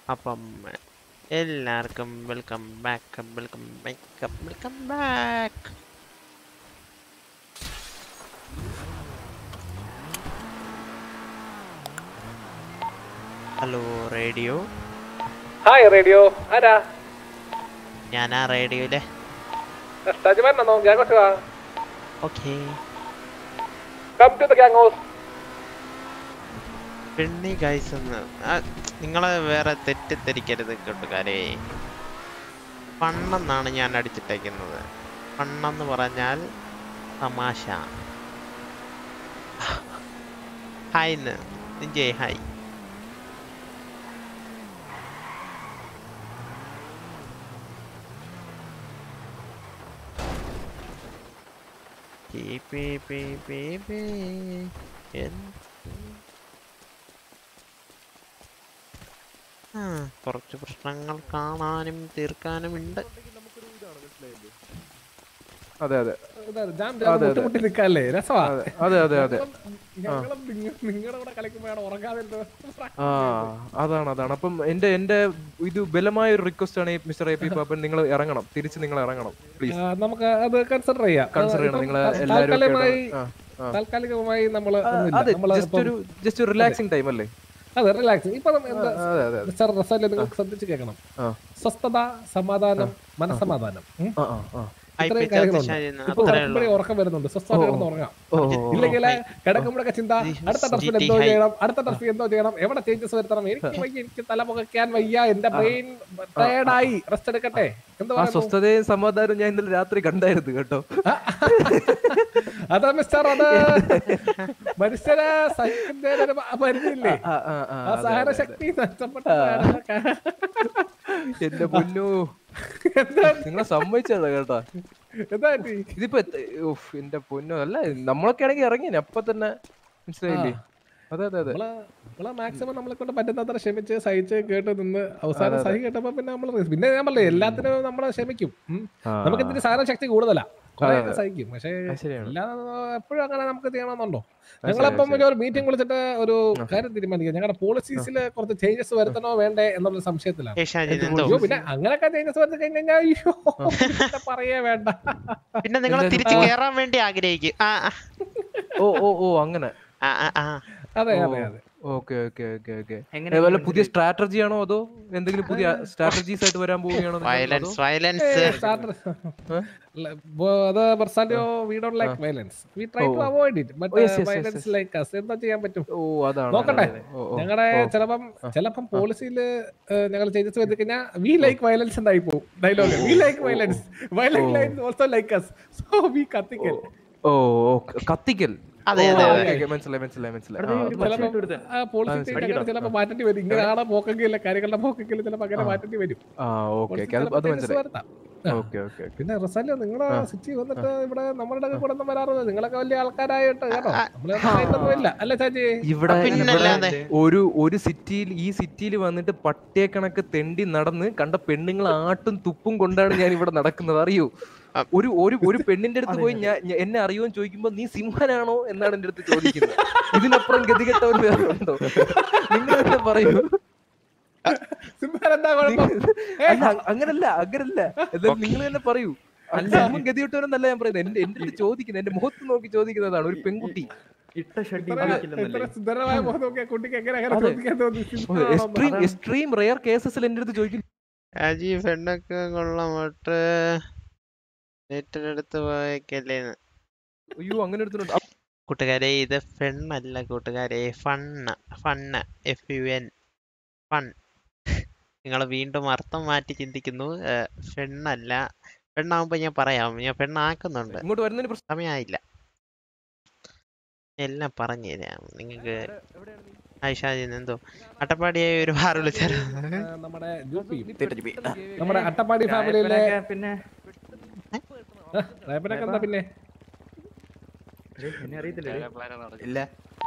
അപ്പം എല്ലാവർക്കും welcome back welcome back welcome back hello radio hi radio ആരാ ഞാനാ റേഡിയോയിലെ സ്റ്റജുമാനാണോ ഗ്യാങ് ഹൗസ് വാ okay come to the gang house പെണ്ണി ഗൈസ് എന്ന് നിങ്ങളെ വേറെ തെറ്റിദ്ധരിക്കരുത് കൂട്ടുകാരെ ഫണ്ണെന്നാണ് ഞാൻ അടിച്ചിട്ടേക്കുന്നത് ഫണ്ണെന്ന് പറഞ്ഞാൽ തമാശ ഹായ്ന്ന് ജയ് ഹായ് പീ പീ പീ പീ പീ എന്ത് ആ, കുറച്ച് പ്രശ്നങ്ങൾ കാണാനും തീർക്കാനും ഉണ്ട് അതെ അതെ ജാം അതെ, അതെ. മുട്ടുമുട്ടി നിൽക്കാല്ലേ രസമാ അതെ അതെ അതെ ഞങ്ങളും നിങ്ങളുടെ കൂടെ കളിക്കുമ്പോഴാണ് ഉറങ്ങാതെ ആ അതാണ് അതാണ് അപ്പം എന്റെ എന്റെ ഇത് ബലമായ ഒരു റിക്വസ്റ്റ് ആണ് മിസ്റ്റർ എ പി പാപ്പൻ നിങ്ങൾ ഇറങ്ങണം തിരിച്ച് നിങ്ങൾ ഇറങ്ങണം പ്ലീസ് നമുക്ക് അത് കൺസിഡർ ചെയ്യാം കൺസിഡർ ചെയ്യണം ഇപ്പം നിങ്ങൾ എല്ലാവരും ഒക്കെ താൽക്കാലികമായി ആ, ആ. താൽക്കാലികമായി നമ്മള് ആ, ഒന്നുമില്ല. അതെ നമ്മള് ജസ്റ്റ് ഇപ്പം- ഒരു ജസ്റ്റ് ഒരു റിലാക്സിങ് ടൈം അല്ലേ അതെ റിലാക്സ് ഇപ്പൊ നമ്മ- എന്താ ആ, അതെ അതെ അതെ മിസ്റ്റർ റസാലെ നിങ്ങൾക്ക് ശ്രദ്ധിച്ച് കേൾക്കണം ആ. സ്വസ്ഥത സമാധാനം മനസമാധാനം ഉം. ആ ആ ആ ഇത്രയും ഐ കാര്യങ്ങളുണ്ട് ശരിയെന്ന് ഇപ്പൊ അത്രേ ഉറക്കുമ്പോഴേ ഉറക്കം വരുന്നുണ്ട് സ്വസ്ഥത കിടന്ന് ഉറങ്ങാം ഓ ഓ, ഓ. ഇല്ലെങ്കിൽ കിടക്കുമ്പോഴൊക്കെ ചിന്ത അടുത്ത ടർഫിൽ GT എന്തോ high. ചെയ്യണം അടുത്ത ടർഫിൽ എന്തോ ചെയ്യണം എവിടെ ചേഞ്ചസ് വരുത്തണം എനിക്ക് വയ്യ എനിക്ക് തല പുകയ്ക്കാൻ വയ്യ എന്റെ ബ്രെയിൻ ടയർഡായി റെസ്റ്റ് എടുക്കട്ടെ എന്താ ആ പറയുന്നു സ്വസ്ഥതയും സമാധാനവും ഞാൻ ഇന്നലെ രാത്രി കണ്ടായിരുന്നു കേട്ടോ അതാ മിസ്റ്റർ അത് മനുഷ്യരെ സഹിക്കുന്നതിന് ഒരു മ- പരിധിയില്ലേ ആ, ആ, ആ, ആ അതെ, സഹന അതെ, അതെ. ശക്തി നഷ്ടപ്പെട്ടതാണ് എന്റെ പൊന്നു എന്താ നിങ്ങളെ സമ്മതിച്ചതാ കേട്ടോ എന്താ പറ്റി? ഇതിപ്പോ എത്ത- ഉഫ്, എന്റെ പൊന്നു അല്ല നമ്മളൊക്കെ ആണെങ്കിൽ ഇറങ്ങി അപ്പൊ തന്നെ മനസ്സിലായില്ലേ അതെ അതെ അതെ നമ്മള് നമ്മള് മാക്സിമം നമ്മളെ കൊണ്ട് പറ്റുന്നത്ര ക്ഷമിച്ച് സഹിച്ച് കേട്ട് നിന്ന് അവസാനം സഹി കേട്ടപ്പോ പിന്നെ നമ്മള് പിന്നെ ഞാൻ പറഞ്ഞില്ലേ എല്ലാത്തിനും നമ്മള് ക്ഷമിക്കും ഉം. ആ. നമുക്ക് ഇതിന് സഹന ശക്തി കൂടുതലാ കുറെ അതെ, അതെ. സഹിക്കും പക്ഷേ അത് ശരിയാണ് എല്ലാ എപ്പോഴും അങ്ങനെ നമുക്ക് ചെയ്യണമെന്നുണ്ടോ ഞങ്ങളിപ്പം ഒരു മീറ്റിംഗ് വിളിച്ചിട്ട് ഒരു കാര്യം തീരുമാനിക്കാം ഞങ്ങളുടെ പോളിസീസിൽ കുറച്ച് ചേഞ്ചസ് വരുത്തണോ വേണ്ടേ എന്നുള്ള സംശയത്തിലാണ് ഏഷ്യാജിൻ എന്തോ അയ്യോ പിന്നെ അങ്ങനെയൊക്കെ ചേഞ്ചസ് വരുത്തി കഴിഞ്ഞാൽ അയ്യോ പിന്നെ പറയേ വേണ്ട പിന്നെ നിങ്ങൾ തിരിച്ചു കയറാൻ വേണ്ടി ആഗ്രഹിക്കും ആ ആ, ഓ ഓ ഓ അങ്ങനെ ആ ആ, ആ അതെ അതെ അതെ ഓക്കെ ഓക്കെ ഓക്കെ ഓക്കെ വല്ല പുതിയ സ്ട്രാറ്റജി ആണോ അതോ എന്തെങ്കിലും പുതിയ സ്ട്രാറ്റജീസ് ആയിട്ട് വരാൻ പോവുകയാണോ നിങ്ങൾ? അതോ? Violence violence starter. അത് പെർസാന്റിയോ we don't like violence we try to avoid it but Oh, yes, yes, yes, violence like as എന്താ ചെയ്യാൻ പറ്റും ഓ അതാണ് നോക്കട്ടെ. അതാണ്. ഓ, ഓ. ഞങ്ങളുടെ ചിലപ്പം ചിലപ്പം പോളിസിയിൽ ഞങ്ങൾ ചേഞ്ചസ് വരുത്തി കഴിഞ്ഞാൽ വി ലൈക്ക് വയലൻസ് എന്നായി പോകും dialogue we like violence violence lines also like as so we കത്തിക്കൽ ഓ ഓ, കത്തിക്കൽ അതെ ഓ, അതെ ഓക്കെ, അതെ ഓക്കെ, മനസ്സിലായി മനസ്സിലായി മനസ്സിലായി ആ, അത് ചിലപ്പം ആ പോളിസി ചിലപ്പോൾ മാറ്റേണ്ടി വരും ഇങ്ങനെയാണ് പോക്കെങ്കിൽ കാര്യങ്ങളുടെ പോക്കെങ്കിൽ ചിലപ്പോൾ അങ്ങനെ മാറ്റേണ്ടി വരും ആ ഓക്കെ Policy ഓക്കെ അത് ചിലപ്പോൾ അത് changes മനസ്സിലായി വരുത്താം. ഓക്കെ ഓക്കെ ഓക്കെ പിന്നെ റസല് നിങ്ങളെ സിറ്റി വന്നിട്ട് ഇവിടെ നമ്മളുടെ കൂടെ ഒന്നും വരാറുണ്ട് നിങ്ങളൊക്കെ വലിയ ആൾക്കാരായിട്ട് കേട്ടോ നമ്മളൊന്നും ഇല്ല അല്ലേ ചാച്ചി ഇവിടെ പിന്നല്ലാതെ. ഇവിടെ ഒരു ഒരു സിറ്റിയിൽ ഈ സിറ്റിയിൽ വന്നിട്ട് പട്ടിയെ കണക്ക് തെണ്ടി നടന്ന് കണ്ട പെണ്ണുങ്ങൾ ആട്ടും തുപ്പും കൊണ്ടാണ് ഞാൻ ഇവിടെ നടക്കുന്നത് അറിയോ ഒരു ഒരു ഒരു പെണ്ണിന്റെ അടുത്ത് പോയി ഞാൻ ഞാൻ- എന്നെ അറിയുമെന്ന് ചോദിക്കുമ്പോ നീ സിംഹനാണോ എന്നാണ് എന്റെ അടുത്ത് ചോദിക്കുന്നത് ഇതിനപ്പുറം ഗതികെട്ടവർ വേറെ ഉണ്ടോ നിങ്ങൾ തന്നെ പറയൂ സിംഹൻ എന്താ കുഴപ്പം അല്ല അ- അങ്ങനല്ല അങ്ങനല്ല എന്തായാലും നിങ്ങൾ തന്നെ പറയൂ അല്ല സിംഹം ഗതികെട്ടവരെന്നല്ല ഞാൻ പറയുന്നത് എന്റെ എന്റെ അടുത്ത് ചോദിക്കുന്നത് എന്റെ മുഖത്ത് നോക്കി ചോദിക്കുന്നതാണ് ഒരു പെൺകുട്ടി ഇട്ട ഷഡ്ഡി ഇത്ര- ഇത്ര സുന്ദരമായ മുഖം നോക്കിയ കുട്ടിക്ക് എങ്ങനെ അങ്ങനെ ചോദിക്കാൻ തോന്നി സിംഹനാണോ എന്ന്? എക്സ്ട്രീം എക്സ്ട്രീം റെയർ കേസസിൽ എന്റെ അടുത്ത് ചോദിക്കും അജി പെണ്ണൊക്കെ കൊള്ളമട്ട് നെറ്റിനടുത്ത് പോയേക്കല്ലേന്ന് അയ്യോ അങ്ങനെ എടുത്തിട്ടുണ്ട് കൂട്ടുകാരെ ഇത് ഫെണ്ണല്ല കൂട്ടുകാരെ fun fun F U N fun നിങ്ങൾ വീണ്ടും അർത്ഥം മാറ്റി ചിന്തിക്കുന്നു ഫെണ്ണല്ല പെണ്ണാകുമ്പോൾ ഞാൻ പറയാം ഞാൻ പെണ്ണാക്കുന്നുണ്ട് ഇങ്ങോട്ട് വരുന്നതിന് പ്രശ്നം സമയമായില്ല എല്ലാം പറഞ്ഞു തരാം നിങ്ങൾക്ക് ഐഷാജിന് എന്തോ അട്ടപ്പാടിയായി ഒരു ബാർ വിളിച്ചായിരുന്നു ആ, നമ്മുടെ ജൂപ്പി നമ്മുടെ അട്ടപ്പാടി ഫാമിലിയിലെ പിന്നെ റേപ്പനൊക്കെ എന്താ പിന്നെ ഏയ്, എന്നെ അറിയത്തില്ലേ ഇല്ല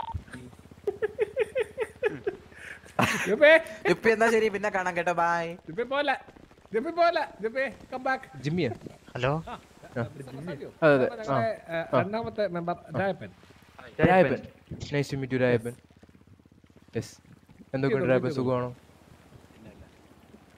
ജൂപ്പേ ഇപ്പൊ എന്നാ ശരി പിന്നെ കാണാം കേട്ടോ ബൈ ജൂപ്പി പോലെ ജൂപ്പി പോലെ ജൂപ്പി കം ബാക്ക് ജിമ്മിയാ ഹലോ അതെ അതെ ആ രണ്ടാമത്തെ member Jayappan Rayappan nice to meet you Rayappan yes എന്തൊക്കെയുണ്ട് രായപ്പൻ സുഖമാണോ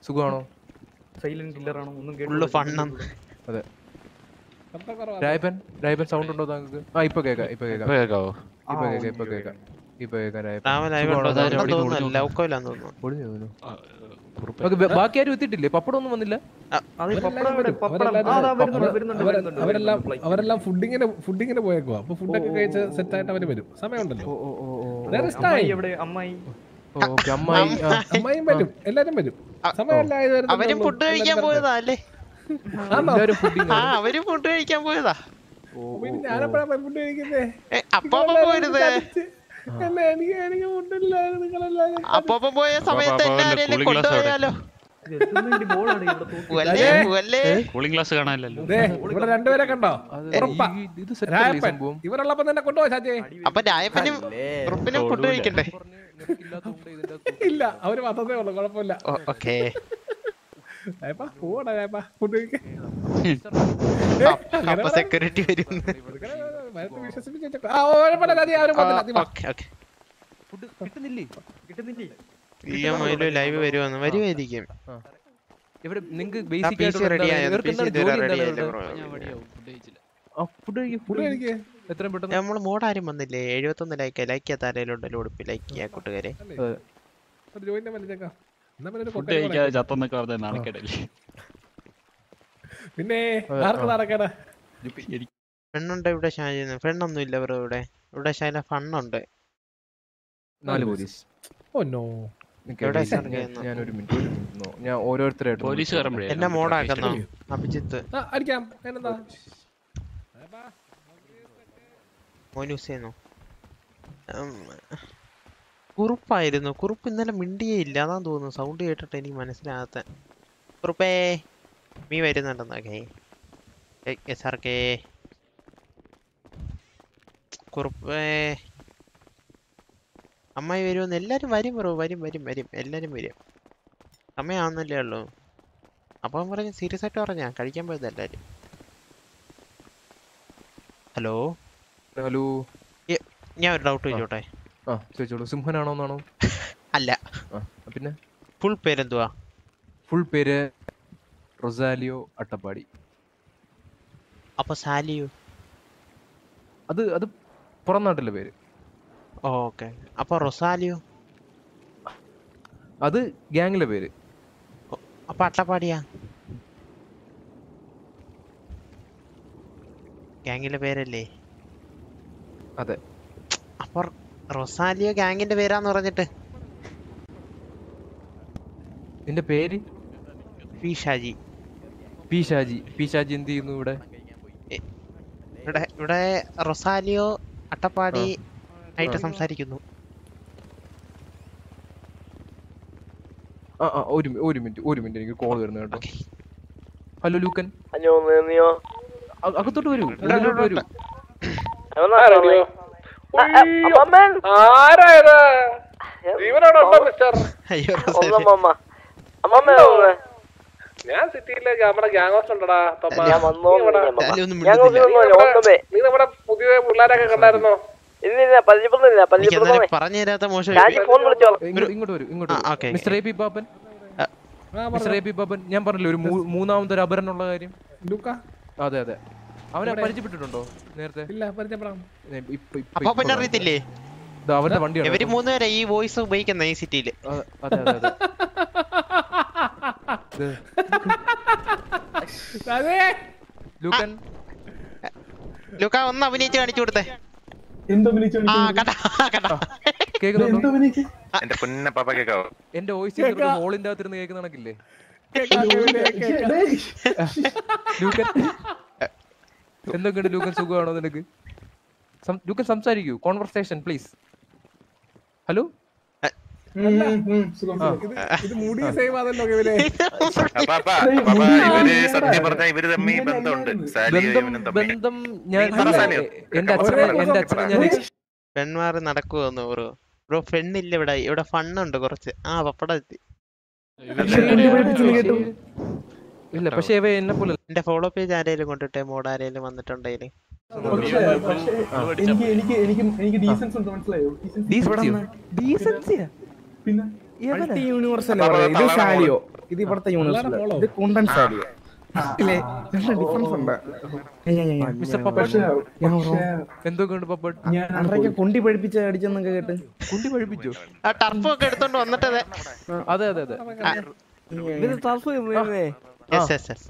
സുഖമാണോ സൈലന്റ് കില്ലർ ആണോ ഒന്നും ഫുള്ള് കേട്ടില്ല. ഫണ്ണം അതെ ശബ്ദം കുറവാ. രായപ്പൻ രായപ്പൻ സൗണ്ട് ഉണ്ടോ താങ്കൾക്ക് ആ ഇപ്പൊ കേക്കാം ഇപ്പൊ കേക്കാം കേക്കാവോ ആ, ഇപ്പൊ കേക്കാം ഓക്കേ, ഇപ്പൊ ഓക്കേ. കേക്കാം ഇപ്പൊ കേക്കാം രായപ്പൻ രാമൻ സുഖമാണോ? ആയിക്കോട്ടെ അതാരും അവിടെ തോന്നുന്നു ഒളിഞ്ഞു ലൗക്കോയിലാന്ന് തോന്നുന്നു ഒളിഞ്ഞു പോയോ? ഓക്കേ, ബ- ബാക്കി ആരും എത്തിയിട്ടില്ലേ പപ്പടം ഒന്നും വന്നില്ല അതെ, അവരെല്ലാരും പപ്പടം ഇവിടെ, വരും. പപ്പടം. അവരെല്ലാരും ആ, ദാ വരും. വരുന്നുണ്ട്, അവർ- വരുന്നുണ്ട്, അവരെ- വരുന്നുണ്ട്, അവരെല്ലാം വരുന്നുണ്ട്. അവരെല്ലാം ഫുഡിങ്ങിന് ഫുഡിങ്ങിന് പോയേക്കുവാ അപ്പൊ ഫുഡൊക്കെ ഓ, ഓ, കഴിച്ച് ഓ. സെറ്റ് ആയിട്ട് അവര് വരും സമയമുണ്ടല്ലോ ഓ ഓ ഓ ഓ There is അമ്മായി time. എവിടെ അമ്മായി ഓ, ഓക്കേ, അമ്മായി ആ, അമ്മായിയും വരും എല്ലാരും വരും അ- സമയമല്ല ഇത് വരുന്നതേ അവരും ഉള്ളൂ. ഫുഡ് കഴിക്കാൻ എല്ലാരും പോയതാ അല്ലേ ആണോ? എല്ലാവരും ഫുഡിങ് ആ അവരും ഫുഡ് കഴിക്കാൻ പോയതാ പിന്നെ ഞാനെപ്പോഴാ പോയി ഫുഡ് കഴിക്കുന്നേ ഏ, അപ്പാപ്പ പോരുത് എന്നെ എനിക്ക് എനിക്ക് ഫുഡില്ല നിങ്ങളെല്ലാരും അപ്പാപ്പ പോയ സമയത്ത് അപ്പാപ്പ എന്നെ അവന്റെ ആരെങ്കിലും cooling glass കൊണ്ടുപോയാലോ ഇത് എത്തുന്ന വേണ്ടി ബോളാണ് ഇവിടെ തൂക്കി. പോവല്ലേ പോവല്ലേ കൂളിംഗ് ഗ്ലാസ് കാണാനില്ലല്ലോ ദേ, ഇവിടെ രണ്ടുപേരെ കണ്ടോ അത് ഉറപ്പാ. ഈ- ഇത് സെറ്റ് രായപ്പൻ സംഭവം ഇവരുള്ളപ്പോ തന്നെ കൊണ്ടുപോവാ ചാച്ചേ അപ്പൊ രായപ്പനും ഉറുപ്പിനും ഫുഡ് കഴിക്കണ്ടേ പറഞ്ഞ് നിനക്കില്ലാത്തതുകൊണ്ട് ഇതിന്റെ അകത്ത് ഇല്ല അവര് മാത്രമേ ഉള്ളൂ കുഴപ്പമില്ല ഓക്കേ രായപ്പാ പോടാ രായപ്പാ ഫുഡ് കഴിക്കാൻ അപ്പൊ സെക്യൂരിറ്റി വരും വിശ്വസിപ്പിച്ചു ആ കുഴപ്പമില്ല ചാച്ചി അവര് പോകുന്നില്ല നീ വാ. ഓക്കെ ഓക്കെ ഫുഡ് കിട്ടുന്നില്ലേ കിട്ടുന്നില്ലേ ഈ അമ്മയിലും ലൈവ് വരുമെന്ന് വരുമായിരിക്കും ഇവിടെ നിങ്ങൾക്ക് ആ ബേസിക് പി സി റെഡി ആയോ ഇവർക്ക് പി സി എന്താണ് ജോലി റെഡി എന്താണ് ആയില്ലേ ഇവിടെ? ബ്രോ ആ ഫുഡ് കഴിക്കും ഫുഡ് കഴിക്കേ എത്രയും പെട്ടെന്ന് നമ്മള് മോഡ് ആരും വന്നില്ലേ എഴുപത്തൊന്ന് ലൈക്ക് ലൈക്ക് ചെയ്യാത്ത ആരെങ്കിലും ഉണ്ടല്ലോ ഉടുപ്പ് ലൈക്ക് ചെയ്യാ കൂട്ടുകാരെ അതെ. ഒരു ജോയിന്റെ വലിച്ചേക്കാം എന്നാ പിന്നെ ഒരു ഫുഡ് കൊക്കയും കൂടെ കഴിക്കാതെ ചത്തെന്നൊക്കെ പറഞ്ഞ നാണക്കേടല്ലേ പിന്നെ അതെ, ആർക്ക് ആ. നടക്കണ എനിക്ക് പെണ്ണുണ്ട് ഇവിടെ ഷാജിന്ന് പെണ്ണൊന്നും ഇല്ല ബ്രോ ഇവിടെ ഇവിടെ ഷാജ ഫണ്ണുണ്ട് നാല് പോലീസ് ഓ നോ നിക്ക് എവിടെ wait, സാർ ഞാൻ- ചെയ്യുന്നു? ഞാൻ ഒരു മിനിറ്റ് ഒരു മിനിറ്റ് നോ- ഞാൻ ഓരോരുത്തരായിട്ട് പോലീസ് കയറുമ്പോഴേ എന്നെ മോഡാക്കുന്നോ അഭിജിത്ത് ആ അടിക്കാം അതിനെന്താ മോനൂസ് ചെയ്യുന്നു കുറുപ്പായിരുന്നു കുറുപ്പ് ഇന്നലെ മിണ്ടിയേ ഇല്ല അതാന്ന് തോന്നുന്നു സൗണ്ട് കേട്ടിട്ട് എനിക്ക് മനസ്സിലാകാത്ത കുറുപ്പേ മീ വരുന്നുണ്ടെന്നൊക്കെ എസ് ആർ കെ കുറുപ്പേ അമ്മായി വരുമെന്ന് എല്ലാരും വരും ബ്രോ വരും വരും വരും എല്ലാരും വരും സമയമാവുന്നല്ലേ ഉള്ളൂ അപ്പം പറഞ്ഞു സീരിയസ് ആയിട്ട് പറഞ്ഞാ കഴിക്കാൻ പോയത് എല്ലാരും ഹലോ ഹലോ ഞാൻ ഒരു ഡൗട്ട് ചോദിച്ചോട്ടെ ആ ചോദിച്ചോളൂ സിംഹനാണോ എന്നാണോ അല്ല ആ പിന്നെ ഫുൾ പേരെന്തുവാ ഫുൾ പേര് റൊസാലിയോ അട്ടപ്പാടി അപ്പൊ സാലിയോ അത് അത് പുറം നാട്ടിലെ പേര് ഓക്കെ അപ്പൊ റൊസാലിയോ അത് ഗ്യാങ്ങിലെ പേര് അപ്പൊ അട്ടപ്പാടിയാ ഗാങ്ങിന്റെ പേരല്ലേ അതെ അപ്പൊ റൊസാലിയോ ഗാങ്ങിന്റെ പേരാന്ന് പറഞ്ഞിട്ട് നിന്റെ പേര് P Shaji P Shaji P Shaji എന്ത് ചെയ്യുന്നു ഇവിടെ ഇവിടെ ഇവിടെ റൊസാലിയോ അട്ടപ്പാടി ആയിട്ട് സംസാരിക്കുന്നു ആ ആ ഒരു മി- ഒരു മിനിറ്റ് ഒരു മിനിറ്റ് എനിക്ക് കോൾ വരുന്നു കേട്ടോ ഓക്കെ ഹലോ ലൂക്കൻ അഞ്ഞോ നീയോ അ- അകത്തോട്ട് വരൂ ഉള്ളിലോട്ട് വരൂ അമ്മമ്മൻ ആരായത് ജീവനോടെ ഉണ്ടോ മിസ്റ്റർ അയ്യോ റൊസാലിയോ ഒന്നമ്മ അമ്മമ്മ ഒന്ന് ഞാൻ സിറ്റിയിലെ നമ്മുടെ ഗ്യാങ് ഹൗസ് ഉണ്ടടാ പപ്പ ഞാൻ വന്നോ സാലിയോ ഒന്നും ഞാൻ മിണ്ടുന്നില്ല ഒന്നമ്മേ നീ നമ്മുടെ പുതിയ പിള്ളേരൊക്കെ കണ്ടായിരുന്നോ ഇല്ലില്ല പരിചയപ്പെടുന്നില്ല എനിക്ക് പരിചയപ്പെടുന്നേ എന്നാലും പറഞ്ഞു തരാത്ത മോശം ഷാജി ഫോൺ വിളിച്ചോളാം ഇങ്ങോട്ട് ഇങ്ങോട്ട് വരൂ ഇങ്ങോട്ട് ആ, വരൂ. Okay, mister A P Pappan ആ മിസ്റ്റർ എ പി പാപ്പൻ ഞാൻ പറഞ്ഞില്ലേ ഒരു മൂ- മൂന്നാമത്തെ ഒരു അപരനുള്ള കാര്യം ലൂക്ക അതെ അതെ അവനെ പരിചയപ്പെട്ടിട്ടുണ്ടോ നേരത്തെ ഇല്ല പരിചയപ്പെടാം ഏ, ഇപ്പൊ- ഇപ്പൊ- അപ്പൊ ഇപ്പൊ പിന്നെ അറിയത്തില്ലേ ദാ അവന്റെ വണ്ടിയാണ് ഇവര് മൂന്നുപേരെ ഈ വോയിസ് ഉപയോഗിക്കുന്ന ഈ സിറ്റിയില് അതെ അതെ അതെ ഇത് അതെ ലൂക്കൻ ലുക്ക ഒന്ന് അഭിനയിച്ച് കാണിച്ചു കൊടുത്തേ ആ കണ്ടാ കണ്ടാ കേൾക്കുന്നുണ്ടോ എന്റെ പൊന്ന പാപ്പ കേക്കാവോ എന്റെ വോയിസ് ഹോളിന്റെ അകത്തിരുന്ന് കേൾക്കുന്ന കണക്കില്ലേ ലൂക്കൻ എന്തൊക്കെയുണ്ട് ലൂക്കൻ സുഖമാണോ നിനക്ക് സം- ലൂക്കൻ സംസാരിക്കൂ കോൺവെർസേഷൻ പ്ലീസ് ഹലോ ഇത് ഇത് മുടി സേവ് ആണല്ലോ ഇവരെ പാപ്പ പാപ്പ ഇവര് സത്യം പറഞ്ഞ ഇവര് തമ്മിൽ ബന്ധമുണ്ട് സാലിയും ബന്ധം ഇവനും തമ്മിൽ ബന്ധം ഞാൻ നീ പറ സാലിയോ. എന്റെ അച്ഛനെ എന്റെ അച്ഛനെ ഞാൻ പെൺമാറി നടക്കുവോന്ന് ബ്രോ ബ്രോ പെണ്ണില്ല ഇവിടെ ഇവിടെ ഫണ്ണുണ്ട് കുറച്ച് ആ പപ്പടം എത്തി ഇല്ല പക്ഷേ ഇവ എന്നെ പോലെ എന്റെ ഫോളോ പേജ് ആരേലും കൊണ്ടിട്ടേ മോഡ് ആരേലും വന്നിട്ടുണ്ടെങ്കിൽ എനിക്ക് എനിക്ക് എനിക്ക് എനിക്ക് ഡീസൻസ് ഉണ്ട് മനസ്സിലായോ ഡീസൻസിയാ പിന്നെ എവനാ? യൂണിവേഴ്സൽ ഇത് സാലിയോ ഇത് ഇവിടുത്തെ പിള്ളേരെ യൂണിവേഴ്സിറ്റി follow. ഇത് കുണ്ടൻ സാരിയ ഇല്ലേ നല്ല ഡിഫറൻസ് ഉണ്ട് ഏയ് ഏയ് ഏയ്. മിസ്റ്റർ പക്ഷേ പപ്പട്ട് പക്ഷേ എന്തൊക്കെയുണ്ട് പപ്പട്ട് ഞാൻ അത്രയ്ക്ക് കുണ്ടി പഠിപ്പിച്ച് അടിച്ചെന്നൊക്കെ കേട്ട് കുണ്ടി പഴിപ്പിച്ചോ ആ ടർഫ് ഒക്കെ എടുത്തോണ്ട് വന്നിട്ട് അതെ അതെ അതെ അതെ ഇത് ടർഫ് യെസ് യെസ് യെസ്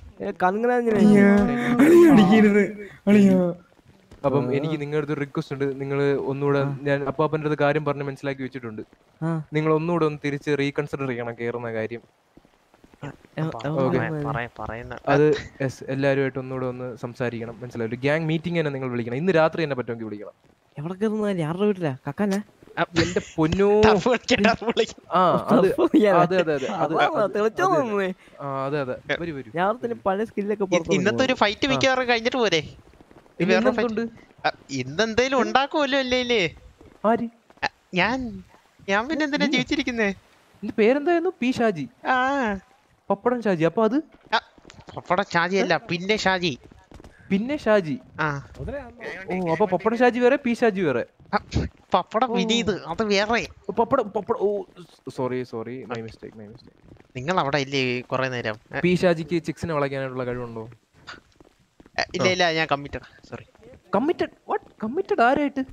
അടിക്കരുത് അളിയോ അപ്പം എനിക്ക് നിങ്ങളുടെ അടുത്ത് റിക്വസ്റ്റ് ഉണ്ട് നിങ്ങൾ ഒന്നുകൂടെ ഞാൻ അപ്പാപ്പന്റെ അടുത്ത് കാര്യം പറഞ്ഞ് മനസ്സിലാക്കി വെച്ചിട്ടുണ്ട് ആ. നിങ്ങൾ ഒന്നുകൂടെ ഒന്ന് തിരിച്ച് റീകൺസിഡർ ചെയ്യണം കേറുന്ന കാര്യം Okay. പറയുന്ന അത് യെസ് എല്ലാവരുമായിട്ട് ഒന്നുകൂടെ ഒന്ന് സംസാരിക്കണം മനസ്സിലായി ഒരു ഗ്യാങ് മീറ്റിംഗ് തന്നെ നിങ്ങൾ വിളിക്കണം ഇന്ന് രാത്രി തന്നെ പറ്റുമെങ്കിൽ വിളിക്കണം എവിടെ കയറുന്ന ആരുടെ വീട്ടിലാ കക്കാനാ എന്റെ പൊന്നോ ടർഫ് കളിക്കാൻ ടർഫ് കളിക്കാൻ ആ അത് ടർഫ് കളിക്കാനാ? അതെ അതെ അതെ അത് അതാ, തെളിച്ചോ അതെ. തോന്നുന്നേ. ആ അതെ അതെ വരൂ വരൂ ഞാൻ ഓർത്തിന് പഴയ സ്കില്ലൊക്കെ ഇ- ഇന്നത്തെ ഒരു ഫൈറ്റ് മിക്കവാറും കഴിഞ്ഞിട്ട് പോരെ ഇനി വേറെ ഇന്നെന്തുണ്ട്? ഇന്നെന്തേലും ഉണ്ടാക്കുമല്ലോ അല്ലേ ഇല്ലേ ആര് ഞാൻ ഞാൻ പിന്നെ എന്തിനാ ജീവിച്ചിരിക്കുന്നേ എന്റെ പേരെന്തായിരുന്നു പി ഷാജി ആ പപ്പടം ഷാജി അപ്പൊ അത് പപ്പട ഷാജി അല്ല പിന്നെ ഷാജി പിന്നെ ഷാജി ആ ഓ അപ്പൊ പപ്പടം ഷാജി വേറെ പി ഷാജി വേറെ ആ, പപ്പട വിനീത് അത് വേറെ പപ്പടം പപ്പടം oh sorry sorry my mistake my mistake നിങ്ങൾ അവിടെ ഇല്ലേ കുറെ നേരം ഏ, പി ഷാജിക്ക് ചിക്സിനെ വളയ്ക്കാനായിട്ടുള്ള കഴിവുണ്ടോ ഏ, ഇല്ല ഇല്ല ഞാൻ committed sorry committed what committed ആരായിട്ട്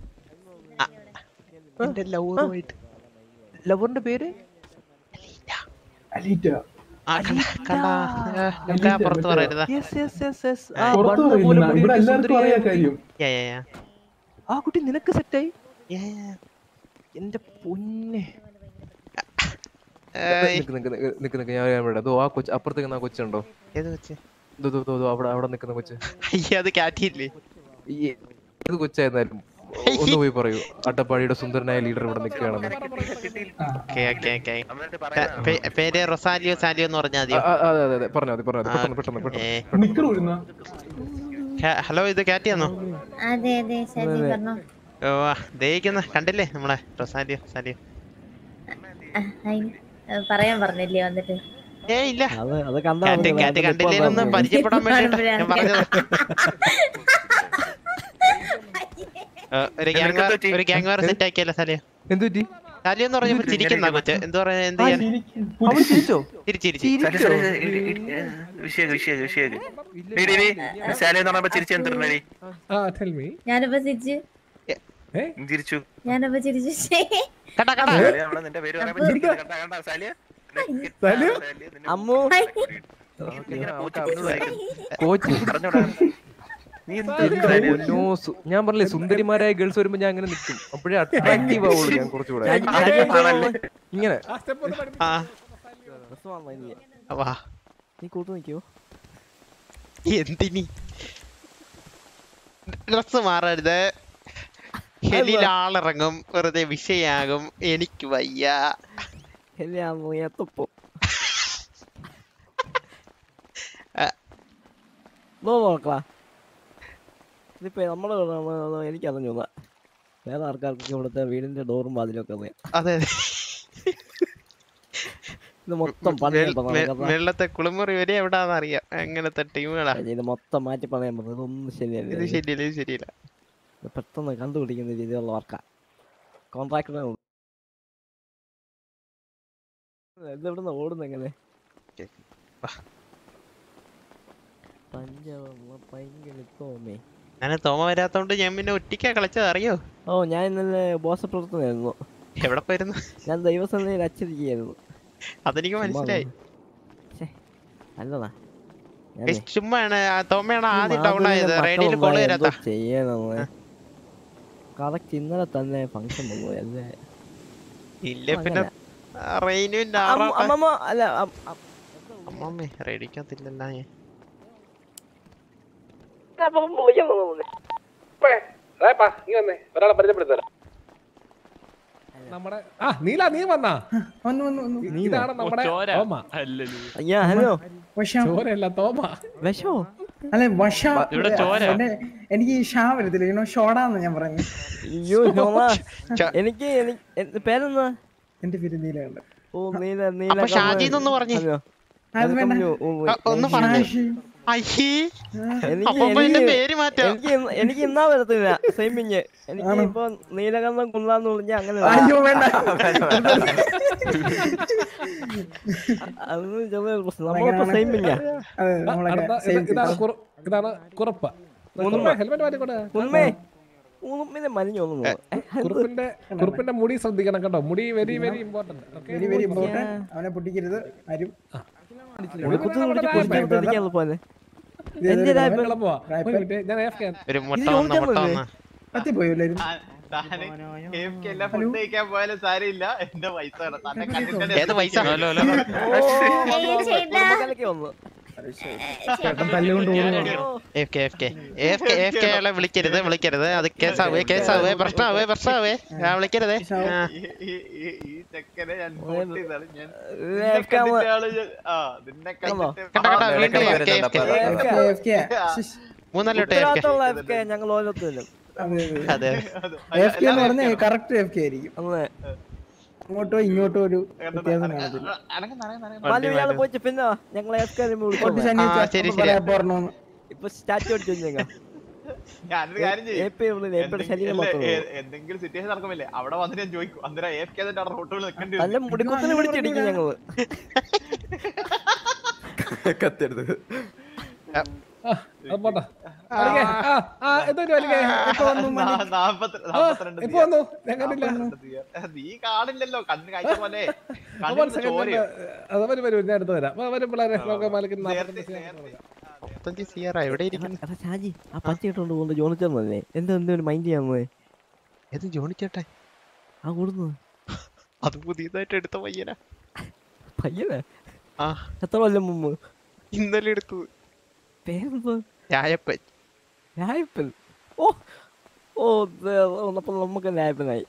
എന്റെ ലവറുമായിട്ട് ലവറിന്റെ പേര് അലീറ്റ ആ കണ്ട കണ്ട നമുക്ക് പുറത്ത് പറയരുതാ യെസ് യെസ് യെസ് യെസ് ആ പുറത്ത് ബണ്ണ പോലെ പറയില്ല ഇവിടെ മുടിയൊക്കെ എല്ലാവർക്കും സുന്ദരിയായ അറിയാ കാര്യം യാ യാ യാ ആ കുട്ടി നിനക്ക് സെറ്റായി യാ, യാ. എന്റെ പൊന്നെ ഏ, നിക്ക് നിക്ക് നിക്ക് നിക്ക് നിക്ക് ഞാൻ ഞാൻ വിടാം. ദോ ആ കൊച്ച് അപ്പുറത്തേക്ക് നിന്ന ആ കൊച്ചുണ്ടോ ഏത് വെച്ച് ദോ ദോ ദോ ദോ അവിടെ അവിടെ നിൽക്കുന്ന കൊച്ച് അയ്യ അത് കാറ്റിയില്ലേ ഈ ഏത് കൊച്ചായിരുന്നാലും ഒന്ന് പോയി പറയൂ അട്ടപ്പാടിയുടെ സുന്ദരനായ ലീഡർ ഇവിടെ നിൽക്കുകയാണെന്ന് ഓക്കെ ഓക്കെ ഓക്കെ പേര് റൊസാലിയോ സാലിയോ എന്ന് പറഞ്ഞാൽ മതിയോ ആ, ആ, അതെ അതെ അതെ പറഞ്ഞാൽ മതി പറഞ്ഞാൽ മതി പെട്ടെന്ന് പെട്ടെന്ന് പെട്ടെന്ന് ഏ, നിക്കർ വിടുന്ന ഹ- ഹലോ ഇത് കാറ്റിയാന്നോ അതെ അതെ ഷാജി പറഞ്ഞോ ഓ ആ, ദയിക്കുന്ന കണ്ടില്ലേ നമ്മളെ റൊസാലിയോ സാലിയോ ആ, ഹായ്. ആ, പറയാൻ പറഞ്ഞില്ലേ വന്നിട്ട് ഏ ഇല്ല അത് അത് കണ്ടാ കാറ്റ് മതി, കാറ്റ് നേരത്തെ കണ്ടില്ലേന്നൊന്ന് ഇപ്പൊ പരിചയപ്പെടാൻ വേണ്ടിട്ടാ പറഞ്ഞതാണ്. ഞാൻ പറഞ്ഞത് ഏ, ഒരു ഗ്യാങ് നിനക്കെന്ത് പറ്റി? ഒരു ഗ്യാങ് വേറെ സെറ്റ് ആക്കിയല്ലോ സാലിയോ എന്ത് പറ്റി സാലിയോ എന്ന് പറഞ്ഞപ്പോ ചിരിക്കുന്ന കൊച്ച് എന്ത് പറയാ എന്ത് ചെയ്യാൻ അവൻ ചിരിച്ചോ ചിരിച്ചിരിച്ചു വിഷയം വിഷയം വിഷയം ശാല എന്ന് പറഞ്ഞപ്പോ ചിരിച്ചു എന്തിരുന്നടി ആ ടെൽ മീ ഞാനിപ്പോ ചിരിച്ചു ഏ ചിരിച്ചു ഞാനിപ്പോ ചിരിച്ചു കണ്ടാ കണ്ടാ ശാലിയ, അവള് നിന്റെ പേര് പറയുമ്പോ ചിരിക്കുന്നത് കണ്ടാ കണ്ടാ ശാലിയ? സാലിയോ? ശാലിയ, നിന്നെ അമ്മു ഇങ്ങനെ പൂച്ച പൂച്ച വായിക്കുന്നു. കോച്ച് പറഞ്ഞോടാ. നീ എന്ത് എന്റെ ശാലിയ? പൊന്നോ, സു- ഞാൻ പറഞ്ഞില്ലേ സുന്ദരിമാരായ ഗേൾസ് വരുമ്പോ ഞാൻ അങ്ങനെ നിൽക്കും അപ്പോഴേ അട്രാക്റ്റീവ് ആവുള്ളൂ ഞാൻ കുറച്ചുകൂടെ ഇങ്ങനെ ആ സ്റ്റെപ്പ് ഒന്ന് പഠിപ്പിച്ചു ആ ഡ്രസ് വാങ്ങാൻ വാ നീ കൂട്ടു നിൽക്കോ എന്തിനി ഡ്രസ് മാറരുത് ഹെലിയിൽ ആളിറങ്ങും വെറുതെ വിഷയാകും എനിക്ക് വയ്യ എല്ലാം എത്തപ്പോ നോക്കളാ ഇതിപ്പോ നമ്മള് നമ്മള് എനിക്കറിഞ്ഞു വേറെ ആൾക്കാർക്കൊക്കെ ഇവിടുത്തെ വീടിന്റെ ഡോറും വാതിലൊക്കെ അറിയാം അതെ അതെ. ഇത് മൊത്തം വെ- പണിയാൻ വെ- പറഞ്ഞു വെള്ളത്തെ കുളിമുറി വരെ എവിടാന്ന് അറിയാം അങ്ങനത്തെ ടീമുകളാ ഇത് മൊത്തം മാറ്റി പണയാൻ പറഞ്ഞു ഇതൊന്നും ശരിയല്ല ഇത് ശരിയല്ല ഇത് ശരിയല്ല ഇത് പെട്ടെന്ന് കണ്ടുപിടിക്കുന്ന രീതിയിലുള്ള വർക്കാ കോൺട്രാക്ടറെ ഇതെവിടുന്ന് ഓടുന്ന എങ്ങനെ വാ. പഞ്ചവർണ്ണ പൈങ്കിളിത്തോമേ ഞാൻ തോമ വരാത്തോണ്ട് ഞാൻ പിന്നെ ഒറ്റയ്ക്കാ കളിച്ചത് അറിയോ ഓ ഞാൻ ഇന്നലെ ബോസപ്രവർത്തനായിരുന്നു എവിടെ പോയിരുന്നു ഞാൻ ദൈവസന്നിധിയിൽ അച്ചടിക്കുകയായിരുന്നു അതെനിക്ക് മനസ്സിലായി അല്ലതാ ഗയ്സ്, ചുമ്മാണ് ആ തോമയാണ് ആദ്യം ഡൗൺ ആയത് റേഡിയോയിൽ കോള് തരാത്ത ചെയ്യണമെന്ന് കറക്റ്റ് ഇന്നലെ തന്നെ ഫംഗ്ഷൻ പോയി അല്ലേ ഇല്ല പിന്നെ റെയിനുവിന്റെ അമ്മ- അമ്മമ്മ അല്ല അം- അം- അമ്മമ്മേ റേഡിയോക്കത്തില്ലല്ലോ ഞാൻ ഒരാളെ പരിചയപ്പെടുത്തരാം നമ്മുടെ ആ നീല നീ വന്നാ വന്നു വന്നു വന്നു ഇതാണ് നമ്മുടെ തോമ അയ്യാ ഹലോ വശം ചോരല്ല തോമ വിഷോ അല്ലെ വശ ഇവിടെ ചോര. എന്നെ- എനിക്ക് ഈ ഷാ വരത്തില്ല ഇനോ ഷോടാന്ന് ഞാൻ പറഞ്ഞു അയ്യോ നോമാ എനിക്ക് എനിക്ക് എന്ത് പേരെന്താ എന്റെ പേര് നീലയുണ്ട് ഓ നീല നീല അപ്പൊ ഷാജി എന്നൊന്ന് പറഞ്ഞേ. ഹലോ. അത് Welcome വേണ്ട. you. ഓ, ആ, ഒന്ന് പറഞ്ഞേ. ഷാഷി. അയ്യേ എനിക്ക് അപ്പൊ എന്റെ എനിക്ക് പേര് മാറ്റാം എനിക്ക് ഇന്ന് എനിക്ക് ഇന്നാ വരത്തില്ല സെയിമിങ് എനിക്ക് ആണോ? ഇപ്പൊ നീലകണ്ഠം കുന്നാന്ന് പറഞ്ഞാൽ അങ്ങനെ അയ്യോ വേണ്ട അതൊന്നും ചെറിയ പ്രശ്നം നമ്മളിപ്പോ സെയിമിങ്ങാ അതെ ആ, നമ്മളൊക്കെ അടുത്ത ഇത് same ഇതാണ് thing. കുറ- ഇതാണ് കുറപ്പ് മൂന്നുമ്മ. ഹെൽമെറ്റ് മാറ്റിക്കോട്ടെ ഉമ്മേ ഉമ്മിനെ മലിഞ്ഞു തോന്നുന്നു കുറുപ്പിന്റെ കുറുപ്പിന്റെ മുടി ശ്രദ്ധിക്കണം കേട്ടോ മുടി very very important very very important അവനെ പൊട്ടിക്കരുത് ആരും കുത്തി പിടിച്ച് പൊടിച്ചെടുത്തിരിക്കാൻ പോലെ ഇത് എന്റെ ഏതൊരു രായ്പ- രായ്പ? ഞാൻ AFK ആണ്. ഒരു മുട്ട ഇത് വന്ന മുട്ട ചോദിക്കാൻ വന്ന കത്തിപ്പോയോ എല്ലാരും ഫുഡ് കഴിക്കാൻ പോയാലും സാരമില്ല എന്റെ പൈസ വേണം. തന്നെ കണ്ടിട്ട് ഏത് പൈസ ഹലോ ഹലോ കുടുംബക്കാരൊക്കെ വന്നു ചേട്ടൻ തല്ലുകൊണ്ട് ഓടുവാണ് AFK, AFK. AFK, AFK ആളെ വിളിക്കരുത് വിളിക്കരുത് അത് കേസാവേ കേസാവേ പ്രശ്നമാവേ പ്രശ്നമാവേ ആ വിളിക്കരുതേ ആ. ഈ- ഈ- ഈ- ഈ ചെക്കനെ ഞാൻ നോട്ട് ചെയ്താണ് ഞാൻ ഇത് നിന്നെ AFK ആവുമ്പോ- കണ്ടിട്ട് ആള് ഞാൻ- ആ നിന്നെ കണ്ടിട്ട് കണ്ടോ കണ്ടോ വീണ്ടും AFK, AFK. AFK. AFK. ശിഷ്. മൂന്നല്ലോട്ട് AFK. ഉത്തരവാദിത്തമുള്ള AFK ഞങ്ങൾ ഓരോരുത്തരും അതെ, അതെ. അതെ അത് AFK എന്ന് പറഞ്ഞാൽ കറക്റ്റ് AFK ആയിരിക്കും അതെ അങ്ങോട്ടോ ഇങ്ങോട്ടോ ഒരു വ്യത്യാസം കാണത്തില്ല അനങ്ങ് അനങ്ങ് അനങ്ങ് മാലു ഇയാള് പോയിട്ട് പിന്നെ ഞങ്ങൾ AFK നെ പൊട്ടി വിളിച്ചോളാം. ശനിയച്ച ആ, ശരി, ഒന്ന് ശരി. പറയാൻ പോരണോന്ന് ഇപ്പൊ സ്റ്റാച്ചു അടിച്ചു ഞങ്ങൾ ഞാനൊരു കാര്യം ചെയ്യും AP ഉള്ളിൽ AP യുടെ ശരീരം മാത്രമേ ഉള്ളൂ. എന്തെങ്കിലും സിറ്റുവേഷൻ നടക്കുമില്ലേ അവിടെ വന്നിട്ട് ഞാൻ ചോദിക്കും അന്നേരം എഫ് കെ എന്നിട്ട് റോട്ടുകൾ നിൽക്കേണ്ടി നല്ല വരും മുടിക്കുത്തിന് പിടിച്ചിടിക്കും ഞങ്ങള് കത്തെടുത്ത് ആ, അത് പോട്ടെ വലിക്കേ. ആ, ആ, ഇതൊരു വലിക്കേ. ഇപ്പൊ വന്നു മണി. നാ- നാപ്പത്തി- ആ, നാപ്പത്തിരണ്ട് ഇപ്പൊ വന്നു ഞാൻ കണ്ടില്ല നാപ്പത്തിരണ്ട് തീയതി. നീ കാണില്ലല്ലോ കണ്ണിന് കാഴ്ച പോലെ ഒരു കണ്ണിന് സെക്കൻഡ് ചോരയോ അത് വരും വരും ഞാൻ എടുത്തു തരാം വ- വരും പിള്ളേരെ നമുക്ക് മാലിക്കുന്ന നേരത്തെ നാപ്പത്തഞ്ച് നേരത്തെ മുപ്പത്തഞ്ച് സിയറ എവിടെ ഇരിക്കുന്നു എടാ ഷാജി ആ പച്ച ഇട്ടോണ്ട് പോകുന്നത് ജോണിച്ചേർന്നല്ലേ എന്താ എന്താ ഒരു മൈൻഡ് ചെയ്യാന്ന് ഏത് ജോണിച്ചേട്ടെ ആ കൂടുന്നത് അത് പുതിയതായിട്ട് എടുത്ത പയ്യനാ പയ്യനെ ആ എത്ര കൊല്ലം മുമ്പ് ഇന്നലെ എടുത്തത് പേരെന്താ രായപ്പൻ രായപ്പൻ ഓ ഓ ദേ, വന്നപ്പോ നമുക്ക് രായപ്പനായി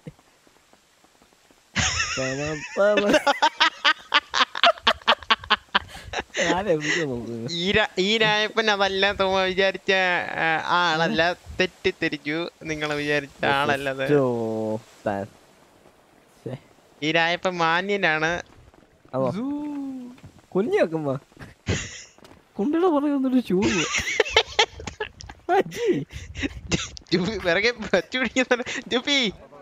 ആരെ വിളിക്കാൻ നോക്കുന്നത് ഈ രാ- ഈ രായപ്പൻ അതല്ല തോമ വിചാരിച്ച ആ, ആളല്ല തെറ്റിദ്ധരിച്ചു നിങ്ങൾ വിചാരിച്ച ആളല്ലത് ഓ, താൻ. ശ്ശെ, ഈ രായപ്പൻ മാന്യനാണ് അതോ കുഞ്ഞു വെക്കുമ്പോ കുണ്ടിയുടെ പറയുന്നൊരു ഷൂ ജുബി പിറകെ വച്ചു പിടിക്കുന്ന ജുബി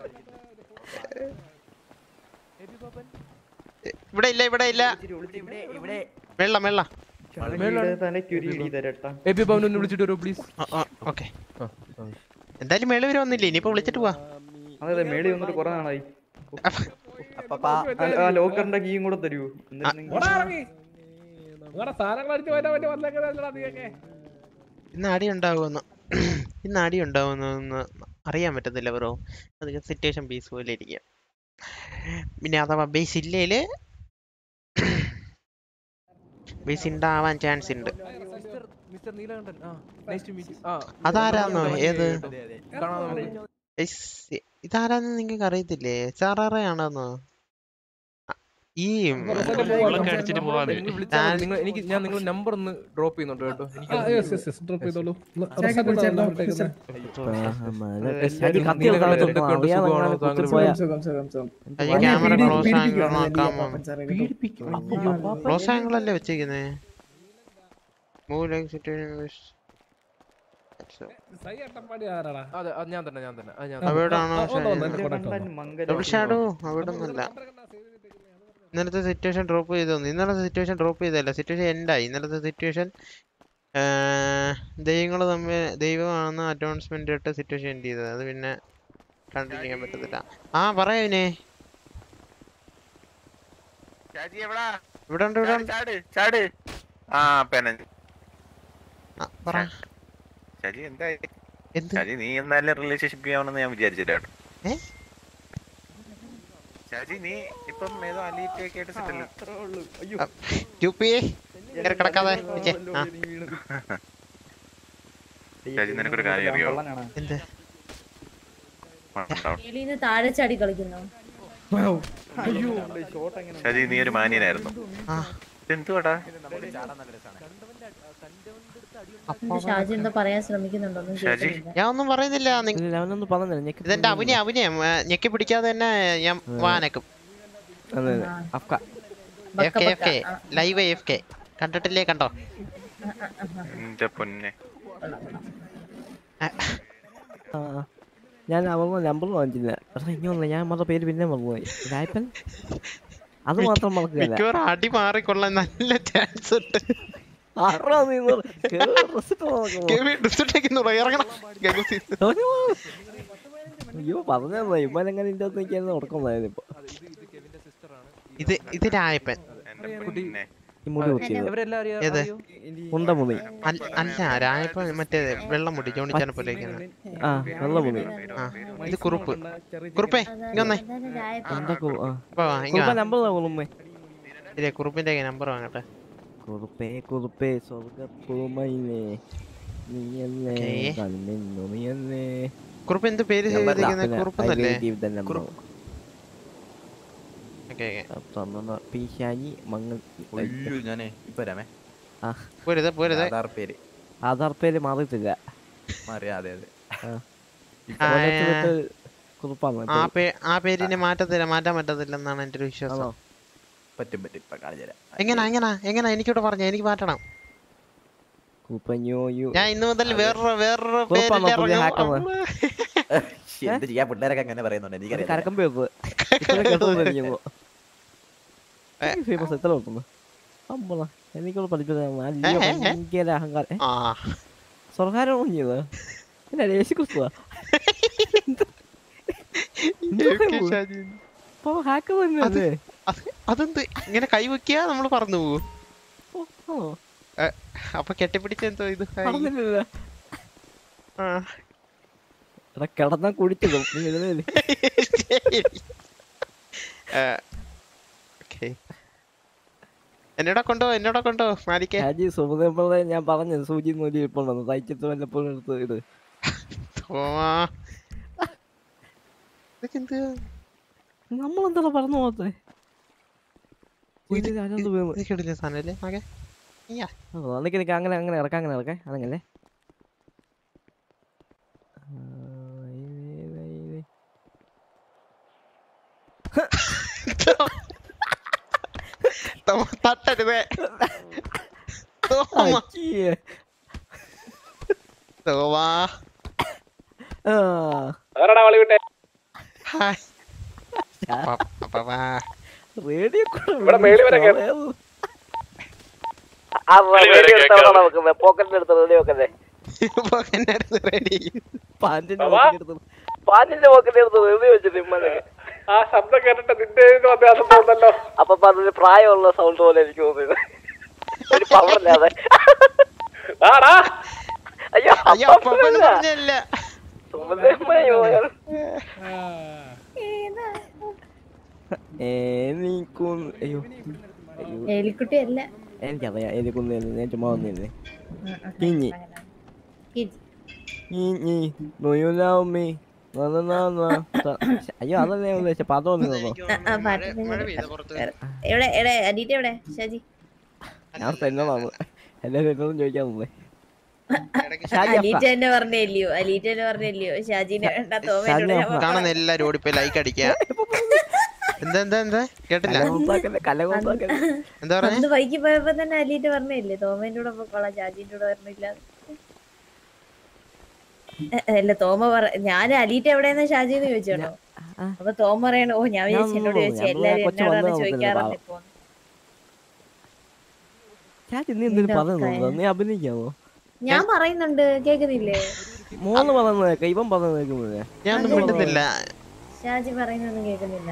ഇവിടെ ഇല്ല ഇവിടെ ഇല്ല വെള്ളം വെള്ളം തലയ്ക്കൊരു ഇടി തരട്ടാ എ പി ഭവൻ ഒന്ന് വിളിച്ചിട്ട് വരൂ പ്ലീസ് ഓക്കെ എന്തായാലും മേള വരെ വന്നില്ലേ ഇനിയിപ്പോ വിളിച്ചിട്ട് പോവാ അതെ അതെ മേളി വന്നിട്ട് കുറെ നാളായി അപ്പപ്പാ ആ- ആ ലോക്കറിന്റെ കീയും കൂടെ തരൂ ഓടാ ഇറങ്ങി നിങ്ങളുടെ സാധനങ്ങൾ അടിച്ചു പോരാൻ വേണ്ടി വന്നേക്കുന്നതല്ലടാ നീയൊക്കെ ഇന്ന് അടി ഉണ്ടാവുമെന്ന് ഇന്ന് അടി ഉണ്ടാവുമെന്ന് അറിയാൻ പറ്റത്തില്ല ബ്രോ അത് സിറ്റുവേഷൻ പീസ് പോലെ ഇരിക്കുക പിന്നെ അഥവാ ബേസ് ഇല്ലേല് ബേസ് ഉണ്ടാവാൻ ചാൻസ് ഉണ്ട് മിസ്റ്റർ നീലകണ്ഠൻ ആ നൈസ് ടു മീറ്റ് ആ അതാരാന്നോ ഏത് കാണാൻ നമുക്ക് എസ്, ഇതാരാന്ന് നിങ്ങൾക്ക് അറിയത്തില്ലേ സാറാറയാണെന്നോ ഈ ഉള്ളൊക്കെ അടിച്ചിട്ട് പോവാതെ നിങ്ങൾ വിളിച്ചാൽ മതി. നിങ്ങൾ എനിക്ക് ഞാൻ നിങ്ങളുടെ നമ്പർ ഒന്ന് ഡ്രോപ്പ് ചെയ്യുന്നുണ്ട് കേട്ടോ എനിക്ക് ആ യെസ് യെസ് യെസ് ഡ്രോപ്പ് ചെയ്തോളൂ ചായക്ക് കുടിച്ചേട്ടോ, മിസ്റ്റർ. ഷാജി കത്തി നീലകണ്ഠൻ എന്തൊക്കെയുണ്ട്? സുഖമാണോ? താങ്കൾ പോയാ സുഖം സുഖം സുഖം അയ്യോ, അവനെ ക്യാമറ പീഡി- ക്ലോസ് പീഡിപ്പിക്കുവാണ് ആംഗിൾ ഈ നോക്കാമോ അപ്പാപ്പൻ സാറേ കേട്ടോ. ക്ലോസ് ആംഗിൾ അല്ലേ വെച്ചിരിക്കുന്നേ മൂവ് ലൈക്ക് സിറ്റുവേഷൻ സൈ അട്ടപ്പാടി ആരാടാ അതെ അത് ഞാൻ തന്നെ ഞാൻ തന്നെ അത് ഞാൻ അവിടാണോ ആ, ഒന്ന് വന്ന് എന്റെ കൂടെ ഇട്ടോ. ഡബിൾ ഷാഡോ അവിടെ ഒന്നുമില്ല ഇന്നലത്തെ സിറ്റുവേഷൻ ഡ്രോപ്പ് ചെയ്തു ഇന്നലത്തെ സിറ്റുവേഷൻ ഡ്രോപ്പ് ചെയ്തല്ല സിറ്റുവേഷൻ എൻഡായി ഇന്നലത്തെ സിറ്റുവേഷൻ ദൈവങ്ങൾ തമ്മിൽ ദൈവമാണെന്ന് അഡ്വാൻസ്മെന്റ് ഇട്ട് സിറ്റുവേഷൻ എൻഡ് ചെയ്തത് അത് പിന്നെ കണ്ടിന്യൂ ചെയ്യാൻ പറ്റത്തില്ല ആ പറയാ ഷാജി എവിടാ ഇവിടെ ഉണ്ട് ഇവിടെ ഉണ്ട് ചാട് ചാട് ആ പെനൻ ആ, പറ ഷാജി എന്തായി എന്ത് ഷാജി നീ എന്തായാലും റിലേഷൻഷിപ്പ് ചെയ്യാമെന്ന് ഞാൻ വിചാരിച്ചില്ല കേട്ടോ ഏ? ഷാജി നീ ഇപ്പം ഏതോ അലീറ്റൊക്കെ ആയിട്ട് സെറ്റിൽ ചുപ്പി കയറി കിടക്കാതെ വെച്ചേ. ആ ഷാജി നിനക്കൊരു കാര്യം അറിയോ എന്ത് വെളിയിൽ നിന്ന് താഴെ ചാടി കളിക്കുന്നു ഷാജി നീ ഒരു മാന്യനായിരുന്നു ആ എന്തുവാടാ ഇത് ഷാജി എന്തോ പറയാൻ ശ്രമിക്കുന്നുണ്ടോന്നും ഷാജി കേൾക്കുന്നില്ല ഞാൻ ഒന്നും പറയുന്നില്ല നിങ്ങ- ഇല്ല, അവനൊന്നും പറഞ്ഞില്ല ഞെക്കി ഇതെന്റെ അഭിനയം അഭിനയം ആ, ഞെക്കി പിടിക്കാതെ തന്നെ ഞാൻ വാനക്കും അതെ അതെ അഫ്ക F K F K live F K കണ്ടിട്ടില്ലേ കണ്ടോ എന്റെ പൊന്നെ ആ ആ. ഞാൻ അവളുടെ നമ്പർ വാങ്ങിച്ചില്ല പക്ഷെ ഇങ്ങനെ ഞാൻ മറന്ന പേര് പിന്നെ മറന്നുപോയി രായപ്പൻ അത് മാത്രം മറക്കുകയല്ല മിക്കവാറും അടി മാറിക്കൊള്ളാൻ നല്ല ചാൻസ് ഉണ്ട് ആറാ നീ എന്ന് പറ- കേറ് dress ഇട്ട് നോക്ക് പോ. കെവി dress ഇട്ടേക്കുന്നുണ്ടോ? ഇറങ്ങണം ഗംഗൂസി. ഇറങ്ങ് പോ. അയ്യോ പറഞ്ഞാ ഇവനെങ്ങനെ ഇതിന്റെ അകത്ത് നിൽക്കാൻ ഉറക്കമായിരുന്നു ഇപ്പൊ ഇത് ഇത് രായപ്പൻ ഈ മുടി കുത്തിയത് ഇവരെല്ലാം അറിയാ ഏത് അറിയോ? ഉണ്ട മുടി അല്ല അല്ല രായപ്പൻ മറ്റേ വെള്ളം മുടി ജോണിച്ചാനെ പോലെ ആ വെള്ള മുടി ആ ഇത് കുറുപ്പ് കുറുപ്പേ ഇങ്ങ വന്നേ എന്തൊക്കെ ആ ഇപ്പൊ വാ, ഇങ്ങ് വാ. നമ്പർ കൊള്ളുമ്പേ ഇല്ലേ കുറുപ്പിന്റെ നമ്പർ വാങ്ങട്ടെ കുറുപ്പേ കുറുപ്പേ സ്വർഗപ്പൂമയിലേ നീയല്ലേ ഓക്കേ. കണ്ണിന്നു നീയല്ലേ കുറുപ്പ് എന്ത് പേര് ഞാൻ പറഞ്ഞ ചെയ്തിരിക്കുന്നത് പിന്നെ കുറുപ്പെന്നല്ലേ I will give the number. Okay okay തന്ന പിശാചി മങ്ങ ഒയ്യോ ഞാനേ ഇപ്പൊ വരാമേ ആ പോരുത് പോരുത് ആധാർ പേര് ആധാർ പേര് മാറിയിട്ടില്ല മാറിയ അതെ അതെ ആ. ആ, ഓരോരുത്തർ വിട്ട് കുറുപ്പാണ് ആ പേ ആ പേരിനെ മാറ്റത്തില്ല മാറ്റാൻ പറ്റത്തില്ലെന്നാണ് എന്റെ ഒരു വിശ്വാസം പറ്റും പറ്റും ഇപ്പൊ കാണിച്ചു തരാം എങ്ങനാ എങ്ങനാ എങ്ങനാ എനിക്കിവിടെ പറഞ്ഞ എനിക്ക് മാറ്റണം കുപ്പഞ്ഞോയു ഞാൻ ഇന്ന് മുതൽ വേറൊരു വേറൊരു കുറുപ്പാണോ പേരിൽ പുതിയ ഇറങ്ങും. ഹാക്കർ ശ്ശി, എന്ത് ചെയ്യാ പിള്ളേരൊക്കെ അങ്ങനെ പറയുന്നുണ്ട് എനിക്കറിയാം കരക്കമ്പ് കേട്ടോണ്ടിരിക്കുമ്പോ ഫേമസ് എത്ര ഓർക്കുന്നു അമ്പള എനിക്കുള്ള പഠിപ്പിച്ച ഏ, ഏ, ഏ. ഭയങ്കര അഹങ്കാരം ഏ? ആ സ്വർഗാരം ഒഴിഞ്ഞത് പിന്നെ യേശു ക്രിസ്തുവാ എനിക്ക് ഷാജി. ഹാക്കർ തന്നെ അത് അല്ലേ അത് അതെന്ത് ഇങ്ങനെ കൈവയ്ക്കുക നമ്മൾ പറന്നു പോകും ആണോ അപ്പൊ കെട്ടിപ്പിടിച്ച എന്തോ ഇത് ഹായ്. പറഞ്ഞില്ലല്ലോ ആ. എടാ കിടന്നാ കുടിച്ചതും നീ എഴുന്നേല് ആ, okay. എന്നോടെ കൊണ്ടോ എന്നോടെ കൊണ്ടോ മാലിക്കേ ഷാജി സുമതേ ഞാൻ പറഞ്ഞു സൂചി നൂലി ഇരിപ്പുണ്ടെന്ന് തയ്ച്ചിട്ട് വല്ലപ്പോഴും എടുത്ത് ഇട് തോമാ ഇതൊക്കെ എന്ത് നമ്മളെന്താ പറഞ്ഞു പോകത്തെ ഇത് അതിനകത്ത് വീണ് ഇത് കിടില്ല സാധനല്ലേ ആകെ ഇയ്യാ. അതൊക്കെ എനിക്ക് അങ്ങനെ അങ്ങനെ ഇറക്കാം അങ്ങനെ ഇറക്കാം അതങ്ങനെ തോമ, തട്ടരുതേ തോമ തോമാ ഹായ് അപ്പ- അപ്പവാ. റേഡിയോ ഇവിടെ മേളിൽ വരെ കേറ്. ആ റേഡിയോ എടുത്തവിടെ വെക്കുന്നത് പോക്കറ്റിന്റെ അടുത്ത് റേഡിയോ വെക്കുന്നേ ഇപ്പൊ എന്നെ അടുത്ത് ready. പാന്റിന്റെ ബാബാ. പാഞ്ഞിന്റെ പോക്കറ്റിന്റെ അടുത്ത് റേഡിയോ വെച്ചിട്ട് ഇമ്മനൊക്കെ ആ ശബ്ദം കേട്ടിട്ട് നിന്റെ അഭ്യാസം തോന്നല്ലോ അപ്പൊ അപ്പൊ അതിന് പ്രായമുള്ള സൗണ്ട് പോലെ എനിക്ക് തോന്നിയത് ഒരു പവറില്ലാതെ ആടാ അയ്യോ അയ്യോ അപ്പൂപ്പന് പറഞ്ഞല്ല സുമതമ്മയോ എനിക്കും അയ്യോ അയ്യോ എലിക്കുട്ടി അല്ല എനിക്കറിയാം എനിക്കൊന്നും ഞാൻ ചുമ്മാ വന്നിരുന്നേ കിഞ്ഞി കിഞ്ഞി do you love me Na, na, na, na. ത- ശ്ശെ, അയ്യോ അതല്ലേ ഞാൻ ഉദ്ദേശിച്ച പദം ഒന്ന് തന്നോ ആ, ആ, പാട്ട് എവിടെ എവിടെ അനീറ്റ എവിടെ ഷാജി ഞാൻ തന്നതാണ് എല്ലാവരും എന്നോടും ചോദിക്കാൻ തന്നെ ഷാജി അലീറ്റ അപ്പ തന്നെ പറഞ്ഞില്ലയോ അലീറ്റ തന്നെ പറഞ്ഞില്ലയോ ഷാജിനെ വേണ്ട തോമേനോട് ഞാൻ അപ്പ. കാണുന്ന എല്ലാരും ഓടിപ്പോയി ലൈക്ക് അടിക്കുക എന്താ എന്താ എന്താ കേട്ടില്ല കലകൊണ്ടാക്കല്ലേ കലകൊണ്ടാക്കല്ലേ എന്താ പറഞ്ഞേ അന്ന് വൈകി പോയപ്പോ തന്നെ അലീറ്റ പറഞ്ഞില്ലേ തോമേന്റെ കൂടെ പോക്കോളാം ഷാജിന്റെ കൂടെ പറഞ്ഞില്ല എ- അല്ല തോമ പറ ഞാൻ അലീറ്റ എവിടെയെന്ന് ഷാജിന്ന് ചോദിച്ചോട്ടോ അപ്പൊ തോമ പറയണ ഓ ഞാൻ വിചാരിച്ചു എന്നോട് ഞാൻ ചോദിച്ചു ഞാൻ എല്ലാരും കൊച്ചു എന്നോടാണ് വന്നതാ ചോദിക്കാറുണ്ട് നോക്കുന്നത് ഇപ്പൊ ഷാജി നീ എന്തിനു നിന്റെ പറയുന്നത് ഒക്കെ. നീ അഭിനയിക്കാമോ ഞാൻ പറയുന്നുണ്ട് കേക്കുന്നില്ലേ മോന്ന് പറയുന്നത് കേൾക്കാം ഇവൻ പറയുന്നത് കേൾക്കുന്നില്ലേ ഞാൻ ഒന്നും മിണ്ടുന്നില്ല ഷാജി പറയുന്നൊന്നും കേൾക്കുന്നില്ല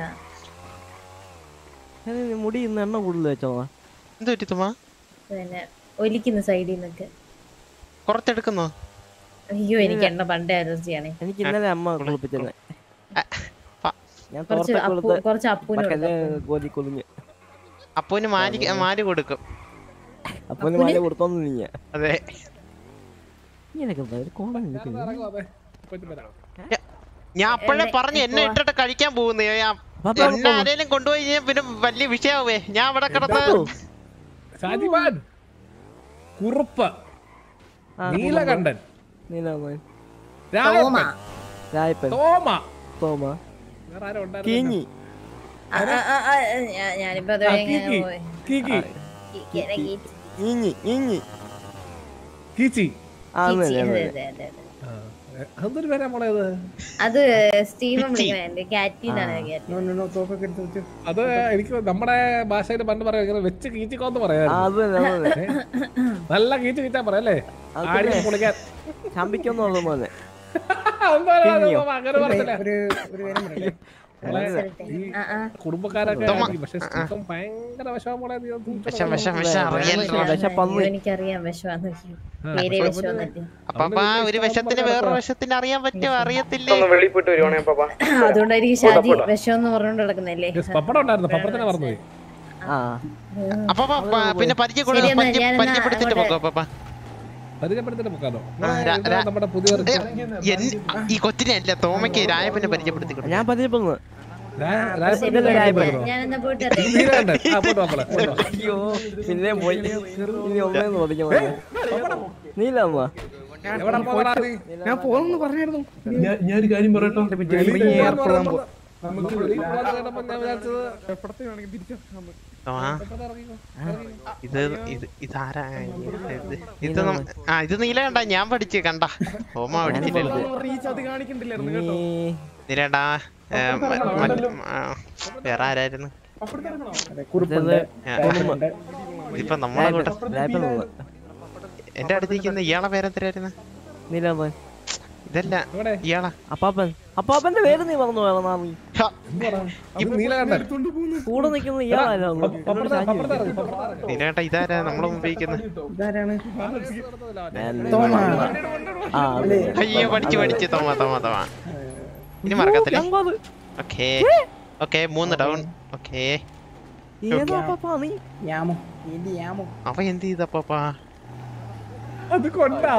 ഷാജി, നീ മുടി ഇന്ന് എണ്ണ കൂടുതൽ വെച്ചോ എന്ത് പറ്റി തുമ്മ പിന്നെ ഒലിക്കുന്ന സൈഡിൽ നിന്നൊക്കെ പുറത്തെടുക്കുന്നോ അയ്യോ എനിക്ക് എണ്ണ പണ്ടേ അലർജിയാണ് എനിക്ക് ഇന്നലെ അമ്മ കുളിപ്പിച്ചത് ഞാൻ കുറച്ച് തോർത്തൊക്കെ അപ്പു കൊടുത്ത് കുറച്ച് അപ്പൂന് പക്കല്ലേ കൊടുക്കാം. കോലി കൊലിഞ്ഞ് അപ്പൂന് മാരി മാരി കൊടുക്കും അപ്പൊ മാല കൊടുത്തോന്ന് നീ അതെ ഇങ്ങനെയൊക്കെ എന്താ ഒരു കോണം ഞാൻ അപ്പോഴേ എവിടെ? പറഞ്ഞു എന്നെ എപ്പോ? ഇട്ടിട്ട് കഴിക്കാൻ പോകുന്നു ഞാൻ പാപ്പ, എന്നെ പാപ്പ. ആരേലും കൊണ്ടുപോയി കഴിഞ്ഞാൽ പിന്നെ വലിയ വിഷയാവേ ഞാൻ ഇവിടെ കിടന്ന് ഷാജിമാൻ കുറുപ്പ് നീലകണ്ഠൻ നീലകണ്ഠൻ രായപ്പൻ രായപ്പൻ തോമ തോമ വേറെ ആരോ ഉണ്ടായിരുന്നല്ലോ. കീഞ്ഞി ആ, ആ, ആ, ആ, ഞാ- ഞാനിപ്പോ അത് ആ, ഇങ്ങനെ കീക്കി. പോയി. കീക്കി കീക്കി, എടാ, കീക്കി. ഈഞ്ഞി ഈഞ്ഞി കീച്ചി ആ അത് ചേച്ചി, തന്നെ, അതെ അത് അതെ തന്നെ. അതെ അതെ അതൊരു പേരാ മോളെ അത് അത് സ്റ്റീവൻ വിളിക്കണേ കാറ്റിന്നാണ് കാറ്റി അത് എനിക്ക് നമ്മുടെ ഭാഷയിൽ പണ്ട് പറയാം ഇങ്ങനെ വെച്ച് കീച്ചിക്കോന്ന് പറയാം ആ, അത് തന്നെ, അത് തന്നെ. നല്ല കീച്ച് കീച്ചാ പറയാം അല്ലേ അത് ആടി പിന്നെ. പൊളിക്കാൻ ചമ്പിക്കൊന്നുള്ള പോലെ അതൊന്നും അല്ല, പിന്നെയോ? അതൊന്നും അങ്ങനെ പറഞ്ഞില്ല. മോളെ, ഈ ആ, ആ. കുടുംബക്കാരൊക്കെ തൊമ്മ. ആയിരിക്കും. പക്ഷെ സ്റ്റീഫൻ ഭയങ്കര വിഷമം മോളെ നീ ഒന്ന് വിഷം വിഷം വിഷം വിഷം, അറിയല്ലോ വിഷപ്പന്നി. അയ്യോ, എനിക്കറിയാം വിഷമാന്ന് പേരെ വിഷം വന്നിട്ട് അപ്പൊ ഒരു വിഷത്തിന് വേറൊരു വിഷത്തിന് അറിയാൻ പറ്റുമോ അറിയത്തില്ലേ ഒന്ന് വെളിയിൽ പോയിട്ട് വരുവാണേ പാപ്പ അതുകൊണ്ടായിരിക്കും ഷാജി വിഷം എന്ന് പറഞ്ഞോണ്ട് നടക്കുന്നല്ലേ Yes, പപ്പടം ഉണ്ടായിരുന്നു പപ്പടത്തിനെ മറന്നുപോയി ആ അപ്പൊ പിന്നെ പരിചയപ്പെടു ശരി, എന്നാ പരിചയ- ഞാനെന്നാ പരിചയപ്പെടുത്തിട്ട് അങ്ങോട്ട് പോക്കോ പപ്പ പരിചയപ്പെടുത്തിട്ട് പോക്കാലോ ആ, രാ- രാ- നമ്മുടെ പുതിയ എൻ- ഈ കൊച്ചിനെ അല്ല തോമയ്ക്ക് രായപ്പനെ പരിചയപ്പെടുത്തി കൊടുത്തു. ഞാൻ പരിചയപ്പെടുന്നത് ശരി, ഞാൻ എന്നാ പോയിട്ട് വരാം. അയ്യോ പിന്നെ പോയി ഇനി ഒന്നേന്ന് പഠിക്കാൻ നീലമ്മ ഞാൻ പോകുന്നു പറഞ്ഞായിരുന്നു ഞാനൊരു കാര്യം പറയട്ടോ തോമാ, ഇത് ഇത് ഇതാരാ ഇത് ഇത് നം- ആ ഇത് നീല കണ്ട ഞാൻ പഠിച്ച് കണ്ട തോമ പഠിച്ചില്ലല്ലോ റീച്ച് അത് കാണിക്കണ്ടില്ലായിരുന്നു കേട്ടോ നീലേട്ടാ ഏ, മ- മറ്റ്- ആ, വേറെ ആരായിരുന്നു ആ, ഇതിപ്പോ നമ്മളെ കൂട്ട എന്റെ അടുത്തിരിക്കുന്ന ഇയാളെ പേരെന്തരായിരുന്നു നീലമ്മ ഇതല്ല ഇയാളാ അപ്പാപ്പൻ അപ്പാപ്പന്റെ പേര് നീ പറഞ്ഞു വേണം നാമി കൂടെ നിൽക്കുന്ന ഇയാളായിരുന്നു നീലേട്ടാ ഇതാരാ നമ്മളെ മുമ്പിരിക്കുന്നത് ആ അയ്യോ പഠിച്ച് പഠിച്ച് തോമ തോമ തോമ ഇനി മറക്കത്തില്ല ഓക്കേ ഓക്കേ മൂന്ന് ഡൗൺ ഓക്കേ ഏതാ അപ്പാപ്പാ നീ യാമോ ഇത് യാമോ അവ എന്ത് ചെയ്തപ്പാ അത് കൊണ്ടാ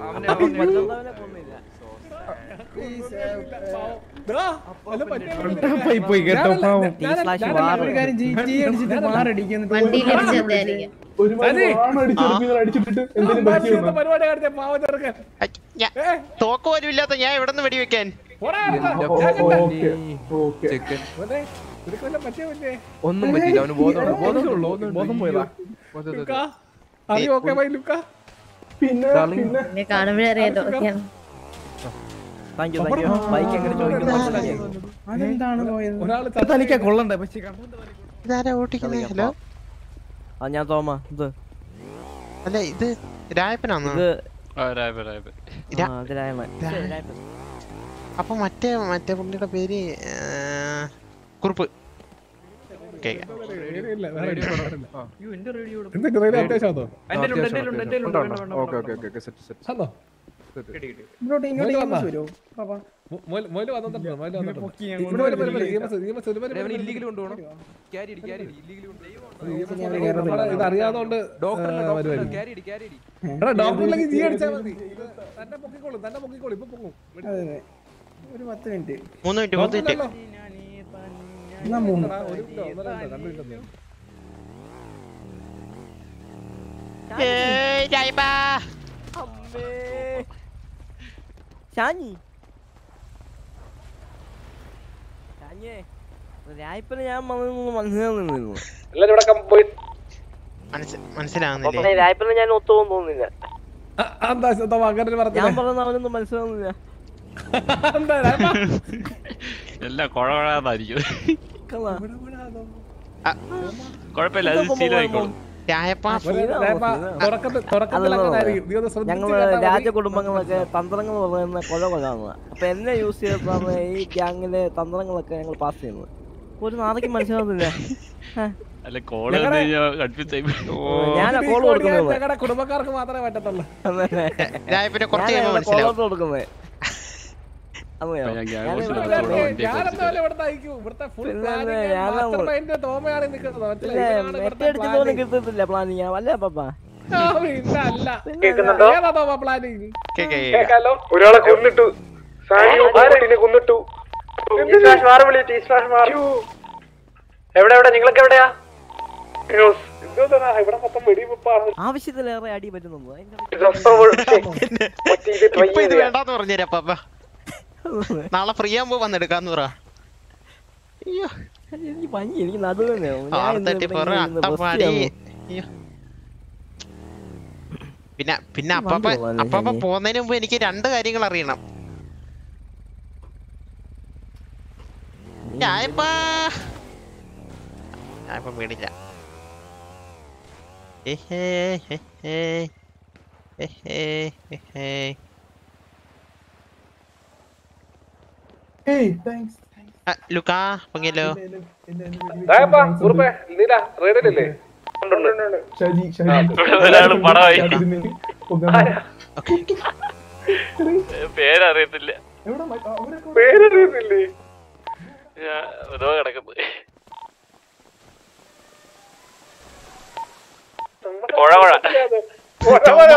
പോയി പോയി കേട്ടോ പാവം T slash war. ഒരു കാര്യം ചെയ്യ്, തീ അടിച്ചിട്ട് മാറടിക്കും എന്നിട്ട് വണ്ടിയിലിടിച്ച് ചത്തായിരിക്കും അടിച്ചിട്ടിട്ട് എന്തെങ്കിലും പറ്റിയോ പരിപാടി കാണിച്ച പാവം ചെറുക്കൻ തോക്ക് പോലും ഇല്ലാത്ത ഞാൻ എവിടെ നിന്ന് വെടിവെക്കാൻ പോടാ, ഓക്കെ ഓക്കെ മോനെ, നിനക്ക് വല്ലതും പറ്റിയോ കുഞ്ഞേ? ഒന്നും പറ്റില്ല അവന് ബോധമുണ്ട് ബോധമുള്ളൂ ബോധം പോയതാ ലുക്കാ, are you okay, my ലുക്കാ? പിന്നെ പിന്നെ എന്നെ കാണുമ്പോഴേ അറിയാലോ ഓക്കെയാണ് thank you thank you bike എങ്ങനെ ചോദിക്കുന്നു അതെന്താണ് പോയത് ഒരാള് ഇത് തനിക്കാ കൊള്ളണ്ടേ പക്ഷെ കണ്ടത് ഇതാരാ ഓട്ടിക്കുന്നത് ഹലോ ആ ഞാൻ തോമ ഇത് അല്ല ഇത് രായപ്പനാന്നോ ഇത് ആ, രായപ്പ, രായപ്പ. ആ, ഇത് രായമൻ. രായ- രായമൻ. അപ്പൊ മറ്റേ മറ്റേ പുള്ളിയുടെ പേര് ആ, കുറുപ്പ് കേക്ക ഇല്ല, വേറെ ഇല്ല, വേറെ ഇല്ല. അയ്യോ, എന്റെ റേഡിയോ ഇവിടെ. എന്തൊക്കെ റേഡിയോ അത്യാവശ്യമാണോ? എന്റെ ഉണ്ട്, എന്റെ ഉണ്ട്, എന്റെ ഉണ്ട്. വേണ്ട, വേണ്ട, ഓക്കെ വേണ്ട. ഓക്കെ ഓക്കെ സെറ്റ് സെറ്റ് ആന്നോ? കിട്ടി, കിട്ടി. ഇങ്ങോട്ട് ഇങ്ങോട്ട് മോല് EMS വന്നാ? വരുമോ പാപ്പാ മോ- മോല് മോല് വന്നിട്ടുണ്ടോ? മോല് വന്നിട്ടുണ്ടോ? പൊക്കി ഞാൻ ഇവിടെ വരും, വരും, വരും. EMS, EMS, ഒരു വരും, അവന് വരും. ഇല്ലീഗൽ കൊണ്ടുപോകണം ക്യാരി അടി ക്യാരി അടി ഇല്ലീഗൽ EMS നമ്മളെ ഇത് അറിയാത്തോണ്ട് ഡോക്ടറിനെ ആ, ഡോക്ടറിനെ വരുമായിരിക്കും. ക്യാരി അടി ക്യാരി അടി എടാ, ഡോക്ടറിലേക്ക് ജീ അടിച്ചാൽ മതി ഇത് തന്നെ പൊക്കിക്കോളും തന്നെ പൊക്കിക്കോളും ഇപ്പൊ പൊങ്ങും അതെ അതെ ഒരു പത്ത് മിനിറ്റ് മൂന്ന് മിനിറ്റ് മൂന്ന് മിനിറ്റ് ഡോക്ടറിനല്ലോ. എന്നാ മൂന്ന് എടാ, ഒരു മിനിറ്റോ ഒന്നര മിനിറ്റോ രണ്ട് മിനിറ്റോ ഏയ് രായപ്പാ അമ്മേ. ഷാനി ഷാനിയേ രായ്പന് ഞാൻ വന്നു മനസ്സിലാവുന്നു എല്ലാരും ഇവിടെ come പോയി മനസ്സ് മനസ്സിലാവുന്നില്ലേ രായ്പന് ഞാൻ ഒത്തുപോകും തോന്നുന്നില്ല ആ, ആ, എന്താ എന്താ അങ്ങനെ ഞാൻ പറഞ്ഞില്ലേ പറയുന്ന അവനൊന്നും മനസ്സിലാവുന്നില്ല എന്താ രാമ? എല്ലാം കുഴവഴാന്നായിരിക്കും കളാ. കുഴപ്പമില്ല അത് ശീലമായിക്കോളും രായപ്പാ ഒരു രാമ, തുടക്കത്തിൽ തുടക്കത്തിൽ അങ്ങനെ ആയിരിക്കും നീ ഒന്ന് ശ്രദ്ധിച്ച് ഞങ്ങള് കേട്ടാ മതി. രാജകുടുംബങ്ങളൊക്കെ തന്ത്രങ്ങൾ പറയുന്ന കൊല കൊലാന്ന് അപ്പൊ എന്നെ യൂസ് ചെയ്തിട്ടാണ് ഈ ഗ്യാങ്ങിലെ തന്ത്രങ്ങളൊക്കെ ഞങ്ങൾ പാസ് ചെയ്യുന്നത് ഒരു നാളേക്ക് മനസ്സിലാവുന്നില്ല ഹ. അല്ല കോള് വന്നു കഴിഞ്ഞാൽ കൺഫ്യൂസ് ആയി പോയി. ഞാനാ ഇത് ഈ കോൾ കോടി കൊടുക്കുന്നത് ഞങ്ങളുടെ കുടുംബക്കാർക്ക് മാത്രമേ പറ്റത്തുള്ളൂ രായപ്പിനെ കുറച്ച് ഞാനാ കഴിയുമ്പോൾ മനസ്സിലാവും കോളോട്ട് കൊടുക്കുന്നത് അറിയോ? അപ്പൊ ഞാൻ ഗ്യാങ് ഞാനിവിടെ ബോസിനെ കൊടുക്കുന്നത്. വിളിച്ചോളാം. വണ്ടി ഞാനെന്തായാലും ഇവിടുത്തെ അയക്കും ഇവിടുത്തെ ഫുൾ പിന്നെ പ്ലാനിങ് ഞാനാ മാസ്റ്റർ മൈൻഡ് തോമയാണ് നിൽക്കുന്നത് ഇല്ല മനസ്സിലായി ഇവനാണ് ഇവിടുത്തെ മെറ്റടിച്ചതൊന്നും planning. കിട്ടത്തില്ല പ്ലാനിങ് അല്ലേ പപ്പ ആ, പിന്നെ അല്ല കേൾക്കുന്നുണ്ടോ? ഏതാ തോമ പ്ലാനിങ് കേക്ക് കേക്കാലോ ഒരാളെ കൊന്നിട്ടു സാനിയോ കുട്ടിനെ കൊന്നിട്ടു എവിടെ എവിടെ നിങ്ങളൊക്കെ എവിടെയാ എന്തോന്നാ ഇവിടെ മൊത്തം വെടിവെപ്പാണ് ആവശ്യത്തിലേറെ അടി പറ്റുന്നത് അതിന്റെ ഇപ്പൊ ഇത് വേണ്ടാന്ന് പറഞ്ഞുതരാ പാപ്പ നാളെ ഫ്രീ ആകുമ്പോ വന്നെടുക്കാന്ന് പറ അയ്യോ എനിക്ക് പനി എനിക്ക് നടുവേദനയാവും. ഞാൻ ആറ് ഇന്ന് തട്ടി ഇവിടെ പോറ ഇങ്ങനെ ഇരുന്ന് അട്ടപ്പാടി ബസ് ചെയ്യാൻ അയ്യോ പിന്നെ പിന്നെ ഈ അപ്പാപ്പ വണ്ടി കൊള്ളാല്ലേ അപ്പാപ്പ ഷാജി? പോകുന്നതിന് മുമ്പ് എനിക്ക് രണ്ട് കാര്യങ്ങൾ അറിയണം ഞാനിപ്പാ ഞാനിപ്പോ വീടില്ല ഏഹേ, ഹെഹേ, ഹെഹേ, ഹെഹേ. ഏയ് താങ്ക്സ് ആ, ലുക്കാ പൊങ്ങിയല്ലോ ദായപ്പാ കുറുപ്പേ നീല റേഡിയല്ലേ ഷാജി ഒരാള് പടമായി. ഷാജി പേരറിയത്തില്ല പേരറിയുന്നില്ലേ ഞാൻ ഏതോ കിടക്കുന്നത് കൊഴ കൊഴ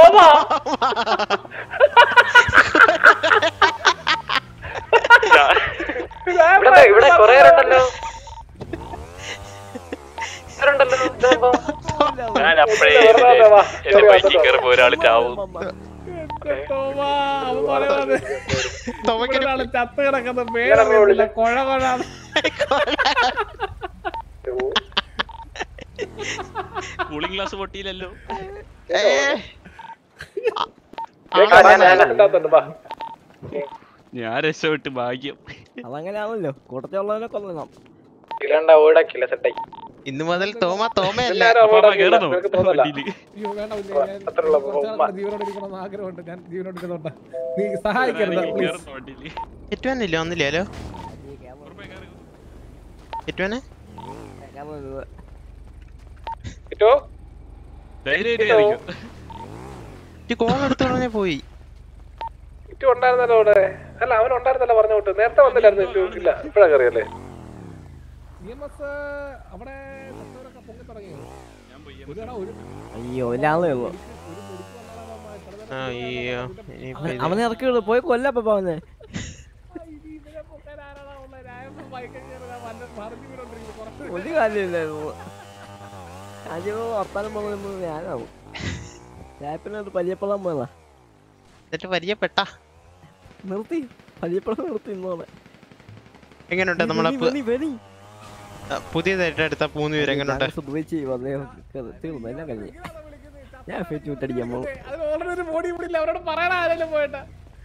ഇവിടെ ഇവിടെ കൊറേ ഉണ്ടല്ലോ ഞാൻ അപ്പഴേ എന്റെ ബൈക്കിൽ കയറുമ്പോ ഒരാൾ ചാവും ഒരാള് ചത്ത് കിടക്കുന്ന പേരറിയില്ല കൊഴ കൊഴ കൂളിംഗ് ഗ്ലാസ് പൊട്ടിയില്ലല്ലോ ഞാൻ രക്ഷപ്പെട്ട് ഭാഗ്യം അതങ്ങനെയാണല്ലോ കൂട്ടത്തിലുള്ളവനെ കൊല്ലണം കിലണ്ട ഓടാക്കില്ല സെറ്റായി ഇന്ന് മുതൽ തോമ തോമയല്ല അപ്പാപ്പ കേറുന്നോ വണ്ടിയില് അയ്യോ വേണ്ട കുഞ്ഞേ, ഞാൻ കുറച്ച് നാൾ കൂടെ ജീവനോടെ ഇരിക്കണമെന്ന് ആഗ്രഹമുണ്ട് ഞാൻ ജീവനോടെ ഇരിക്കുന്നുണ്ട് നീ സഹായിക്കരുത് പ്ലീസ് കേറുന്നോ വണ്ടിയില് എറ്റുവാനില്ല ഒന്നില്ലല്ലോ എറ്റുവാനെ കിട്ടോ ധൈര്യമായിട്ട് കയറിക്കോ കോൾ എടുത്തു പറഞ്ഞേ പോയി കിറ്റു ഉണ്ടായിരുന്നല്ലോ അവിടെ അല്ല അവൻ ഉണ്ടായിരുന്നല്ലോ പറഞ്ഞു വിട്ടു നേരത്തെ വന്നില്ലായിരുന്നു കിറ്റു ഇല്ല ഇപ്പഴാ കയറിയല്ലേ EMS അവിടെ ചത്തവരൊക്കെ പൊങ്ങി തുടങ്ങിയോ ഒരുടാ, ഒരു അയ്യോ ഒരാളേ ഉള്ളു അയ്യോ ഇനിയിപ്പോ അവൻ- ഇത് അവനെ ഇറക്കി വിടും പോയി കൊല്ലപ്പ അവനെ ഒരു കാര്യമില്ലായിരുന്നു ആദ്യം വർത്താനം പറയുന്നത് ഞാനാവും ഞാപ്പിനെ അത് പരിചയപ്പെടാൻ പോയതാ എന്നിട്ട് പരിചയപ്പെട്ട നിർത്തി പരിചയപ്പെടാൻ നിർത്തി ഇന്നോടെ എങ്ങനെയുണ്ട് നമ്മളെ വെനി, പു- വെനി, വെനി. ആ, പുതിയതായിട്ട് എടുത്ത മൂന്ന് പേര് എങ്ങനെയുണ്ട് ഞാൻ ഉപയോഗിച്ച് വന്നേ തീർന്നു എല്ലാം കഴിഞ്ഞ് ഞാൻ ഫേറ്റ് വിട്ടടിക്കാൻ പോകും അതിന് ഓൾറെഡി ഒരു ബോഡി ഇവിടെ ഇല്ല അവരോട് പറയണ ആരെങ്കിലും പോയിട്ട്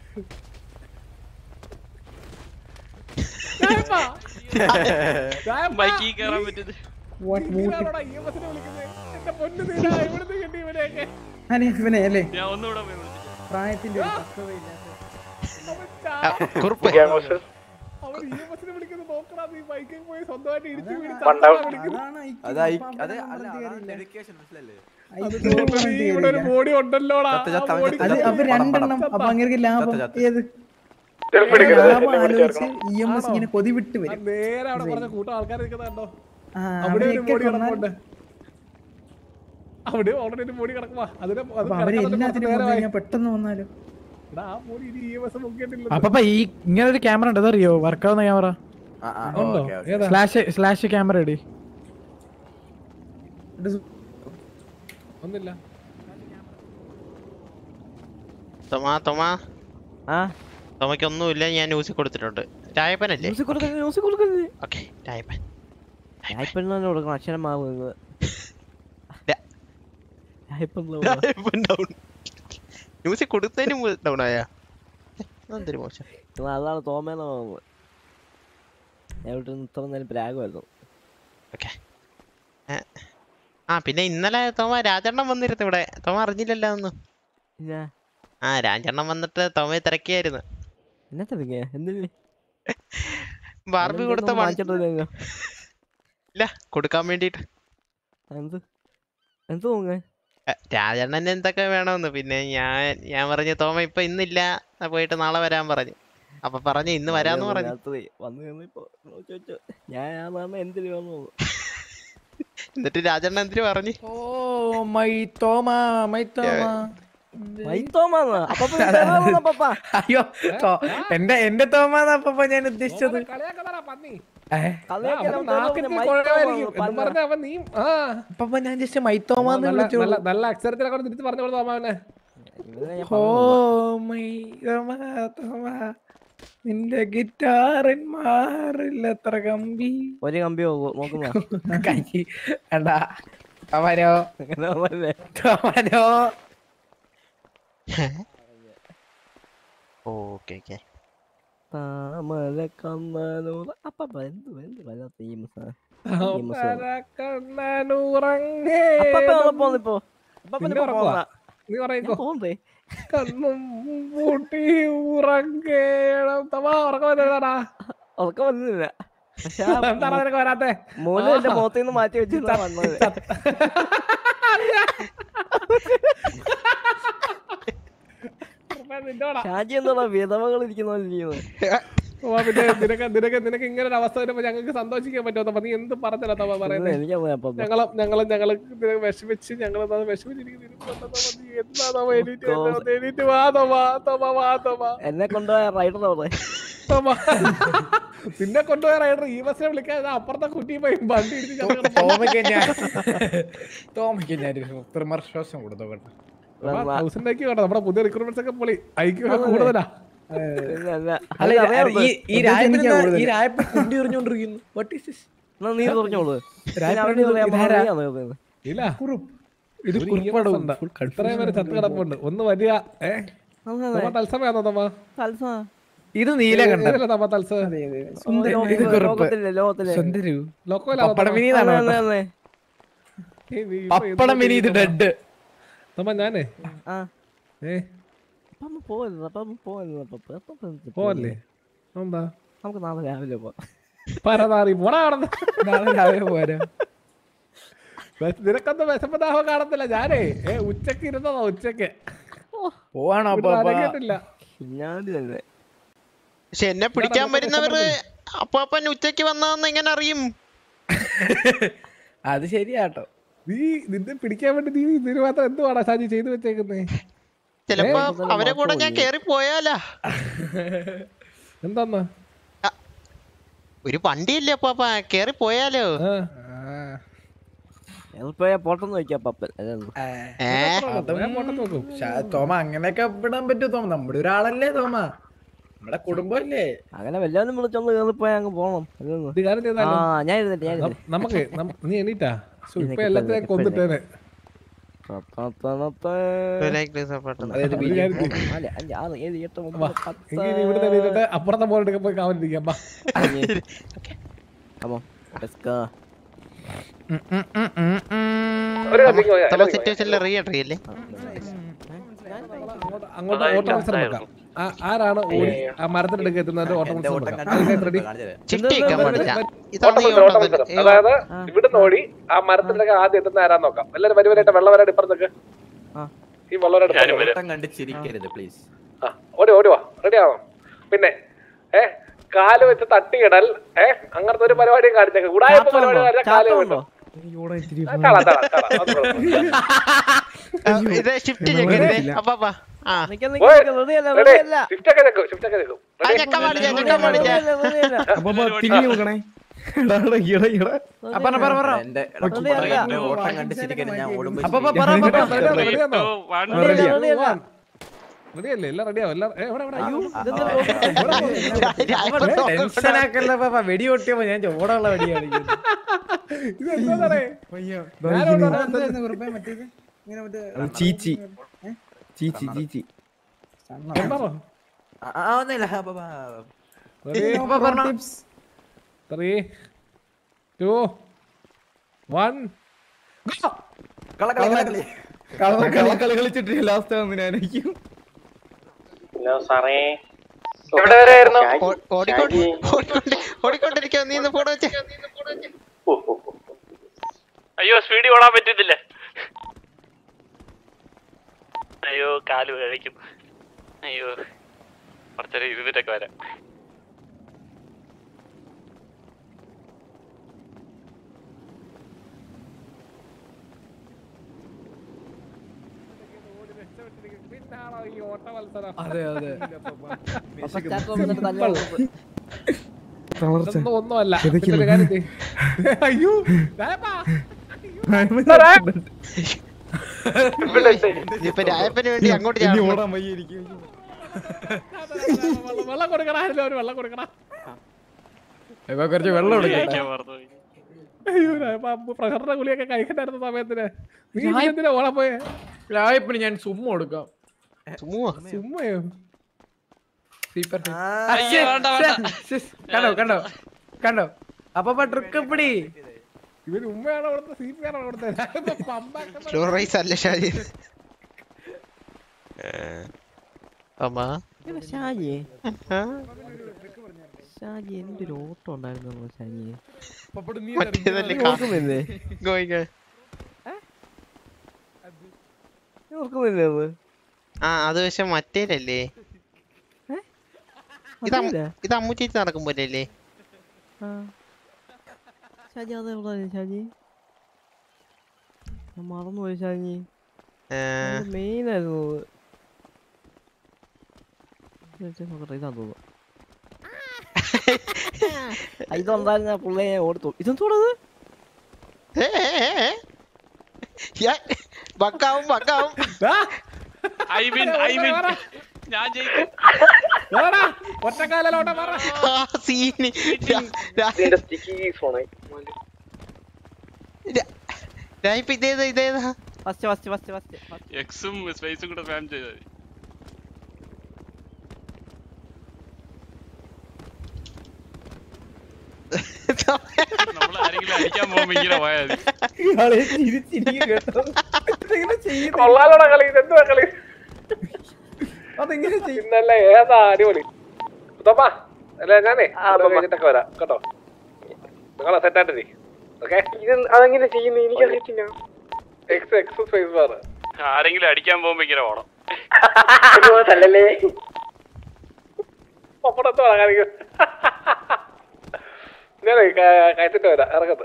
ജായപ്പാ. ജായപ്പാ, ബൈക്കിൽ കയറാൻ പറ്റുന്നത് നീയാണോടാ EMS നെ വിളിക്കുന്നത്? എന്റെ പൊന്നു നീലാ, എവിടുന്ന് കിട്ടി ഇവനെയൊക്കെ? അതെ ഇവനെ അല്ലേ ഞാൻ ഒന്നുകൂടെ പോയി വിളിച്ചിട്ട് പ്രായത്തിന്റെ ഒരു പക്വതയില്ലാത്ത ആ, കുറുപ്പ് അവൻ EMS നെ വിളിക്കുന്നത് നോക്കടാ, നീ ബൈക്കിൽ പോയി സ്വന്തമായിട്ട് ഇടിച്ച് വീണ് ചത്തതാ വിളിക്കുന്നത്. അതാണ് ഈ അതായി ഇപ്പൊ അതെ അവിടെ അല്ല പറഞ്ഞിട്ട് അതാണ് കാര്യമില്ല. dedication, മനസ്സിലല്ലേ അത് നീ ഇവിടെ ഒരു ബോഡി ഉണ്ടല്ലോടാ ചത്ത് ചത്ത് ആ അവൻ body ചത്ത് അത് ചത്ത് അപ്പൊ രണ്ടെണ്ണം അപ്പൊ അങ്ങനെ ലാഭം ചത്ത് ചത്ത്. ഏത് ചെലപ്പോ എടുക്കരുത്. ലാഭം എന്നെ വിളിച്ച് ആലോചിച്ച് ഇ എം എസ് ഇങ്ങനെ കൊതി വിട്ട് ആ വരും നേരെ അവിടെ പറഞ്ഞ കൂട്ടം ആൾക്കാർ നിൽക്കുന്നുണ്ടോ ആ, അവിടെ ഒരു അവരെയൊക്കെ ബോഡി കൊന്നാൽ കിടപ്പുണ്ട് അവിടെ ഓൾറെഡി ഒരു ബോഡി കിടക്കുവാ അതിന് അത് അപ്പൊ അവരെ കിടക്കാൻ എല്ലാത്തിനും കുറച്ച് കൊന്നു നേരമായി. കഴിഞ്ഞാൽ പെട്ടെന്ന് വന്നാലോ എടാ, ആ ബോഡി ഇനി ഈ ദിവസം മുക്കിയിട്ടില്ല അപ്പൊ ഈ ഇങ്ങനെ ഒരു ക്യാമറ ഉണ്ട് അതറിയോ വർക്കാവുന്ന ക്യാമറ ആ ആ ഉണ്ടോ? ഓക്കെ ഓക്കെ ഏതാ? സ്ലാഷ് സ്ലാഷ് ക്യാമറ ഇടി ഒന്നില്ല തൊമാ തൊമാ ആ തൊമയ്ക്ക് ഒന്നുമില്ല ഞാൻ ന്യൂസിൽ കൊടുത്തിട്ടുണ്ട് രായപ്പനല്ലേ ന്യൂസ് കൊടുക്കരുത് ന്യൂസ് കൊടുക്കരുത് ഓക്കെ രായപ്പൻ ഞായിപ്പം തന്നെ കൊടുക്കണം അക്ഷരം മാറുന്നത് രാ- ഞായിപ്പം രായപ്പൻ ഡൗൺ ന്യൂസിൽ കൊടുത്തതിന് ഡൗൺ ആയാ എന്തൊരു മോശം അതാണ് തോമേന്ന് പറയുന്നത് ഞാൻ ഇവിടെ നിന്ന് ഇത്ര നേരം പ്രാഗമായിരുന്നു ഓക്കെ ആ പിന്നെ ഇന്നലെ തോമ രാജണ്ണം വന്നിരുന്നു ഇവിടെ തോമ അറിഞ്ഞില്ലല്ലോ ഒന്നും ഇല്ല ആ രാജണ്ണം വന്നിട്ട് തോമയെ തിരക്കിയായിരുന്നു എന്നത്തെ തിങ്ങിയ എന്തില്ലേ ബാർബി കൊടുത്ത വൺ- വാങ്ങിച്ചിട്ടില്ല ഇല്ല കൊടുക്കാൻ വേണ്ടിട്ട് എന്ത് എന്ത് തോന്നുക രാജണ്ണന് എന്തൊക്കെ വേണമെന്ന് പിന്നെ ഞാൻ ഞാൻ പറഞ്ഞു തോമ ഇപ്പൊ ഇന്നില്ല ആ പോയിട്ട് നാളെ വരാൻ പറഞ്ഞു അപ്പൊ പറഞ്ഞു ഇന്ന് വരാന്ന് പറഞ്ഞു രാത്രി വന്നു കഴിഞ്ഞപ്പോ ചോദിച്ചു ഞാൻ ആ മാമ എന്തിനു വന്നു എന്നിട്ട് രാജണ്ണൻ എന്തിനു പറഞ്ഞു ഓ മൈ തോമ മൈ തോമ വൈത്തോമാന്ന് അപ്പൊ പപ്പ അയ്യോ തോ- എന്റെ എന്റെ തോമാന്ന് അപ്പൊ ഞാൻ ഉദ്ദേശിച്ചത് കളിയാക്കണടാ പന്നി ഏ? അവൻ നാക്കിന്റെ കുഴവായിരിക്കും എന്ന് പറഞ്ഞ അവൻ നീ ആ അപ്പൊ ഞാൻ ജസ്റ്റ് മൈ തോമാന്ന് നല്ല വിളിച്ചു നല്ല നല്ല അക്ഷരത്തിലൊക്കെ അവിടെ തിരിച്ച് പറഞ്ഞു കൊടുത്തു അവനെ ഓ മൈ തോമ തോമ നിന്റെ ഗിറ്റാറിൻ മാറില്ല എത്ര കമ്പി ഒരു കമ്പി നോക്കുന്ന കൈ വേണ്ട തോമനോ തോമനോ ഓക്കെ ഓക്കെ താമര കമ്മനൂറ് അപ്പ എന്ത് എന്ത് വല്ലാത്ത ടീംസാ കണ്ണനുറങ്ങേ അപ്പ പോന്നിപ്പോ അപ്പ നിന്നെ ഉറക്കവാ? നീ ഉറങ്ങിക്കോ പോണ്ടേ കണ്ണും പൂട്ടി ഉറങ്ങേണം തമാ ഉറക്കം വരുന്നതാടാ ഉറക്കം വന്നില്ല പക്ഷെ എന്താണ് നിനക്ക് വരാത്തെ മോന് എന്റെ മുഖത്തിൽ നിന്ന് മാറ്റി വെച്ചിരുന്ന വന്നത് നിന്നോടാ ഷാജി എന്താ വിധവകൾ ഇരിക്കുന്ന പോലെ ഇരിക്കുന്നത് ഓ, പിന്നെ നിനക്ക് നിനക്ക് നിനക്ക് ഇങ്ങനെ ഒരു അവസ്ഥ വരുമ്പോ ഞങ്ങൾക്ക് സന്തോഷിക്കാൻ പറ്റുമോ നീ എന്ത് പറഞ്ഞല്ലോ തമ്മ പറയുന്നത് എനിക്കറിയാം അപ്പ ഞങ്ങള് ഞങ്ങള് ഞങ്ങള് ഇതിനെ വിഷമിച്ച് ഞങ്ങള് അത് വിഷമിച്ചിരിക്കുന്നു വാ തമ്മ തമ്മ വാ തമ്മ എന്നെ കൊണ്ടുപോയ റൈഡർ അവിടെ തമ്മ നിന്നെ കൊണ്ടുപോയ റൈഡർ ഈ ബസ്സിനെ വിളിക്കാൻ ഞാൻ അപ്പുറത്തെ കുട്ടി പോയി വണ്ടി ഇടിച്ച് ചവിട്ടി തോമയ്ക്ക് ഞാൻ തോമയ്ക്ക് ഞാൻ ഒരു ത്രിമർശ്വാസം കൊടുത്തു കേട്ടോ തൗസൻഡ് ആക്കി വേണ്ട നമ്മുടെ പുതിയ റിക്രൂട്ട്മെന്റ്സ് ഒക്കെ പൊളി ഐക്യം കൂടുതലാ ഇല്ല, ഇല്ല. അല്ല അത് അറിയാം ഈ ഈ രായപ്പൻ എനിക്കാ കൂടുതൽ. ഈ രായപ്പൻ കുണ്ടി എറിഞ്ഞോണ്ടിരിക്കുന്നു വാട്ട് ഈസ് ദിസ് എന്നാ നീ പറഞ്ഞോളൂ രായപ്പൻ ഇതാരാ? ഇല്ല ഇത് ഒരു കുറിപ്പാടോ EMS ഉണ്ട്. ഇത്രയും പേര് ചത്ത് കിടപ്പുണ്ട് ഒന്ന് വലിയ ഏ തമ്മ തത്സമയാണോ തമ്മ ഇത് നീലകണ്ഠൻ ഏതിലാ തമ്മ തത്സ സുന്ദര- ഇത് കുറിപ്പ് ലോകത്തിലെ ലോകത്തിലെ സുന്ദരു ലോക്കോയിലാണോ പപ്പടം തമ്മ? വിനീതാണ് അതെ, കേട്ടോ. അതെ. ഏയ് നീ ഇപ്പൊ പപ്പടം എന്ത് വിനീത് ചെയ്യുന്നു ഡെഡ് തമ്മ ഞാനേ ആ ഏ അപ്പൊ നമ്മ പോവരുത് അപ്പൊ നമ്മ പോവരുത് അപ്പൊ അപ്പൊ അപ്പൊ എന്ത് പോവല്ലേ എന്താ നമുക്ക് നാളെ രാവിലെ പോവാം പരതാറി പോടാ അവിടെ നാളെ രാവിലെ പോരാ നിനക്കൊന്നും വിശപ്പദാഹം കാണത്തില്ല ഞാനേ ഏ ഉച്ചക്ക് ഇരുന്നതാ ഉച്ചക്ക് പോവാണോ അപ്പൊ ഇവിടെ അപ്പൊ അരങ്ങിയിട്ടില്ല. ഞാനും തന്നെ പക്ഷെ എന്നെ പിടിക്കാൻ വരുന്നവര് അപ്പാപ്പൻ ഉച്ചക്ക് വന്നതെന്ന് എങ്ങനെ അറിയും അത് ശരിയാട്ടോ നീ നിന്നെ പിടിക്കാൻ വേണ്ടി നീ ഇതിന് മാത്രം എന്തുവാടാ ഷാജി ചെയ്തു വെച്ചേക്കുന്നേ ചിലപ്പോ അവരെ കൂടെ ഞാൻ കേറി പോയാലാ എന്താന്ന് ഒരു വണ്ടിയില്ലേ അപ്പാപ്പ കേറി പോയാലോ എളുപ്പമായ പോട്ടെന്ന് വെക്കാം പപ്പൻ അതാണ് ഏ അതും ഷാ- തോമ അങ്ങനെയൊക്കെ വിടാൻ പറ്റുമോ തോമ നമ്മുടെ ഒരാളല്ലേ തോമ നമ്മുടെ കുടുംബമല്ലേ അങ്ങനെ വല്ലവനും വിളിച്ചോണ്ട് കേറി പോയാൽ അങ്ങ് പോണം അതൊന്നും ഒരു കാര്യം ആ ചെയ്താലോ ഞാൻ ഇരുന്നിട്ട് ഞാൻ നം- നമുക്ക് നം- നീ എണീറ്റാ ശ്ശോ, ഇപ്പൊ എല്ലാത്തിനെയും കൊന്നിട്ടേനെ അതായത് ഒരു കാര്യം ചെയ്യ്. നാല് അഞ്ച് ആറ് ഏഴ് എട്ട് വാ, ഒമ്പത് എങ്കിൽ നീ ഇവിടുന്ന് എണീറ്റിട്ട് അപ്പുറത്തെ മോളെടുക്കാൻ പോയി കാവലിരിക്കാം വാ. Come on, let's go. സിറ്റുവേഷനിൽ റീ എൻട്രി അല്ലേ അങ്ങോട്ട് ഓട്ടോ മത്സരം വെക്കാം ആ- ആരാണ് ഓടി ആ മരത്തിനടുക്ക് എത്തുന്നത് ഓട്ടോ മത്സരം വെക്കാം റെഡി ചിട്ടി വെക്കാൻ പാടില്ല ഓട്ടം ഇതാണ് ഈ മത്സരം, ഓട്ടം ഓട്ടം മത്സരം. തന്നെ. അതായത് ഇവിടുന്ന് ഓടി ആ മരത്തിലൊക്കെ ആദ്യം എത്തുന്ന ആരാന്ന് നോക്കാം എല്ലാരും വരി വരായിട്ട് വെള്ളം വരായിട്ട് ഇപ്പുറത്തേക്ക് ഈ വെള്ളം വരായിട്ട് ഓട്ടം കണ്ട് ചിരിക്കരുത് പ്ലീസ് ആ ഓടി ഓടി വാ റെഡി ആണോ പിന്നെ ഏ കാല് വെച്ച് തട്ടിയിടൽ ഏ അങ്ങനത്തെ ഒരു പരിപാടിയും കാണിച്ചേക്ക് ഉടായ്പ പരിപാടി കാണിച്ചാൽ കാല് കിട്ടും ആ, തള, തള, തള. അത് കുഴപ്പമില്ല. ആ, ഇത് ഷിഫ്റ്റ് ചെക്കരുതേ അപ്പാപ്പ ആ നിക്ക് നിക്ക് ഓയ്, നിക്ക്, ready അല്ല, ready? ready അല്ല. shift ഒക്കെ നിൽക്കും, shift ഒക്കെ നിൽക്കും. ആ, ഞെക്കാൻ പാടില്ല ഞെക്കാൻ പാടില്ല Ready അല്ല, ready അല്ല. അപ്പൊ തിരിഞ്ഞു നോക്കണേ എടാ, എടാ, ഇടാ, ഇടാ. അപ്പൊ പറ പറ പറ എന്റെ Ready അല്ല. എന്റെ ഓട്ടം കണ്ട് ചിരിക്കരുത് ഞാൻ ഓടുമ്പോ അപ്പൊ പറ പറ റെഡിയാണോ? പറ റെഡിയാണോ? Ready അല്ല, ready അല്ല. റെഡിയല്ലേ എല്ലാം റെഡിയാവും എല്ലാം ഏ, എവിടെ, എവിടെ? അയ്യോ, ആ, ഇതെന്താ ആ, നോക്കുന്നത്? ഇവിടെ പോ. ടെൻഷൻ ആക്കല്ല പാപ്പ വെടി പൊട്ടിയപ്പോ ഞാൻ ചോടുള്ള വെടിയാണ് ഇതെന്താന്നറിയോ? ഞാനോട് പറഞ്ഞത് അത് ചീച്ചി ചീച്ചി ചീച്ചി എന്താണോ? ആ ഒന്നുമില്ല അപ്പൊ Ready? Three, two, one, go! കള കള കള കളി കള്ള കള്ളക്കളി കളിച്ചിട്ട് ലാസ്റ്റ് വന്ന് ഞാനായിരിക്കും എവിടെ വരെയായിരുന്നു ഓ- ഓടിക്കൊണ്ട് ഓടിക്കൊണ്ട് ഓടിക്കൊണ്ടിരിക്കുക നീ ഒന്ന് ഫോട്ടോ വെച്ചേ അയ്യോ സ്പീഡിൽ ഓടാൻ പറ്റുന്നില്ല അയ്യോ കാല് കഴിക്കും അയ്യോ കുറച്ചേരം ഇരുന്നിട്ടൊക്കെ വരാം പിന്നാണോ ഈ ഓട്ട മത്സരം? അതെ അതെ അപ്പൊ ചാക്കോ വന്നിട്ട് തല്ലാൻ പോകും. തളർച്ച ഇതൊന്നും ഒന്നുമല്ല കിതയ്ക്കുന്നു. ഇതിന്റെ കാര്യം ചെയ്യ്. അയ്യോ ദയവാ. ഇപ്പൊ രായപ്പന് വേണ്ടി അങ്ങോട്ട് ഇനി ചാടണം. ഓടാൻ വയ്യ എനിക്ക് വെള്ളം- വെള്ളം കൊടുക്കടാ ആരെങ്കിലും ഒരു വെള്ളം കൊടുക്കടാ ഇപ്പൊ കുറച്ച് വെള്ളം എടുക്കട്ടെ കഴിക്കാൻ മറന്നുപോയി. അയ്യോ ദയവാ, പ്രഷറിന്റെ ഗുളിയൊക്കെ കഴിക്കണ്ടായിരുന്ന സമയത്തിന് നീ എന്തിനാ ഓടാൻ പോയെ ലായപ്പിന് ഞാൻ സുമ്മ കൊടുക്കാം സുമ്മുവോ സുമ്മയോ സൂപ്പർ അയ്യോ, വേണ്ട, വേണ്ട. കണ്ടോ കണ്ടോ കണ്ടോ അപ്പൊ ട്രിക്ക് പിടി ഇവര് ഉമ്മയാണോ കൊടുത്തത് സീപ്പിയാണോ കൊടുത്തത് പമ്പാക്കുന്ന സ്ലോ റൈസ് അല്ല ഷാജി അമ്മാ എടാ ഷാജിയെ ഷാജി എന്റെ ഒരു ഓട്ടം ഉണ്ടായിരുന്നു ഷാജിയെ പപ്പട് നീ മറ്റേതല്ലേ നീ ഓർക്കുന്നില്ലേ ഗോയിങ് നീ ഓർക്കുന്നില്ലേ അത് ആ അത് പക്ഷെ മറ്റേലല്ലേ ഇത് അമ്മു- മറ്റേലാ? ഇത് അമ്മുച്ചേച്ചി നടക്കുമ്പോലല്ലേ ആ. ഷാജി അത് എവിടെ ഷാജി ഞാൻ മറന്നുപോയി ഷാജി മെയിൻ ആയിരുന്നു അത്. ഇത് വെച്ച് നോക്കട്ടെ, ഇതാന്ന് തോന്നുന്നു ആ, ഇതുണ്ടായിരുന്ന പുള്ളിയെ ഓടിത്തു ഇതെന്തോടത് ബക്കാവും ബക്കാവും ഐ വിൻ ഐ വിൻ ഞാൻ ജയിക്കും ഒറ്റക്കാലോട്ടെ പറ ആ സീന് രായിപ്പ് ഇതേതാ ഇതേതാ ഫസ്റ്റ് ഫസ്റ്റ് ഫസ്റ്റ് ഫസ്റ്റ് എക്സും സ്പേസും കൂടെ സ്പാം ചെയ്താൽ മതി. നമ്മൾ ആരെങ്കിലും അടിക്കാൻ പോകുമ്പോ ഇങ്ങനെ പോയാൽ മതി ഇയാളെ ചിരിച്ചിരിക്കും കേട്ടോ ഇതെങ്ങനെ ചെയ്യുന്നു കൊള്ളാലോടാ കളി ഇതെന്തുവാ കളി അതെങ്ങനെ ചെയ്യും ഇന്നല്ലേ ഏതാ അടിപൊളി തോമാ അല്ല ഞാനേ ഇവിടെ കഴിഞ്ഞിട്ടൊക്കെ വരാം കേട്ടോ നിങ്ങളെ സെറ്റായിട്ടിരി ഓക്കെ അതെങ്ങനെ ചെയ്യുന്നു എനിക്കറിയത്തില്ല എക്സ് എക്സ് സ്പേസ് ബാർ ആരെങ്കിലും അടിക്കാൻ പോകുമ്പോ ഇങ്ങനെ പോണം തല്ലല്ലേ പപ്പടത്ത് വേണം കാണിക്കും ഞാനേ കഴിച്ചിട്ട് വരാം ഇറങ്ങത്ത്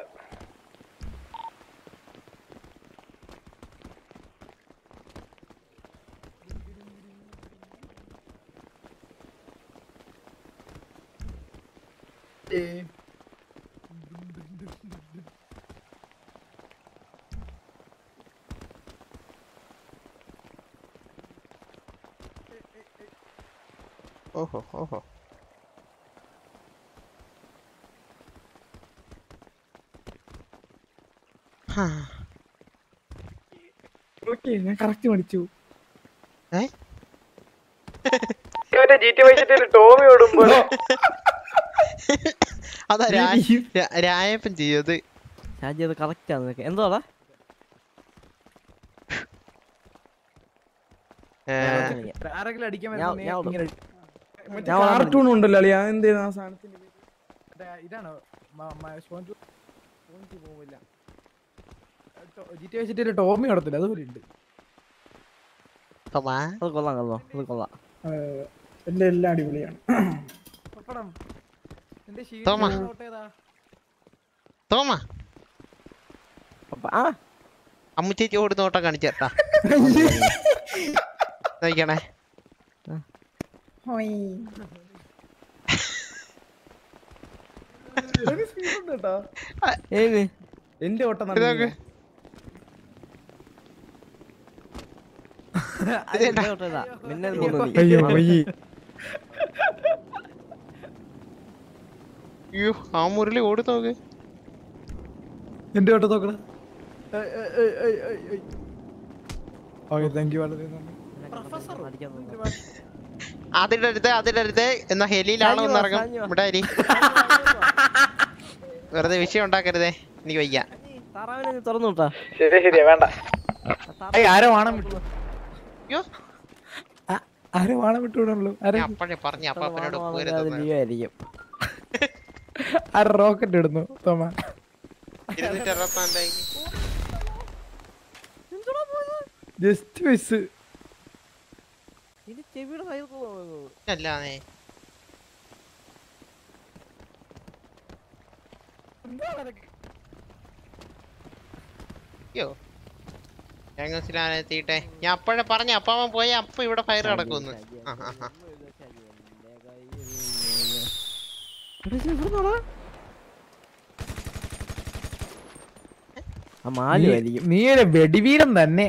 ഓഹോ ഓഹോ ഹാ. ഓക്കെ ഞാൻ കറക്റ്റ് പഠിച്ചു മറ്റേ ജി ടി വൈസിട്ട് ടോമി ഓടുമ്പോ അതാ രാ- രാ- രായപ്പൻ ചെയ്യും അത് ഷാജി അത് കറക്റ്റ് ആണ് നിനക്ക് എന്തോടാ ഏ, ആരെങ്കിലും അടിക്കാൻ ഞാൻ- വരുമ്പോ ഞാൻ ഇങ്ങനെ മറ്റേ ഞാൻ ഓടാൻ കാർട്ടൂൺ ഉണ്ടല്ലോ അളിയാ എന്തേലും ആ സാധനത്തിന്റെ പേര്? മറ്റേ ഇതാണോ സ്പോഞ്ച് സ്പോഞ്ച് പോവില്ല ജി ടി വെച്ചിട്ട് ഒരു ടോമി നടത്തില്ല അതുപോലെ ഉണ്ട് തോമാ അത് കൊള്ളാം കൊള്ളാം അത് കൊള്ളാം ഏഹ്, എല്ലാം എല്ലാം അടിപൊളിയാണ് പപ്പടം എന്റെ തോമാ. തോമാ അപ്പൊ ആ അമ്മുച്ചേച്ചി ഓടുന്ന ഓട്ടം കാണിച്ചേട്ടാ നോക്കണേ ഹോയ്. ഒരു speed ഉണ്ട് കേട്ടോ ഏത് എന്റെ ഓട്ടം ഇതൊക്കെ. നടന്നില്ല. മിന്നൽ കൊന്നു നീ. അയ്യോ അയ്യേ അയ്യോ ആ മുരളി ഓടി നോക്ക് എന്റെ ഓട്ടം നോക്കണം ഓക്കെ താങ്ക് യു വളരെ നന്ദി അടിക്കാൻ തോന്നുന്നു. അതിടരുത് അതിടരുത് എന്നാ ഹെലിയിലാണോ സാഞ്ഞു ഒന്ന് വാ, ഇറങ്ങും സാഞ്ഞു വാ. ഇവിടെ അരി വെറുതെ വിഷയം ഉണ്ടാക്കരുതേ എനിക്ക് വയ്യ താറാവിനെ നീ തുറന്നു വിട്ടാ ശരി ശരിയാ വേണ്ട ഏയ് ആരോ വാണം വിട്ടു അയ്യോ ആരോ വാണം വിട്ടുവിടുള്ളൂ ആരോ ഞാൻ അപ്പഴേ പറഞ്ഞ അപ്പാപ്പനോട് അത് പോരുതെന്ന് ലിയോ ആയിരിക്കും ആരോ റോക്കറ്റ് ഇടുന്നു തോമ ഇരുന്നൂറ്റി അറുപത്തിനാലായി ജസ്റ്റ് മിസ് ഇത് ചെവിയുടെ കയ്യിൽ കൊള്ളുന്നു അല്ലാതെ അയ്യോ എത്തിയിട്ടെ ഞാൻ അപ്പോഴേ പറഞ്ഞ അപ്പാവൻ പോയ അപ്പൊ ഇവിടെ ഫയർ കിടക്കുമെന്ന് ആ ആ ആ ആ മാലു ആയിരിക്കും നീ ഒരു വെടിവീരൻ തന്നെ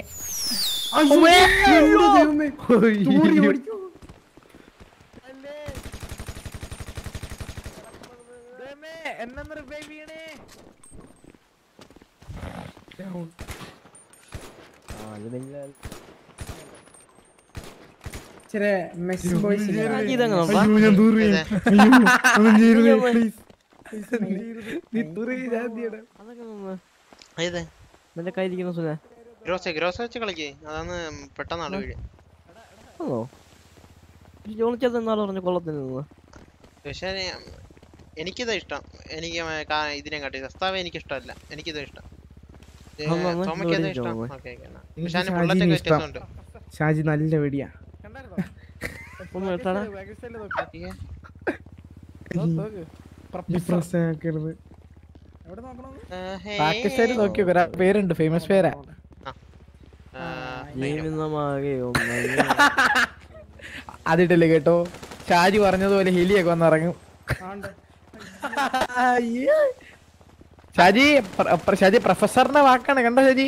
ആ അത് നിങ്ങൾ ഇച്ചിരി മെസ്സി ബോയ്സ് ഇല്ലേ? ഷാജി ഇതങ്ങനെ നോക്കാം. അയ്യോ, ഞാൻ ദൂരെ ഇത്. പോയി. അയ്യോ, ഒന്നും ചെയ്യരുത്, അയ്യോ, please. നീ ദൂരെ ശാന്തിയുടെ അതൊക്കെ നിന്ന്. ഏത് നിന്റെ കയ്യിലിരിക്കുന്ന സുന ഗ്രോസ് ഗ്രോസ് വെച്ച് കളിക്ക് അതാണ് പെട്ടെന്ന് ആള് വീഴും ആണോ ജോണിച്ചത് എന്നാള് പറഞ്ഞു കൊള്ളത്തിൽ നിന്ന് പക്ഷേ എനിക്കിതാ ഇഷ്ടം എനിക്ക് മ- കാ- ഇതിനെ കാട്ടി സസ്താവ് എനിക്ക് ഇഷ്ടമല്ല എനിക്കിതാ ഇഷ്ടം ഏ, അന്ന് അന്ന് തോമയ്ക്ക് ഏതാ ഇവിടെ ഇഷ്ടം ഇരിക്കുമോ? ഓക്കെ ഓക്കെ എന്നാ. എനിക്ക് പക്ഷേ അതിന് ഷാജിനെ ബുള്ളറ്റൊക്കെ ഇഷ്ടം. വ്യത്യാസമുണ്ട് ഷാജി നല്ല വെടിയാ ഒന്ന് വെട്ടാടാ ഈ പ്രശ്നമാക്കരുത് ബാക്ക് സൈഡ് നോക്കി നോക്ക്, ഒരാ- പേരുണ്ട് ഫേമസ് പേരാ ജീവിതമാകെ ഒന്നല്ല അതിട്ടില്ലേ കേട്ടോ ഷാജി പറഞ്ഞതുപോലെ ഹെലിയൊക്കെ വന്ന് ഇറങ്ങും അയ്യേ. ഷാജി പ്ര- പ്ര- ഷാജി പ്രൊഫസറിന്റെ വാക്കാണ് കണ്ടോ ഷാജി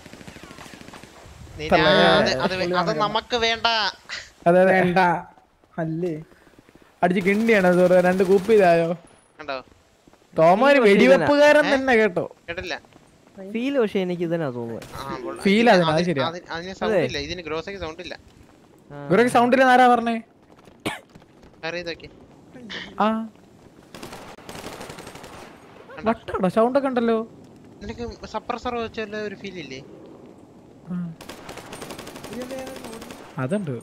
നീ തള്ളേ. അത് അത് വേ- അത് നമുക്ക് വേണ്ട അതെ അതെ വേണ്ട അല്ലേ അടിച്ച് കിണ്ടിയാണ് അത് ഒരു രണ്ട് കൂപ്പ് ചെയ്തായോ കണ്ടോ തോമ ഒരു വെടിവെപ്പുകാരൻ തന്നെ കേട്ടോ കേട്ടില്ല ഫീൽ പക്ഷെ എനിക്ക് ഇതിനാ തോന്നുന്നത് ആ, ബുള്ള- Feel ഇതിന് അതിന്, അത് അതിന് ശരിയാ. അതിന് അതിന് സൗണ്ട് ഇല്ല ഇതിന് ഗ്രോസയ്ക്ക് സൗണ്ട് ഇല്ല ഇവരൊക്കെ സൗണ്ടിൽ ആരാ പറഞ്ഞേ വേറെ ഇതൊക്കെ ആ വട്ടാടോ സൗണ്ട് ഒക്കെ ഉണ്ടല്ലോ നിനക്ക് സപ്രസർ വെച്ചല്ല ഒരു ഫീൽ ഇല്ലേ അതുണ്ട്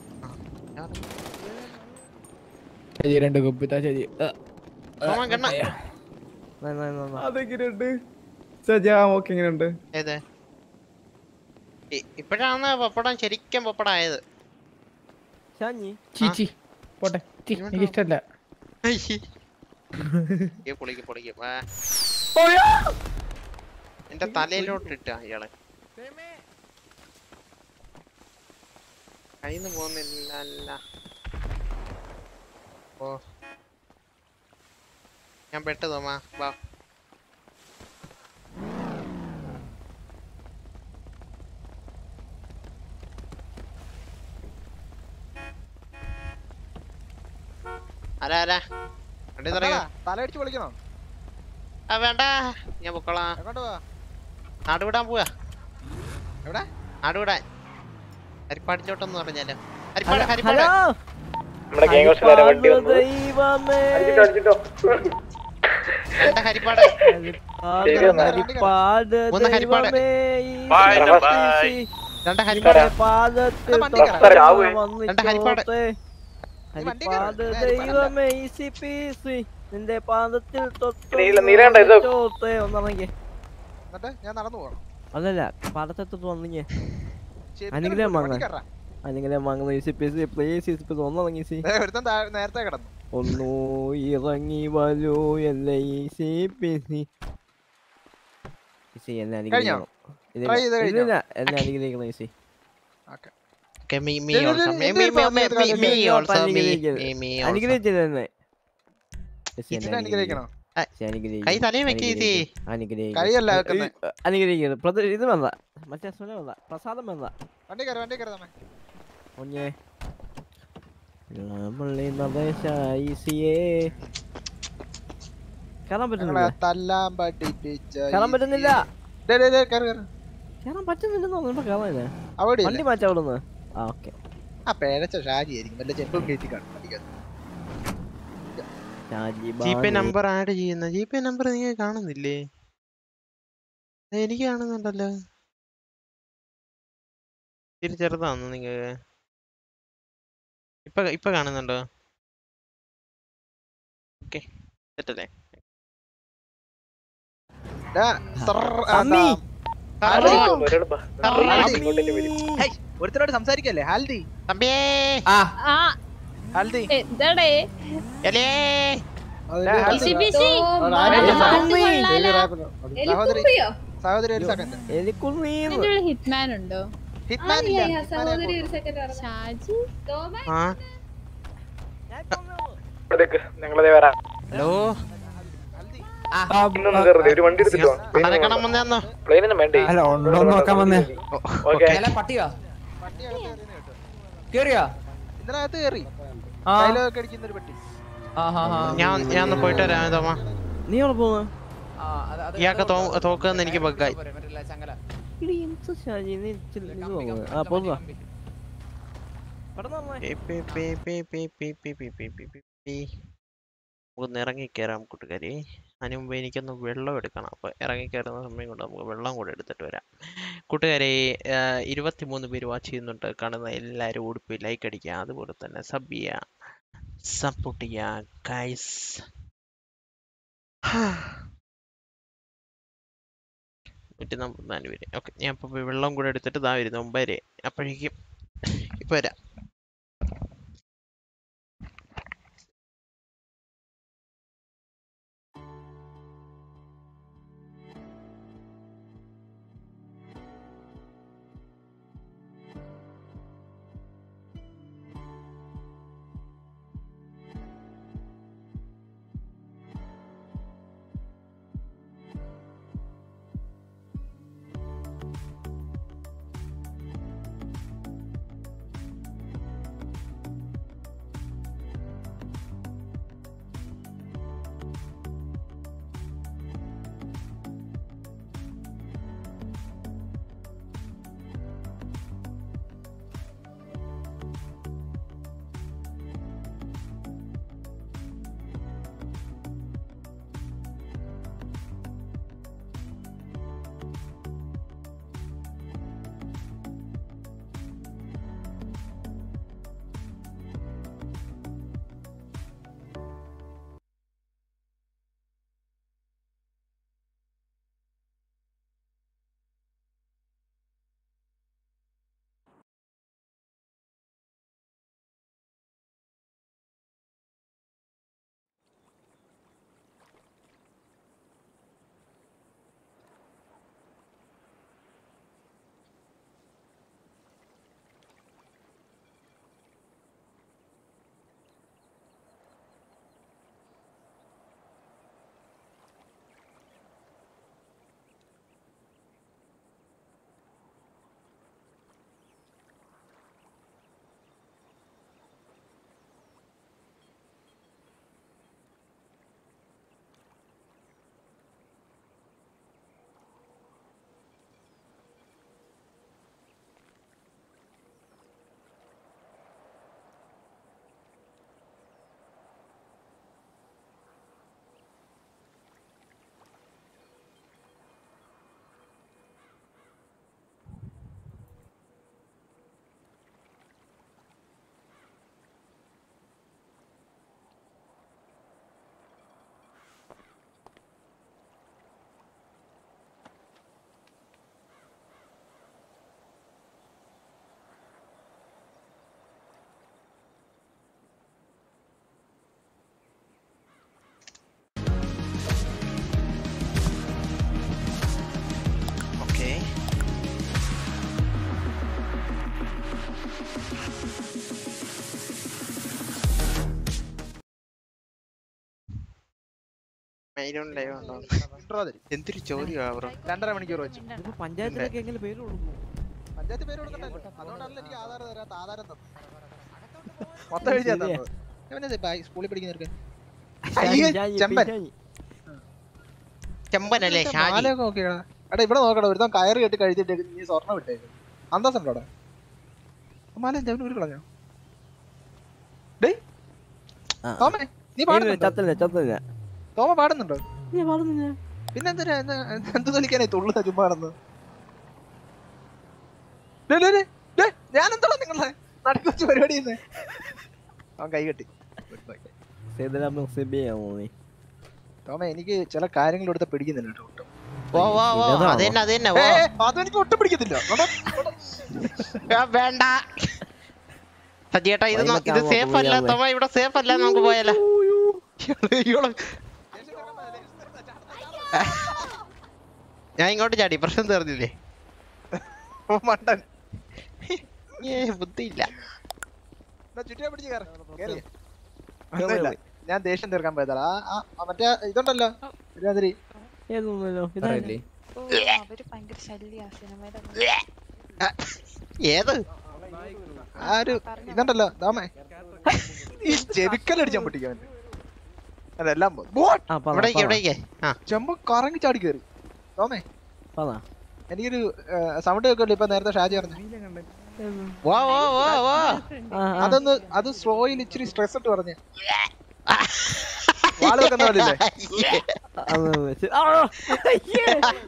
ശരി രണ്ട് കുപ്പിത്താ ശരി തോമ കണ്ണ അതെങ്ങനെയുണ്ട് ഷാജി ആ ഓക്കെ എങ്ങനെയുണ്ട് ഏത് ഇ- ഇപ്പോഴാണ് പപ്പടം ശരിക്കും പപ്പടായത് ഷാഞ്ഞി ചീച്ചി പോട്ടെ ചീ, എനിക്ക് ഇഷ്ടല്ല ഈ പൊളിക്ക് പൊളിക്ക് വാ. എന്റെ തലയിലോട്ട് ഇട്ട ഇയാളെ കയ്യിന്ന് പോകുന്നില്ല ഓ ഞാൻ പെട്ടു തോമാ വാ ആരാ ആരാ വണ്ടി തുടങ്ങിയോ തലയടിച്ച് വിളിക്കണോ ആ വേണ്ട ഞാൻ പൊക്കോളാം എങ്ങോട്ട് പോവാ നാട് വിടാൻ പോവാ എവിടെ നാട് വിടാൻ ഹരിപ്പാടിച്ചോട്ടെന്ന് പറഞ്ഞാലോ ഹരിപ്പാട് ഹലോ ഹരിപ്പാട് നമ്മുടെ gang house ലാരാ വണ്ടി വന്നത്? ദൈവമേ അടിച്ചിട്ടോ അടിച്ചിട്ടോ എന്താ ഹരിപ്പാട് ഹരിപ്പാട് ഒന്ന് ഹരിപ്പാട്. ദൈവമേ ഈ Bye, പ്രകൃതി bye. രണ്ട് ഹരിപ്പാട് പാദത്തിൽ വണ്ടി തൊട്ട് കയറാം. ചാവേ. വന്ന് രണ്ട് ഹരിപ്പാട്. ചോട്ടെ. ഹരിപ്പാട് ദൈവമേ ഈസി പീസി നിന്റെ പാദത്തിൽ തൊട്ട് നീല- നീലകണ്ഠ ഇത്. ചോട്ടെ ഒന്നിറങ്ങി എന്നിട്ട് ഞാൻ നടന്നു പോകണം അതല്ല പാദത്തിൽ തൊട്ട് വന്നിങ്ങേ ശരി, അനുഗ്രഹം വണ്ടി വാങ്ങാൻ കയറാം. അനുഗ്രഹം വാങ്ങുന്ന easy peasy please easy peasy ഒന്നിറങ്ങി സി ദേ, ഒരുത്തൻ താഴെ- നേരത്തെ കിടന്നു ഒന്നു ഇറങ്ങി വരൂ എന്നെ ഈസി പീസി ഈസി എന്നെ കഴിഞ്ഞോ? അനുഗ്രഹിക്കണം ഇല്ല, Try ചെയ്ത് കഴിഞ്ഞോ? ഇല്ല, എന്നെ അനുഗ്രഹിക്കണം ഈസി Okay, me, me ഇത് ഇത് also. ഇത് Me, ഇത് me, me, ഇത് me, ഇത് me, ഇത് me ഇല്ല, also. Me, അനുഗ്രഹിക്കരുത്. me, me also. അനുഗ്രഹിച്ചില്ല എന്നെ ഈസി എന്നെ ഇതിനെ അനുഗ്രഹിക്കണോ ഈസി അനുഗ്രഹിക്കണം. കൈ തലയിൽ വെക്ക് ഈസി. അനുഗ്രഹിക്കണം. കൈയല്ല വെക്കുന്നെ. ഈ, അനുഗ്രഹിക്കരുത് പ്രത- ഇത് വേണ്ട മറ്റേ സ്വരം വേണ്ട പ്രസാദം വേണ്ട വണ്ടി കയറി വണ്ടി കയറി തന്നെ ഒഞ്ഞേ പള്ളി നദേശ ഈസിയേ കയറാൻ ഞങ്ങളെ പറ്റുന്നില്ല തല്ലാൻ പഠിപ്പിച്ച കയറാൻ പറ്റുന്നില്ല ദേ, ദേ, ദേ, കയറി കയറി കയറാൻ പറ്റുന്നില്ലെന്ന് തോന്നുന്നു കയറാനില്ല അവിടെ വണ്ടി മാറ്റാ അവിടുന്ന് ആ ഓക്കെ ആ പേരച്ച ഷാജി ആയിരിക്കും വല്ല ചെമ്പും കയറ്റി കാണും വണ്ടിക്കകത്ത്. ജി പേ നമ്പർ ആഡ് ചെയ്യുന്ന ജി പേ നമ്പർ നിങ്ങൾ കാണുന്നില്ലേ ഏ, എനിക്ക് കാണുന്നുണ്ടല്ലോ ഇത്തിരി ചെറുതാന്ന് നിങ്ങൾക്ക് ഇപ്പൊ ഇപ്പൊ കാണുന്നുണ്ടോ ഓക്കെ സെറ്റല്ലേ ഡാ, സർ, ആ, അമ്മി. ദാ, ഹാൽഡി. ഹാൽഡി. ഹേയ്, ഒരുത്തരോട് സംസാരിക്കല്ലേ ഹാൽഡി തമ്പിയേ ആ ഹാൽഡി എന്താടേ എലേ ഡാ, ഹാൽഡി. ബിസി ബിസി അവിടെ നല്ല ആരെങ്കിലും പാട്ട് സഹോദരി കൊള്ളാലോ. സഹോദരി സഹോദരി ഒരു സെക്കൻഡ് എനിക്കൊന്നീന്ന് നിന്റെ ഒരു ഹിറ്റ്മാൻ ഉണ്ടോ ഹിറ്റ്മാൻ ഇല്ല സഹോദരി ഒരു സെക്കൻഡ് ഷാജി ആ ഞങ്ങളതേ വരാം ഹലോ ഇന്നൊന്ന് കയറുന്നത് ഒരു വണ്ടി എടുത്തിട്ടോ അണ്ണനെ കാണാൻ വന്നേന്നോ പ്ലെയിനൊന്നും വേണ്ടേ അല്ല ഉണ്ടോ നോക്കാൻ വന്നേ ഓക്കെ പട്ടിയോ കേറിയോ ഇതിനകത്ത് കയറി ആ. ഡയലോഗ് അടിക്കുന്ന ഒരു പെട്ടി ഞാൻ ഞാൻ ഒന്ന് പോയിട്ട് വരാം തോമ നീ എവിടെ പോകുന്നു ഇയാൾക്ക് തോ- തോക്കുന്ന് എനിക്ക് ബഗ്ഗായി ഇടി, എന്ത് ഷാജി, നീ ഇച്ചിരി ഇത് വാങ്ങുന്നത്. ആ പോകാ P, P, P, P, P, P, P, P, P, P, P, P. നമുക്കൊന്ന് ഇറങ്ങിക്കയറാം കൂട്ടുകാരി അതിന് മുമ്പ് എനിക്കൊന്ന് വെള്ളം എടുക്കണം അപ്പോൾ ഇറങ്ങിക്കയറുന്ന സമയം കൊണ്ട് നമുക്ക് വെള്ളം കൂടെ എടുത്തിട്ട് വരാം കൂട്ടുകാരെ ഇരുപത്തിമൂന്ന് പേര് വാച്ച് ചെയ്യുന്നുണ്ട് കാണുന്ന എല്ലാവരും ഉടുപ്പ് ലൈക്ക് അടിക്കുക അതുപോലെ തന്നെ സബ് ചെയ്യുക സപ്പോർട്ട് ചെയ്യുക ഗൈസ് നൂറ്റി നാൽപ്പത്തിനാല് പേര് ഓക്കെ ഞാൻ ഇപ്പോൾ പോയി വെള്ളം കൂടെ എടുത്തിട്ട് ഇതാ വരുന്നു ഒമ്പതര അപ്പോഴേക്കും ഇപ്പോൾ വരാം ഓക്കെ എന്തൊരു ചോദ്യമാണ് ബ്രോ രണ്ടര മണിക്കൂർ വെച്ചു പഞ്ചായത്തിലൊക്കെ എങ്ങനെ പേര് കൊടുക്കും പഞ്ചായത്ത് പേര് കൊടുക്കണ്ടല്ലോ അതുകൊണ്ടാണല്ലോ എനിക്ക് ആധാർ തരാത്ത ആധാരം തന്നു മൊത്തം എഴുതിയാ ശരിയാ. തന്നത് ഇവനത് ബാ- സ്കൂളിൽ പഠിക്കുന്നവർക്ക് ഷാജി, അയ്യേ, ഷാജി, ചെമ്പൻ ഷാജി. ചെമ്പനല്ലേ ഇതൊക്കെ ഷാജി മാലയൊക്കെ നോക്കിയാ എടാ ഇവിടെ നോക്കടാ ഒരുത്തൻ കയറ് കെട്ടി കഴിച്ചിട്ട് നീ സ്വർണ്ണം വിട്ടേക്ക് അന്തസ്സുണ്ടോ അവിടെ മാല ചെവിന് ഒരു കളഞ്ഞോ ഡേയ് തോമേ നീ ഇല്ല, പാടുന്നുണ്ടോ ചത്തില്ല ചത്തില്ല തോമ പാടുന്നുണ്ടോ ഞാൻ പാടുന്നില്ല പിന്നെ എന്തിനാ എന്ത് എന്ത് തൊലിക്കാനായി തുള്ളുന്ന ചുമ്മാ നടന്ന് ഡേ, ഡേ, ഡേ, ഡേ, ഞാനെന്താ നിങ്ങളെ നടുക്ക് വെച്ച് പരിപാടി ചെയ്യുന്നേ അവൻ കൈ കെട്ടി സേതുരാമൻ സിബിയാമോ നീ തോമ എനിക്ക് ചില കാര്യങ്ങൾ എടുത്ത് പിടിക്കുന്നില്ല കേട്ടോ ഒട്ടും. ഓ ഓ ഓ ഇതാണോ? അത് തന്നെ അത് തന്നെ ഏ, ഓ ഏ, അതെനിക്ക് ഒട്ടും പിടിക്കത്തില്ല നോടാ, നോടാ. ആ, വേണ്ട സജിയേട്ടാ ഇത് നോ- ഇത് വൈകിട്ടാവുമ്പോ സേഫ് അല്ല പോയാലേ. തോമ ഇവിടെ സേഫ് അല്ല നമുക്ക് പോയാലോ ഇയാള് ഞാൻ ഇങ്ങോട്ട് ചാടി പ്രശ്നം തീർന്നില്ലേ ഓ, മണ്ടൻ ഏ ബുദ്ധിയില്ല എന്നാ ചുറ്റിയെ പിടിച്ച് കേറ്. കേറ്. ഒന്നുമില്ല. ഞാൻ ദേഷ്യം തീർക്കാൻ പോയതാ ആ ആ, മറ്റേ ഇതുണ്ടല്ലോ ഒരുമാതിരി ഏതൊന്നുമല്ലോ പറയല്ലേ? അവര് ഭയങ്കര ശല്യ സിനിമയുടെ ഏത് ആ ഒരു ഇതുണ്ടല്ലോ ദാമേ ഈ ചെവിക്കലടിച്ചാൻ പൊട്ടിക്കാൻ അതെല്ലാം പോ- ബോട്ട്! ആ പറ ഇവിടേക്ക് പറ. ഇവിടേക്ക് ആ ചെമ്പ് കറങ്ങി ചാടി കയറി തോമേ പറ എനിക്കൊരു സൗണ്ട് കേൾക്കുമല്ലോ ഇപ്പൊ നേരത്തെ ഷാജി പറഞ്ഞു വാ വാ വാ വാ ആ, ആ. അതൊന്ന് അത് സ്ലോയിൽ ഇച്ചിരി സ്ട്രെസ് ഇട്ട് പറഞ്ഞു വാള് വെക്കുന്ന പോലെ ഇല്ലേ? അത് വെച്ച്- ആ, അയ്യേ.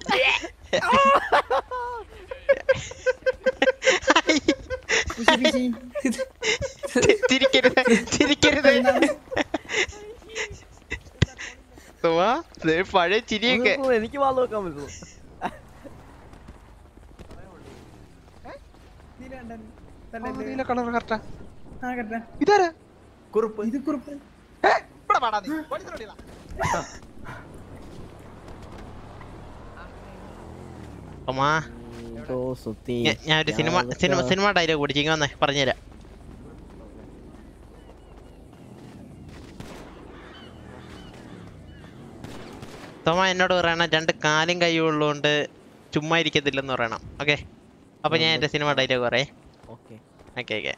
ചിരിക്കരുത് ചിരിക്കരുത് സുമാ, ദേ പഴയ ചിരിയൊക്കെ അത് എനിക്ക് വാ നോക്കാൻ പറ്റുമോ ആ, നീല കളർ കറക്റ്റാ ആ കേട്ടാ ഇതാരാ കുറുപ്പ് ഇത് കുറിപ്പ് ഇവിടെ പാടാ നീ പോലീസിനോട് ഇതാ. സുമാ, എന്തോ സുത്തി ഞാ- ഞാൻ ഒരു സിനിമ സിനിമ സിനിമ ഡയലോഗ് കൂടി ചിങ്ങ വന്നേ പറഞ്ഞുതരാം തോമ എന്നോട് പറയണം രണ്ട് കാലും കൈയും ഉള്ളതുകൊണ്ട് ചുമ്മാ ഇരിക്കത്തില്ലെന്ന് പറയണം ഓക്കെ അപ്പൊ ഞാൻ എന്റെ സിനിമ ഡയലോഗ് പറയേ ഓക്കെ ഓക്കെ ഓക്കെ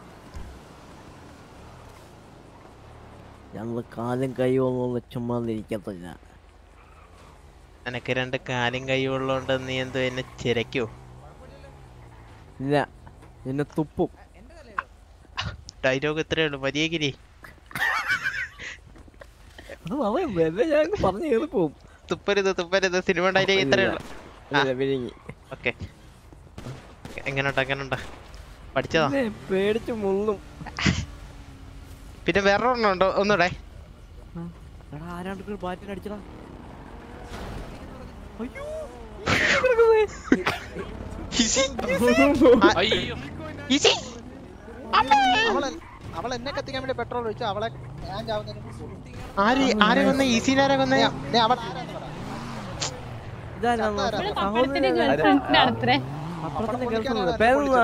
ഞങ്ങൾ കാലും കൈയൊന്നും ചുമ്മാ ഇരിക്കത്തില്ല നിനക്ക് രണ്ട് കാലും കൈയും ഉള്ളതുകൊണ്ട് നീ എന്തോ എന്നെ ചിരക്കോ ഇല്ല നിന്നെ തുപ്പും ഡയലോഗ് ഇത്രേ ഉള്ളൂ വലിയഗിരി അത് പറയാം വെറുതെ ഞാൻ പറഞ്ഞു കയറി പോവും തുപ്പരുത് തുപ്പരുത് സിനിമ ഡയലോഗ് ഇത്രേ ഉള്ളൂ ഇല്ല, വിഴുങ്ങി ഓക്കെ എങ്ങനെയുണ്ട് എങ്ങനെയുണ്ട് പഠിച്ചതാ പിന്നെ പേടിച്ച് മുള്ളും പിന്നെ വേറെ ഒരെണ്ണം ഉണ്ടോ ഒന്നൂടെ എടാ ആരാണ്ട് ബാറ്റിന് അടിച്ചടാ അയ്യോ അയ്യോ അവളെ അവൾ എന്നെ കത്തിക്കാൻ വേണ്ടി പെട്രോൾ ഒഴിച്ചു അവളെ ഞാൻ ചാവുന്നതിന് മുമ്പ് കൊന്നു. ആര് ആരെ കൊന്ന ഈസിനാരെ കൊന്ന നീ- നീ അവൾ ആരാന്ന് പറ. ഇതാരാണ് ആരാ? സഹോദരൻ ഗേൾഫ്രണ്ടിനടുത്തേ അപ്പുറത്തിന്റെ ഗൾഫിൽ പേരെന്താ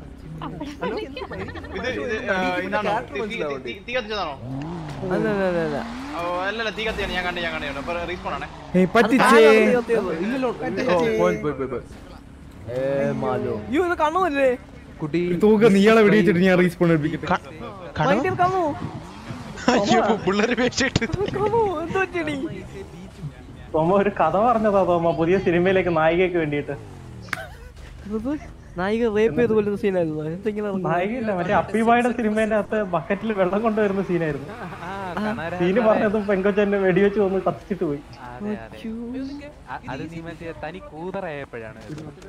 ഇത് ഇത് ആ, ഇതാണോ തീ- തീ- തീ- തീ കത്തിച്ചതാണോ അല്ല അല്ല അല്ല അല്ല ഓ, അല്ലല്ല തീ കത്തിയാണ് ഞാൻ കണ്ടു ഞാൻ കണ്ടു അപ്പൊ റീസ്പോൺ ആണേ ഏയ് പറ്റിച്ചേ ആരാ തീ കത്തിയത്? ഇല്ലല്ലോ. ഓ, പോയി, പോയി, പോയി, പോയി. ഏ, മാലു. അയ്യോ ഇത് കണ്ണുമല്ലേ കുട്ടി തൂക്ക നീയാളെ വെടിയിച്ചിട്ട് ഞാൻ റീസ്പോൺ എടുപ്പിക്കട്ടെ ഭയങ്കര കണ്ണു അയ്യോ പിള്ളേര് പേടിച്ചിട്ട് കണ്ണു എന്തോ ചെടി തോമ ഒരു കഥ പറഞ്ഞതാ തോമ പുതിയ സിനിമയിലേക്ക് നായികയ്ക്ക് വേണ്ടിയിട്ട് നായിക റേപ്പ് ചെയ്ത് കൊല്ലുന്ന സീനായിരുന്നു എന്തെങ്കിലും നായികയില്ല മറ്റേ അപ്പിബായുടെ സിനിമേന്റെ അകത്ത് ബക്കറ്റിൽ വെള്ളം കൊണ്ടുവരുന്ന സീനായിരുന്നു സീന് പറഞ്ഞതും പെങ്കൊച്ചെന്നെ വെടിവെച്ച് വന്ന് കത്തിച്ചിട്ട് പോയി അത് നീ മറ്റേ തനി കൂതറായപ്പോഴാണ്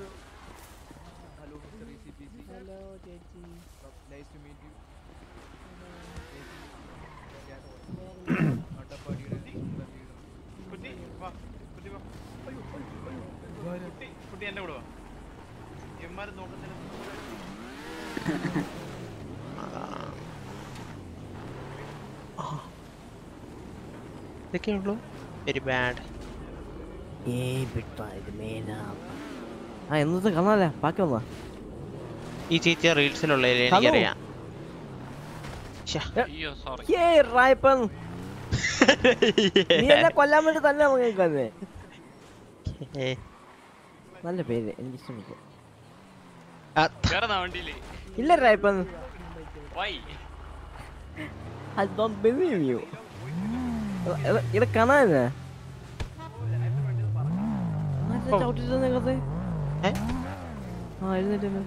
കുട്ടി വാ കുട്ടി വാ കുട്ടി കുട്ടി എന്റെ കൂടെ വാ ഇവന്മാര് നോക്കത്തില്ല ഇതൊക്കെ ഉള്ളൂ വെരി ബാഡ് ഏയ് ബിട്ടാ ഇത് മേലാ ആ എന്നത്തെ കാണാല്ലേ ബാക്കി വന്നാ ഈ ചേച്ചി റീൽസിലുള്ള എനിക്കറിയാം ശ്ശെ. അയ്യോ സോറി ഏയ് റായപ്പൻ നീ എന്നെ കൊല്ലാൻ വേണ്ടി തന്നെ ഇറങ്ങിക്കല്ലേ ഏ, നല്ല പേര് എനിക്ക് ഇഷ്ടമില്ല ആ, കേറുന്ന വണ്ടിയില് ഇല്ല Rayappan why I don't believe you ഇത് കാണാനേ ചവിട്ടിട്ട് നിങ്ങത്തെ ഏ? ആ എഴുന്നേറ്റല്ലോ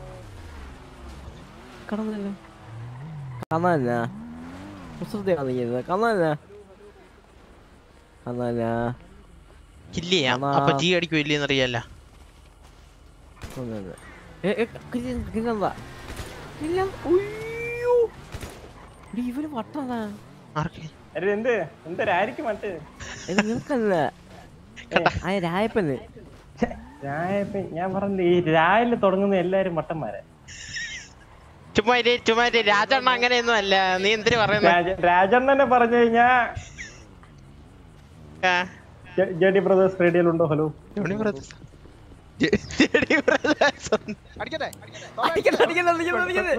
കടന്നല്ലോ കാണാനല്ല കുസൃതി കാണിക്കരുത് കാണാനല്ല കാണാനല്ല kill ചെയ്യാം അപ്പൊ ജി അടിക്കും ഇല്ലെന്ന് അറിയാല്ല ഒന്നുമില്ല. ഏ, ഏ, കില്ല- കില്ലെന്താ? ഇല്ല. ഉയ്യോ. എടീ, ഇവന് വട്ടാണ് എന്ത് എന്തൊരായിരിക്കും മറ്റേ ഇത് നിനക്കല്ല ആ രായപ്പന് രായപ്പൻ ഞാൻ പറഞ്ഞില്ലേ ഈ രായില് തുടങ്ങുന്ന എല്ലാരും മട്ടന്മാരെ ചുമ്മാ ഇരി, ചുമ്മാ ഇരി. രാജണ്ണ അങ്ങനെയൊന്നും അല്ല നീ എന്തിനു പറയുന്നത് രാജ- രാജണ്ണനെ പറഞ്ഞു കഴിഞ്ഞാ ജെ- ജെ ഡി ബ്രദേഴ്സ് റേഡിയോയിലുണ്ടോ ഹലോ അടിക്കട്ടെ അടിക്കണ്ട, അടിക്കണ്ട, അടിക്കണ്ട, അടിക്കണ്ട.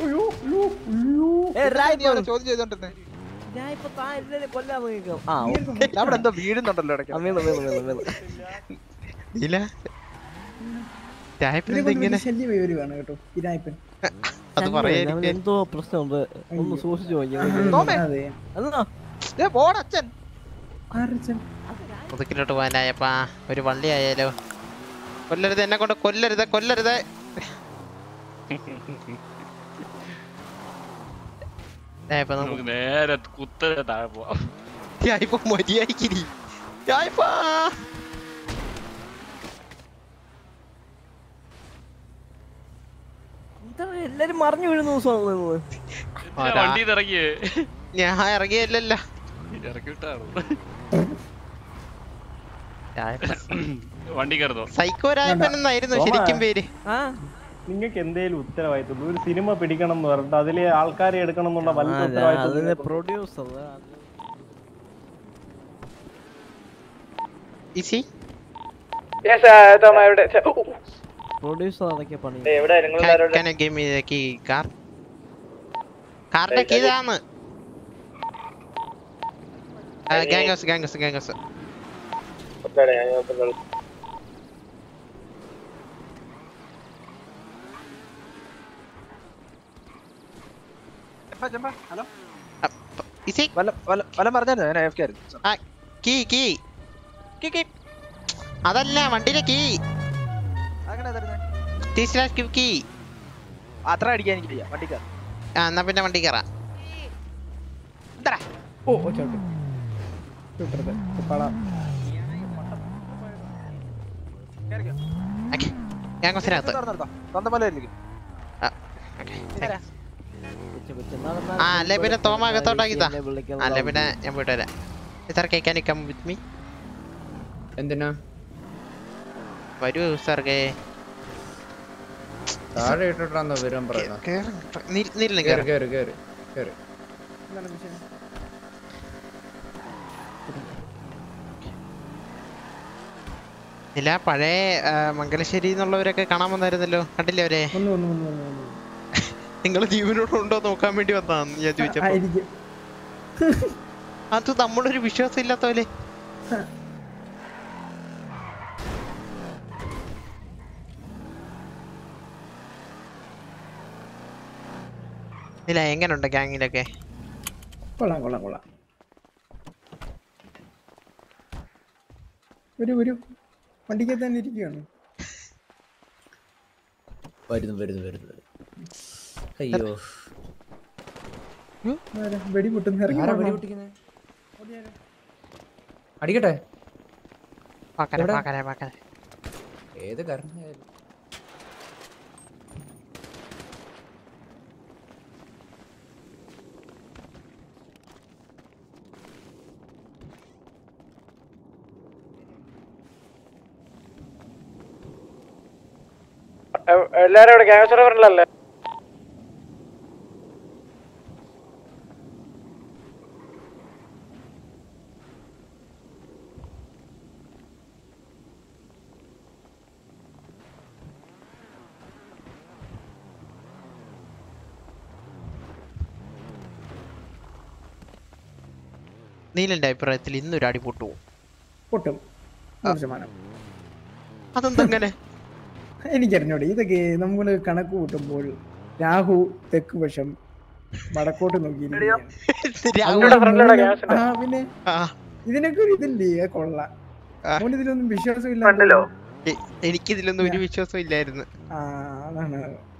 ഏ, നീ രായപ്പൻ. അവനെ ചോദ്യം ചെയ്തോണ്ടിരുന്നേ രായപ്പ താൻ ഇതിനെ കൊല്ലാൻ നോക്കിക്കോ. ആ, അവിടെ എന്തോ വീഴുന്നുണ്ടല്ലോ ഇടയ്ക്ക് ആ, വീണു, വീണു, വീണു, വീണു. ഇല്ല രായപ്പൻ ഇതിനെ എന്താ കൊണ്ട് ഇങ്ങനെ വലിയ ശല്യം വരുവാണ് കേട്ടോ ഈ രായപ്പൻ അത് ചങ്ങല, പറയാതിരിക്കാൻ. അവന് എന്തോ പ്രശ്നമുണ്ട് ഒന്ന് സൂക്ഷിച്ചു തോമേ. അതെ അതാ ഏ പോടച്ഛൻ ആരച്ചൻ മുതുക്കിലോട്ട് പോകാനായപ്പാ ഒരു വള്ളി ആയാലോ കൊല്ലരുത് എന്നെ കൊണ്ട് കൊല്ലരുത് കൊല്ലരുത് ദേ, ഇപ്പൊ നമുക്ക് നമുക്ക് നേരെ കുത്തനെ താഴെ പോവാം ഞാൻ ഇപ്പൊ മര്യാദക്കിരി ഞാൻ ഇപ്പൊ എന്താ എല്ലാരും മറിഞ്ഞു വീഴുന്ന ദിവസമാണല്ലോ ഇന്ന്. അതാ. വണ്ടി ഇറങ്ങിയേ ഞാൻ ഇറങ്ങിയല്ലല്ല ഇറക്കി വിട്ടാണ് വണ്ടി കയറുന്നോ സൈക്കോ രാജപ്പൻ എന്നായിരുന്നു ശരിക്കും പേര് നിങ്ങൾക്ക് എന്തേലും ഉത്തരവാദിത്വം ഒരു സിനിമ പിടിക്കണം എന്ന് പറഞ്ഞിട്ട് അതിലെ ആൾക്കാരെ എടുക്കണം എന്നുള്ള വലിയ ആ, ഉത്തരവാദിത്വം അതിന്റെ നിങ്ങൾക്ക് പ്രൊഡ്യൂസർ ഇസി പ്രൊഡ്യൂസർ അതൊക്കെ പണി Can you give me the key, car? കാറിന്റെ കീ ഇതാണ് ഗാംഗസ് ഗാംഗസ് ഗാംഗസ് ഹലോ ഇസി വല്ലം പറഞ്ഞായിരുന്നു ഞാൻ AFK ആയിരുന്നു ആ കീ കീ കീ കീ അതല്ല വണ്ടിയുടെ കീ അങ്ങനെ തരുന്നത് ടി സ്ലാഷ് കീ അത്ര അടിക്കാൻ എനിക്ക് വയ്യ വണ്ടിക്കാർ ആ എന്നാ പിന്നെ വണ്ടി കയറാം ഓ ഓക്കെ ഓക്കെ വിട്ടരുത് പാടാം ഗാംഗസിനകത്ത് സ്വന്തം മലയിലേക്ക് ആ അല്ലേ പിന്നെ തോമ അകത്തോട്ടാക്കിതാ അല്ലേ പിന്നെ ഞാൻ പോയിട്ട് വരാം സാർ കേക്കാൻ കം വിത്ത് മീ എന്തിനാ വരൂ സാർക്കേ താഴെ ഇട്ടിട്ടാന്നോ വിവരം പറയുന്നത് നില്ലും കേറ് കേറ് കേറ് കേറ് ഇല്ല പഴയ ആ, മംഗലശ്ശേരി എന്നുള്ളവരൊക്കെ കാണാൻ വന്നായിരുന്നല്ലോ കണ്ടില്ലേ അവരെ ഒന്ന് ഒന്ന് ഒന്ന് ഒന്ന് ഒന്ന് നിങ്ങൾ ജീവനോട് ഉണ്ടോ നോക്കാൻ വേണ്ടി വന്നതാന്ന് ഞാൻ ചോദിച്ചപ്പോ ആയിരിക്കും അത് നമ്മളൊരു വിശ്വാസം ഇല്ലാത്ത പോലെ ഇല്ല എങ്ങനുണ്ട് ഗ്യാങ്ങിലൊക്കെ കൊള്ളാം കൊള്ളാം കൊള്ളാം വരൂ വരൂ വണ്ടിക്കകത്ത് തന്നെ ഇരിക്കുകയാണ് വരുന്നു വരുന്നു വരുന്നു അയ്യോ ആരാ? വെടി പൊട്ടുന്നു ഇറങ്ങി ആരാ വാ, വെടി വാ. പൊട്ടിക്കുന്നെ? അടിക്കട്ടെ പാക്കരെ എവിടെ? പാക്കരെ പാക്കരെ ഏത് കരണമായാലും എല്ലാരും ഇവിടെ ഗ്യാങ് സർവറിലല്ലേ നീലന്റെ അഭിപ്രായത്തിൽ ഇന്നൊരു അടി പൊട്ടുവോ പൊട്ടും നൂറ് ശതമാനം അതെന്തങ്ങനെ എനിക്കറിഞ്ഞൂടെ ഇതൊക്കെ നമ്മള് കണക്ക് കൂട്ടുമ്പോൾ രാഹു തെക്ക് വശം വടക്കോട്ട് നോക്കിയിരിക്കുകയാണ്. രാഹുയുടെ അതുകൊണ്ട് front ലാടാ മൂന്ന്- gas ഉണ്ട്. ആ, പിന്നെ ഇതിനൊക്കെ ഒരു ഇതില്ലേ അത് കൊള്ളാം മോന് ഇതിലൊന്നും വിശ്വാസം ഫ്രണ്ടിലോ? എ- എനിക്കിതിലൊന്നും ഒരു വിശ്വാസം ഇല്ലായിരുന്നു ആ അതാണ്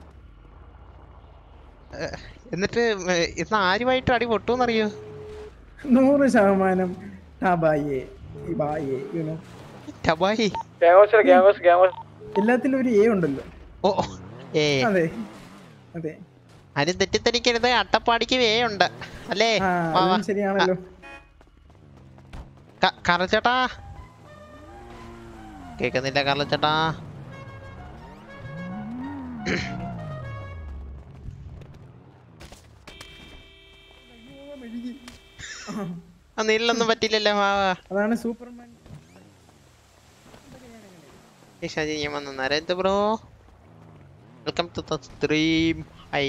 ഏഹ്, എന്നിട്ട് ഏഹ്, ഇന്ന് ആരുമായിട്ട് അടി പൊട്ടുമെന്നറിയോ നൂറ് ശതമാനം ടാബായേ ഇബായേ യുനോ ടബായി ഗ്യാങ്ങോസ് ഗ്യാങ്ങോസ് ഗ്യാങ്ങോസ് എല്ലാത്തിലും ഒരു എ ഉണ്ടല്ലോ ഓ ഏ അതെ അതെ ആരും തെറ്റിദ്ധരിക്കരുത് അട്ടപ്പാടിക്ക് വേ ഉണ്ട് അല്ലേ ആ വാ, വാ. അതും ശരിയാണല്ലോ ക- കറച്ചേട്ടാ കേക്കുന്നില്ല കറച്ചേട്ടാ ആ നീലൊന്നും പറ്റില്ലല്ലോ വാ വാ അതാണ് സൂപ്പർമാൻ ഈ ഷാജി ഞാൻ വന്നു Narendra bro welcome to the stream hi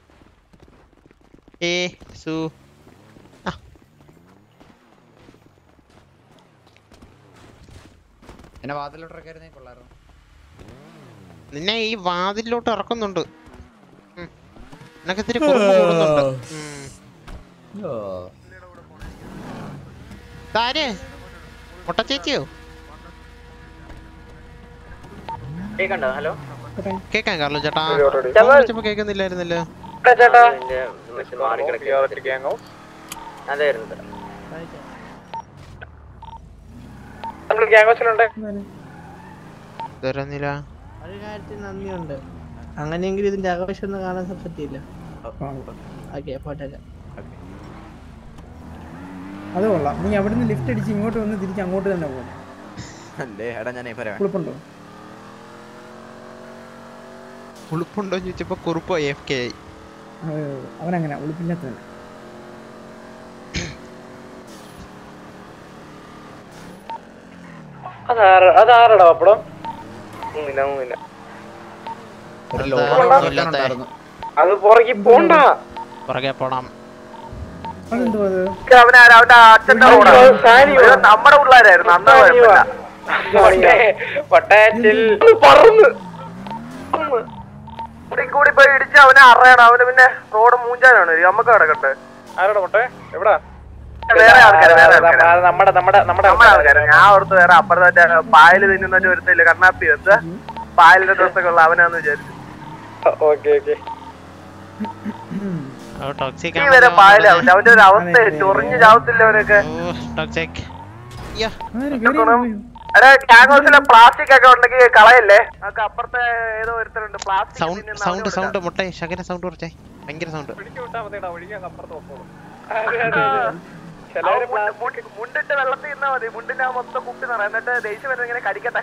ഏ സു എന്നെ വാതിലോട്ടിറക്കായിരുന്നേ കൊള്ളായിരുന്നു നിന്നെ ഈ വാതിലോട്ട് ഇറക്കുന്നുണ്ട് ഉം. നിനക്ക് ഇത്തിരി കുറുമ്പ് കൂടുന്നുണ്ട് ഉം. ഇതാര് മുട്ട ചേച്ചിയോ കേക്കണ്ടോ ഹലോ കേക്കാൻ കാർലോ ചേട്ടാ ചേട്ടാ. ഫോൺ വിളിച്ചപ്പോ കേൾക്കുന്നില്ലായിരുന്നല്ലോ ചേട്ടാ അതായിരുന്നു നമ്മൾ ഗ്യാങ് ഹൗസിലുണ്ട് ഇതുവരെന്നില്ല ഒരു കാര്യത്തിൽ നന്ദിയുണ്ട് അങ്ങനെയെങ്കിൽ ഇതിന്റെ ആഘോഷം ഒന്ന് കാണാൻ പറ്റിയില്ല ഓക്കെ പോട്ടെ അത് കൊള്ളാം നീ അവിടുന്ന് ലിഫ്റ്റ് അടിച്ച് ഇങ്ങോട്ട് വന്ന് തിരിച്ച് അങ്ങോട്ട് തന്നെ പോകും അല്ലേ എടാ ഞാൻ പറയാം കുളിപ്പുണ്ടോ ഉളുപ്പുണ്ടോ ചോദിച്ചപ്പോ കുറുപ്പോ എഫ് കെ ആയി അവനങ്ങനെ ഉളുപ്പില്ലാത്തവൻ അതാര അതാരടാ പപ്പടം ഒന്നില്ല ഒന്നില്ല അത് പുറകെ പോണ്ട പുറകെ പോണം അതെന്തോ അത് അവനാരാ അവന്റെ അച്ഛന്റെ നമ്മുടെ പിള്ളേരായിരുന്നു അന്ന് പട്ടാറ്റിൽ പറന്ന് കൂടി പോയി ഇടിച്ച് അവനെ അറിയണം അവന് പിന്നെ റോഡ് മൂഞ്ചാനാണ് നമുക്ക് കിടക്കട്ടെ ആരോടെ പൊട്ടെ എവിടാ വേറെ ആൾക്കാര് വേറെ ആൾക്കാര് നമ്മുടെ നമ്മുടെ നമ്മുടെ ആൾക്കാര് ഞാൻ ഓർത്ത് വേറെ അപ്പുറത്തെ പായല് തിന്നുന്നൊരു ഒരുത്തില്ല കണ്ണാപ്പി വെച്ച് പായലിന്റെ ഡ്രസ്സൊക്കെ ഉള്ള അവനാന്ന് വിചാരിച്ചു ഓക്കെ ഓക്കെ ടോക്സിക് ഈ വരെ പായലാവില്ല അവന്റെ ഒരു അവസ്ഥ ചൊറിഞ്ഞ് ചാവത്തില്ല അവനൊക്കെ ടോക്സിക് അതെ ഗ്യാങ് ഹൗസിലെ പ്ലാസ്റ്റിക് ഒക്കെ ഉണ്ടെങ്കിൽ കളയല്ലേ നമുക്ക് അപ്പുറത്തെ ഏതോ ഒരുത്തരുണ്ട് പ്ലാസ്റ്റിക് സൗണ്ട് സൗണ്ട് സൗണ്ട് മുട്ടേ ശകന സൗണ്ട് കുറച്ചേ ഭയങ്കര സൗണ്ട് മുണ്ടിട്ട് വെള്ളത്തിൽ നിന്നാ മതി മുണ്ടിന്റെ ആ മൊത്തം കുപ്പി നിറ എന്നിട്ട് ദേഷ്യം വരുന്ന ഇങ്ങനെ കടിക്കട്ടെ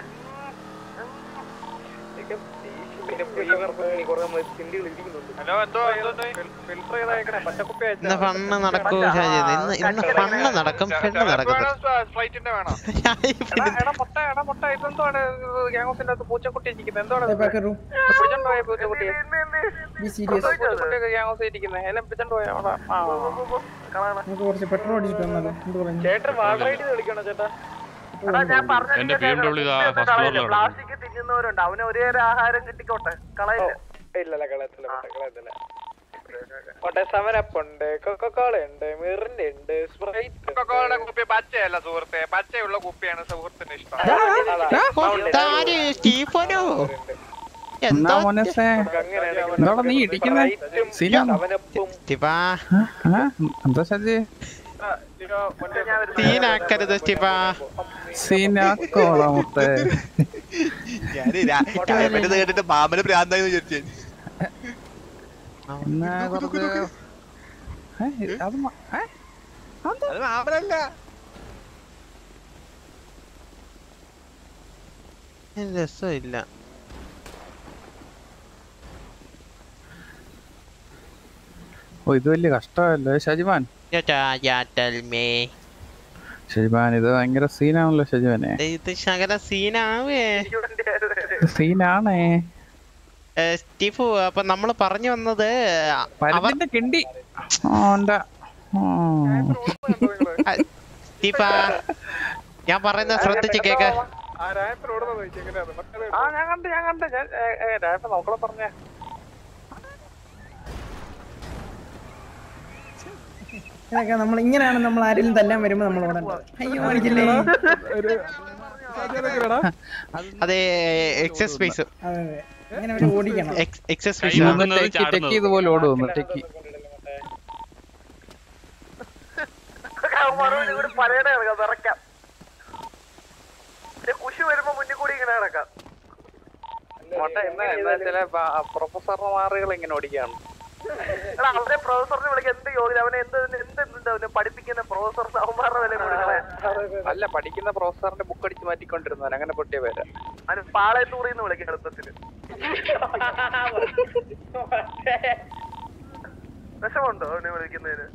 ഹലോ എന്തോ ഫിൽറ്റർ ചെയ്തേക്കണേ പച്ചക്കുപ്പി ഇന്ന് ഫണ്ണ് നടക്കൂ ഷാജി ഇന്ന് ഇന്ന് ഫണ്ണ് നടക്കും പെണ്ണ് നടക്കുന്നു ഫ്ലൈറ്റിന്റെ വേണം എടാ മുട്ട എടാ മുട്ട ഇതെന്താണ് ഗ്യാങ് ഹൗസിന്റെ അകത്ത് പൂച്ചക്കുട്ടി ഇരിക്കുന്നത് എന്താണ് Step back, Ru. പിടിച്ചോണ്ട് പോയ പൂച്ചക്കുട്ടി Be serious. പൂച്ചക്കുട്ടിയൊക്കെ ഗ്യാങ് ഹൗസിൽ ഇരിക്കുന്നത് എല്ലാം പിടിച്ചോണ്ട് പോയ അവിടെ ആ നമുക്ക് കുറച്ച് പെട്രോൾ അടിച്ചിട്ട് വന്നാലോ എന്ത് പറഞ്ഞു ചേട്ടൻ വാൾറൈഡ് വിളിക്കണോ ചേട്ടാ എടാ ഞാൻ എന്റെ BMW ഇതാ first floor ലാണ്. പ്ലാസ്റ്റിക് തിന്നുന്നവരുണ്ട് അവന് ഒരേ ഒരു ആഹാരം കിട്ടിക്കോട്ടെ കളയില്ല ഇല്ലല്ല കളയത്തില്ല കളയത്തില്ല കോട്ടെ സമരപ്പുണ്ട് കൊക്കക്കോള ഉണ്ട് മിറിന്റെ ഉണ്ട് സ്പ്രൈറ്റ് കൊക്കക്കോളയുടെ കുപ്പി പച്ചയല്ല സുഹൃത്തെ പച്ചയുള്ള കുപ്പിയാണ് സുഹൃത്തിന് ഇഷ്ടം കൊട്ടാര് സ്റ്റീഫനോ എന്നാ മോനസേ എന്താടാ നീ ഇടിക്കുന്നേ സീനാണോ സ്റ്റീഫാ ആ, എന്താ സജി സീനാക്കരുത് സ്റ്റീഫാ സീനാക്കോളാ മുത്തേ ഞാന് കേട്ടിട്ട് മാമന് ഭ്രാന്തായി വിചാരിച്ചു എന്നാ കുറച്ച് ഏ, അത് മ- ഏ? അത് മാമനല്ല രസമില്ല ഓ ഇത് വലിയ കഷ്ടമല്ലേ ഷജിമാൻ ചേട്ടാ യാ ടെൽ മീ ഷജിമാൻ ഇത് ഭയങ്കര സീനാണല്ലോ ഷജിമാനെ ഇത് ശകല സീനാവേ സീനാണേ ഏ, സ്റ്റീഫു അപ്പൊ നമ്മള് പറഞ്ഞു വന്നത് പരുന്തിന്റെ കിണ്ടി ഓന്റെ സ്റ്റീഫാ ഞാൻ പറയുന്നത് ശ്രദ്ധിച്ച് കേക്ക് ആ ഞാൻ കണ്ട് ഞാൻ കണ്ട് ഞാൻ രായപ്പ നോക്കളെ പറഞ്ഞേ ഇതൊക്കെ നമ്മൾ ഇങ്ങനെയാണ് നമ്മൾ ആരെങ്കിലും തല്ലാൻ വരുമ്പോ നമ്മൾ ഓടേണ്ടത് അയ്യോ കാണിക്കില്ലേ അതെ എക്സസ് സ്പേസ് അതെ അതെ ഇങ്ങനെ അവര് ഓടിക്കണം എക്സസ് കൈ സ്പേസ് പൊങ്ങുന്നത് ടെക്കി ടെക്കി ചാടുന്നത്. ഇതുപോലെ ഓടുന്നു ടെക്കി മറുപടി കൂടി പറയണേ കിടക്കാം വിറക്കാം പിന്നെ കുശി വരുമ്പോ മുന്നിൽ കൂടി ഇങ്ങനെ കിടക്കാം മോട്ടെ എന്നാ എന്നാ ചില പ്രൊഫസർമാറുകൾ ഇങ്ങനെ ഓടിക്കുകയാണ് എടാ അവനെ പ്രൊഫസറിനെ വിളിക്കാൻ എന്ത് യോഗ്യത അവനെ എന്ത് എന്ത് എന്തുണ്ട് അവനെ പഠിപ്പിക്കുന്ന പ്രൊഫസർ അവന്മാരുടെ വില കൊടുക്കണേ അല്ല പഠിക്കുന്ന പ്രൊഫസറിന്റെ ബുക്ക് അടിച്ച് മാറ്റിക്കൊണ്ടിരുന്നവൻ അങ്ങനെ പൊട്ടിയ പേര് അവന് പാളയത്തൂറിൽ നിന്ന് വിളിക്കാം എളുപ്പത്തിന് വിഷമുണ്ടോ അവനെ വിളിക്കുന്നതിന്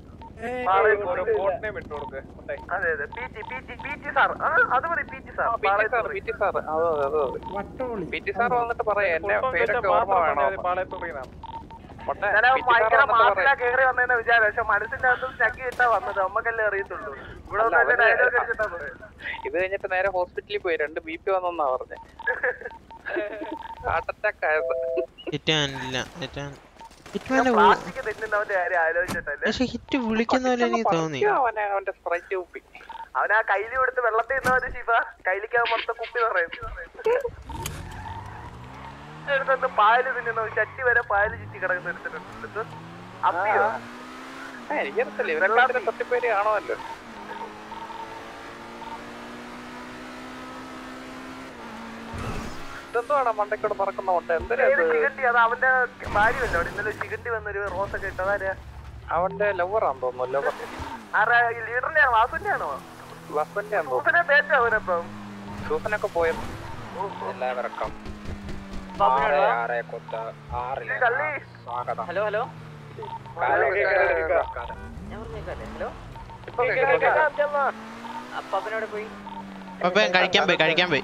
അതെ അതെ P T P T P T sir അത് മതി P T sir P T sir അതെ അതെ വട്ടോളി പി ടി സാർ വന്നിട്ട് പറയാം എന്നെ പേരൊക്കെ ഓർമ്മ വേണം ഞാൻ ഭയങ്കര മാസിലാ കേറി വന്നതെന്ന് വിചാരം പക്ഷെ മനസ്സിന്റെ അകത്ത് ചക്കി ഇട്ടാ വന്നത് നമ്മക്കല്ലേ അറിയത്തുള്ളൂ ഇവിടെ വന്ന് എന്നെ dialogue അടിച്ചിട്ടാ പോയെ. ഇത് കഴിഞ്ഞിട്ട് നേരെ ഹോസ്പിറ്റലിൽ പോയി രണ്ട് ബി പി വന്നെന്നാ പറഞ്ഞേ ഹാർട്ട് അറ്റാക്ക് ആയത് ഹിറ്റാനില്ല ഹിറ്റാൻ ഹിറ്റ്മാനെ പ്ലാസ്റ്റിക് തിന്നുന്നവന്റെ കാര്യം ആലോചിച്ചിട്ടല്ലേ പക്ഷെ ഹിറ്റ് വിളിക്കുന്ന പോലെ എനിക്ക് തോന്നി അവനെ അവന്റെ സ്പ്രൈറ്റ് കുപ്പി അവൻ ആ കയ്യിൽ കൊടുത്ത് വെള്ളത്തിൽ നിന്നവര് ശിവ കയ്യിലേക്ക് മൊത്തം കുപ്പി പറയും എടുത്തെന്ത് പാല് തിന്നുന്ന ഒരു ചട്ടി വരെ പാല് ചുറ്റി കിടക്കുന്ന എടുത്തിട്ടുണ്ട് അപ്പിയോ എനിക്കറിയത്തില്ല ഇവരെല്ലാത്തിനും തട്ടിപ്പേര് കാണുമല്ലോ ഇതെന്തുവാണ് മണ്ടയ്ക്കൂടെ പറക്കുന്ന മുട്ട എന്തിനാ ഏത് ഇത്? ശിഖണ്ഡി അത് അവന്റെ ഭാര്യയല്ലോ അവിടെ ഇന്നലെ ശിഖണ്ഡി വന്നൊരു റോസ് ഒക്കെ ഇട്ടതാരാ അവന്റെ ലവറാന്ന് തോന്നുന്നു ലവർ ആരാ ലീഡറിന്റെ ആണോ വാസുന്റെ ആണോ ബസ്സന്റെ ആണെന്ന് തോന്നുന്നു സൂസനെ തേറ്റ അവനപ്പം സൂസനൊക്കെ പോയത് എല്ലാവർക്കും ആറ് ആറ് കൊത്ത ആറില് സ്വാഗതം ഹലോ ഹലോ അപ്പാപ്പനോട് പോയി അപ്പൊ കഴിക്കാൻ പോയി കഴിക്കാൻ പോയി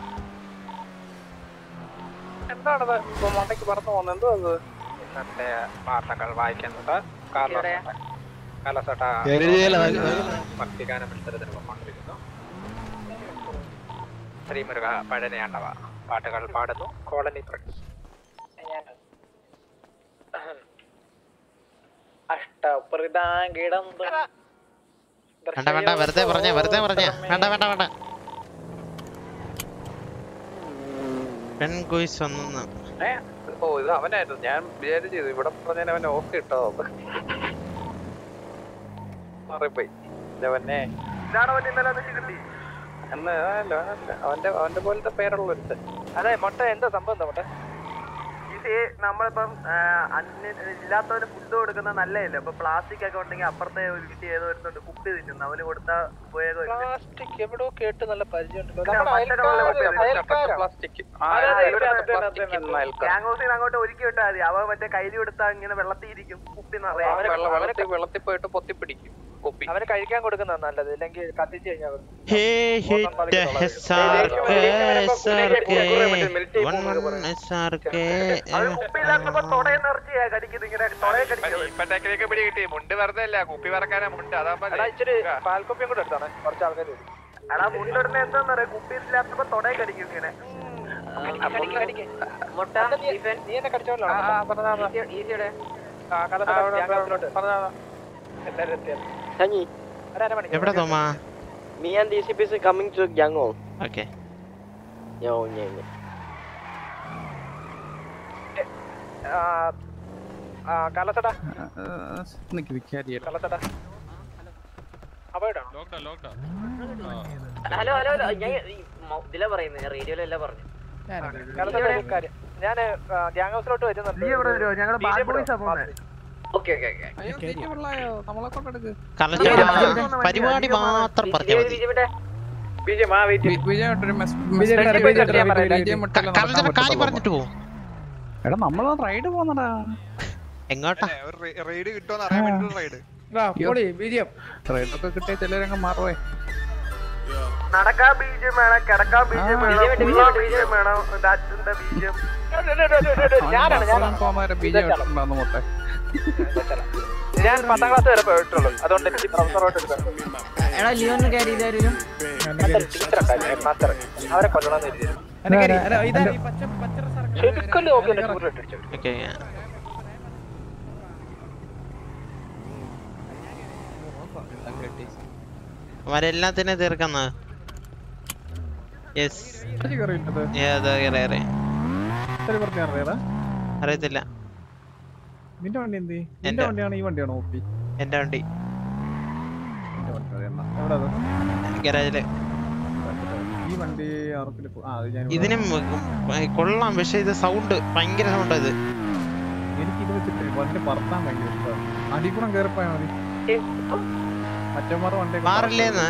എന്താണത് ഇപ്പൊ മണ്ടയ്ക്ക് പറന്നു പോകുന്നത് എന്തോ അത് ഇന്നത്തെ വാർത്തകൾ വായിക്കുന്നത് കാർലോസ് കാർലോസേട്ട എഴുതിയല്ലോ. ഭക്തിഗാന മത്സരത്തിന് പോയിക്കൊണ്ടിരിക്കുന്നു ശ്രീമുരുക പഴനയാണ്ടവ പാട്ടുകൾ പാടുന്നു കോളനി ഫ്രണ്ട്സ് അഷ്ടപ്രതാകിടം വേണ്ട വേണ്ട വെറുതെ പറഞ്ഞ വെറുതെ പറഞ്ഞ വേണ്ട വേണ്ട വേണ്ട പെൺകുയിസ് വന്നു ഏ? ഓ ഇത് അവനായിരുന്നു ഞാൻ വിചാരിച്ചു ഇവിടെ പറഞ്ഞാൽ അവൻ ഓഫ് കിട്ടോ മാറിപ്പോയി ഇതവനെ ഇതാണ് അവൻ ഇന്നലെ വന്ന ശിഖണ്ഡി എന്ന് അല്ല, അല്ല. അവന്റെ അവന്റെ പോലത്തെ പേരുള്ള ഒരുത്തൻ അതെ മുട്ട എന്താ സംഭവം എന്താ മുട്ട ഇത് നമ്മളിപ്പം ആ, അന്യ ഇല്ലാത്തവന് ഫുഡ് കൊടുക്കുന്ന നല്ലതല്ലേ അപ്പൊ പ്ലാസ്റ്റിക് ഒക്കെ ഉണ്ടെങ്കിൽ അപ്പുറത്തെ ഒരു കിട്ടി ഏതോ ഒരുത്തുണ്ട് കുപ്പി തിന്നുന്നു അവന് കൊടുത്ത ഉപയോഗം പ്ലാസ്റ്റിക് എവിടെയോ കേട്ട് നല്ല പരിചയമുണ്ടല്ലോ പിന്നെ നമ്മുടെ മറ്റൊരാളെ അയൽക്കാരല്ലേ? വിളിച്ചത്. അയൽക്കാരാ? പ്ലാസ്റ്റിക് ആ, അതെ, അതെ, ഇവിടെ അതെ, അതെ, പ്ലാസ്റ്റിക് അതെ, ഇന്ന് അയൽക്കാർ. ഗ്യാങ് ഹൗസിൽ നിന്ന് അങ്ങോട്ട് ഒരുക്കി വിട്ടാൽ മതി അവ മറ്റേ കയ്യിൽ കൊടുത്താൽ ഇങ്ങനെ വെള്ളത്തിൽ ഇരിക്കും കുപ്പി നിറയെ അവന് വെള്ള- വെള്ളത്തിൽ വെള്ളത്തിൽ പോയിട്ട് പൊത്തിപ്പിടിക്കും കുപ്പി അവന് കഴിക്കാൻ കൊടുക്കുന്ന നല്ലത് ഇല്ലെങ്കിൽ കത്തിച്ച് കഴിഞ്ഞാൽ ഹേ ഹിറ്റ് എസ്ആർകെ എസ്ആർകെ വൺ എസ്ആർകെ കുപ്പിയില്ലാത്തപ്പോ തൊടയെ നിറച്ച് കടിക്കുന്നത് ഇങ്ങനെ തൊടയെ കടിക്കുന്നത് ഇപ്പൊ ടെക്നിക്ക് പിടി കിട്ടി മുണ്ട് വെറുതെ അല്ല കുപ്പി പറക്കാനാ മുണ്ട് അതാ ഇച്ചിരി പാൽക്കുപ്പിയും കൂടെ എടുത്താണ് കുറച്ച് ആൾക്കാർ എടാ മുണ്ടിടുന്ന എന്താന്ന് പറയാ കുപ്പിയില്ലാത്തപ്പോ തൊടയെ കടിക്കും ഇങ്ങനെ മുട്ട സ്റ്റീഫൻ നീ എന്നെ കടിച്ചോളൂ ഈസിയുടെ എല്ലാരും എത്തിയാ Sanyi, എവിടെ Thoma me and DCP is coming to Yangon. Okay Yo, yeah, yeah. കലത്തടാ കലത്തടാ അപകടമാണോ ഹലോ ഹലോ ഹലോ ഞാൻ ഈ മ- ഇതിലാ പറയുന്നത് റേഡിയോയിലല്ല പറഞ്ഞു കലത്തടാ ഒരു കാര്യം ഞാൻ ഗ്യാങ് ഹൗസിലോട്ട് വരുന്നുണ്ട് നീ എവിടെ വരുവോ? ഞങ്ങള് bad boys ആ പോകുന്നെ. ഓക്കെ ഓക്കെ ഓക്കെ നമ്മളെ കൊണ്ടെടുക്ക് കലച്ചട പരിപാടി മാത്രം പറഞ്ഞാൽ മതി കലച്ചട കാര്യം പറഞ്ഞിട്ട് പോവും എടാ നമ്മള് റൈഡ് പോന്നടാ എങ്ങോട്ടാ റൈഡ് കിട്ടുമെന്ന് അറിയാൻ വേണ്ടി റൈഡ് റൈഡൊക്കെ കിട്ടിയ ചിലരങ്ങ് മാറുവേ നടക്കാൻ ബീജം വേണം കിടക്കാൻ ബീജം വേണം ഉള്ളാൻ ബീജം വേണം ഡാറ്റിന്റെ ബീജം ബീജം ഇട്ടിട്ടുണ്ടാന്ന് മൊത്തം ഞാൻ പത്താം ക്ലാസ് വരെ പോയിട്ടുള്ളൂ അതുകൊണ്ട് എനിക്ക് പ്രൊഫസറോട്ട് എടുക്കാം എടാ ലിയോന്ന് കയറി ഇതാരും മാസ്റ്റർ അവരെ കൊല്ലണമെന്ന് എഴുതിയിരുന്നു ശരിക്കും നോക്കി എന്നെ ചൂടിലിട്ടിച്ചു ഓക്കെ അവരെല്ലാത്തിനും തീർക്കുന്ന യെസ് ഏതാ കേറി കേറി അറിയത്തില്ല നിന്റെ വണ്ടി എന്ത് എന്റെ. നിന്റെ വണ്ടിയാണോ ഈ വണ്ടിയാണോ ഓപ്പി എന്റെ വണ്ടി എന്റെ വണ്ടി അറിയണ്ട എവിടെ അത് ഗരാജില് ഈ വണ്ടി ആർക്കില് പോ- ആ അത് ഞാൻ ഇതിനും ഉം, കൊള്ളാം പക്ഷെ ഇത് സൗണ്ട് ഭയങ്കര സൗണ്ട് ഇത് എനിക്ക് ഇത് വെച്ചിട്ട് വണ്ടി പറത്താൻ ഭയങ്കര ഇഷ്ടമാണ് അടി കൂടെ കയറിപ്പോയാൽ മതി മറ്റന്മാർ വണ്ടി മാറില്ലേന്ന്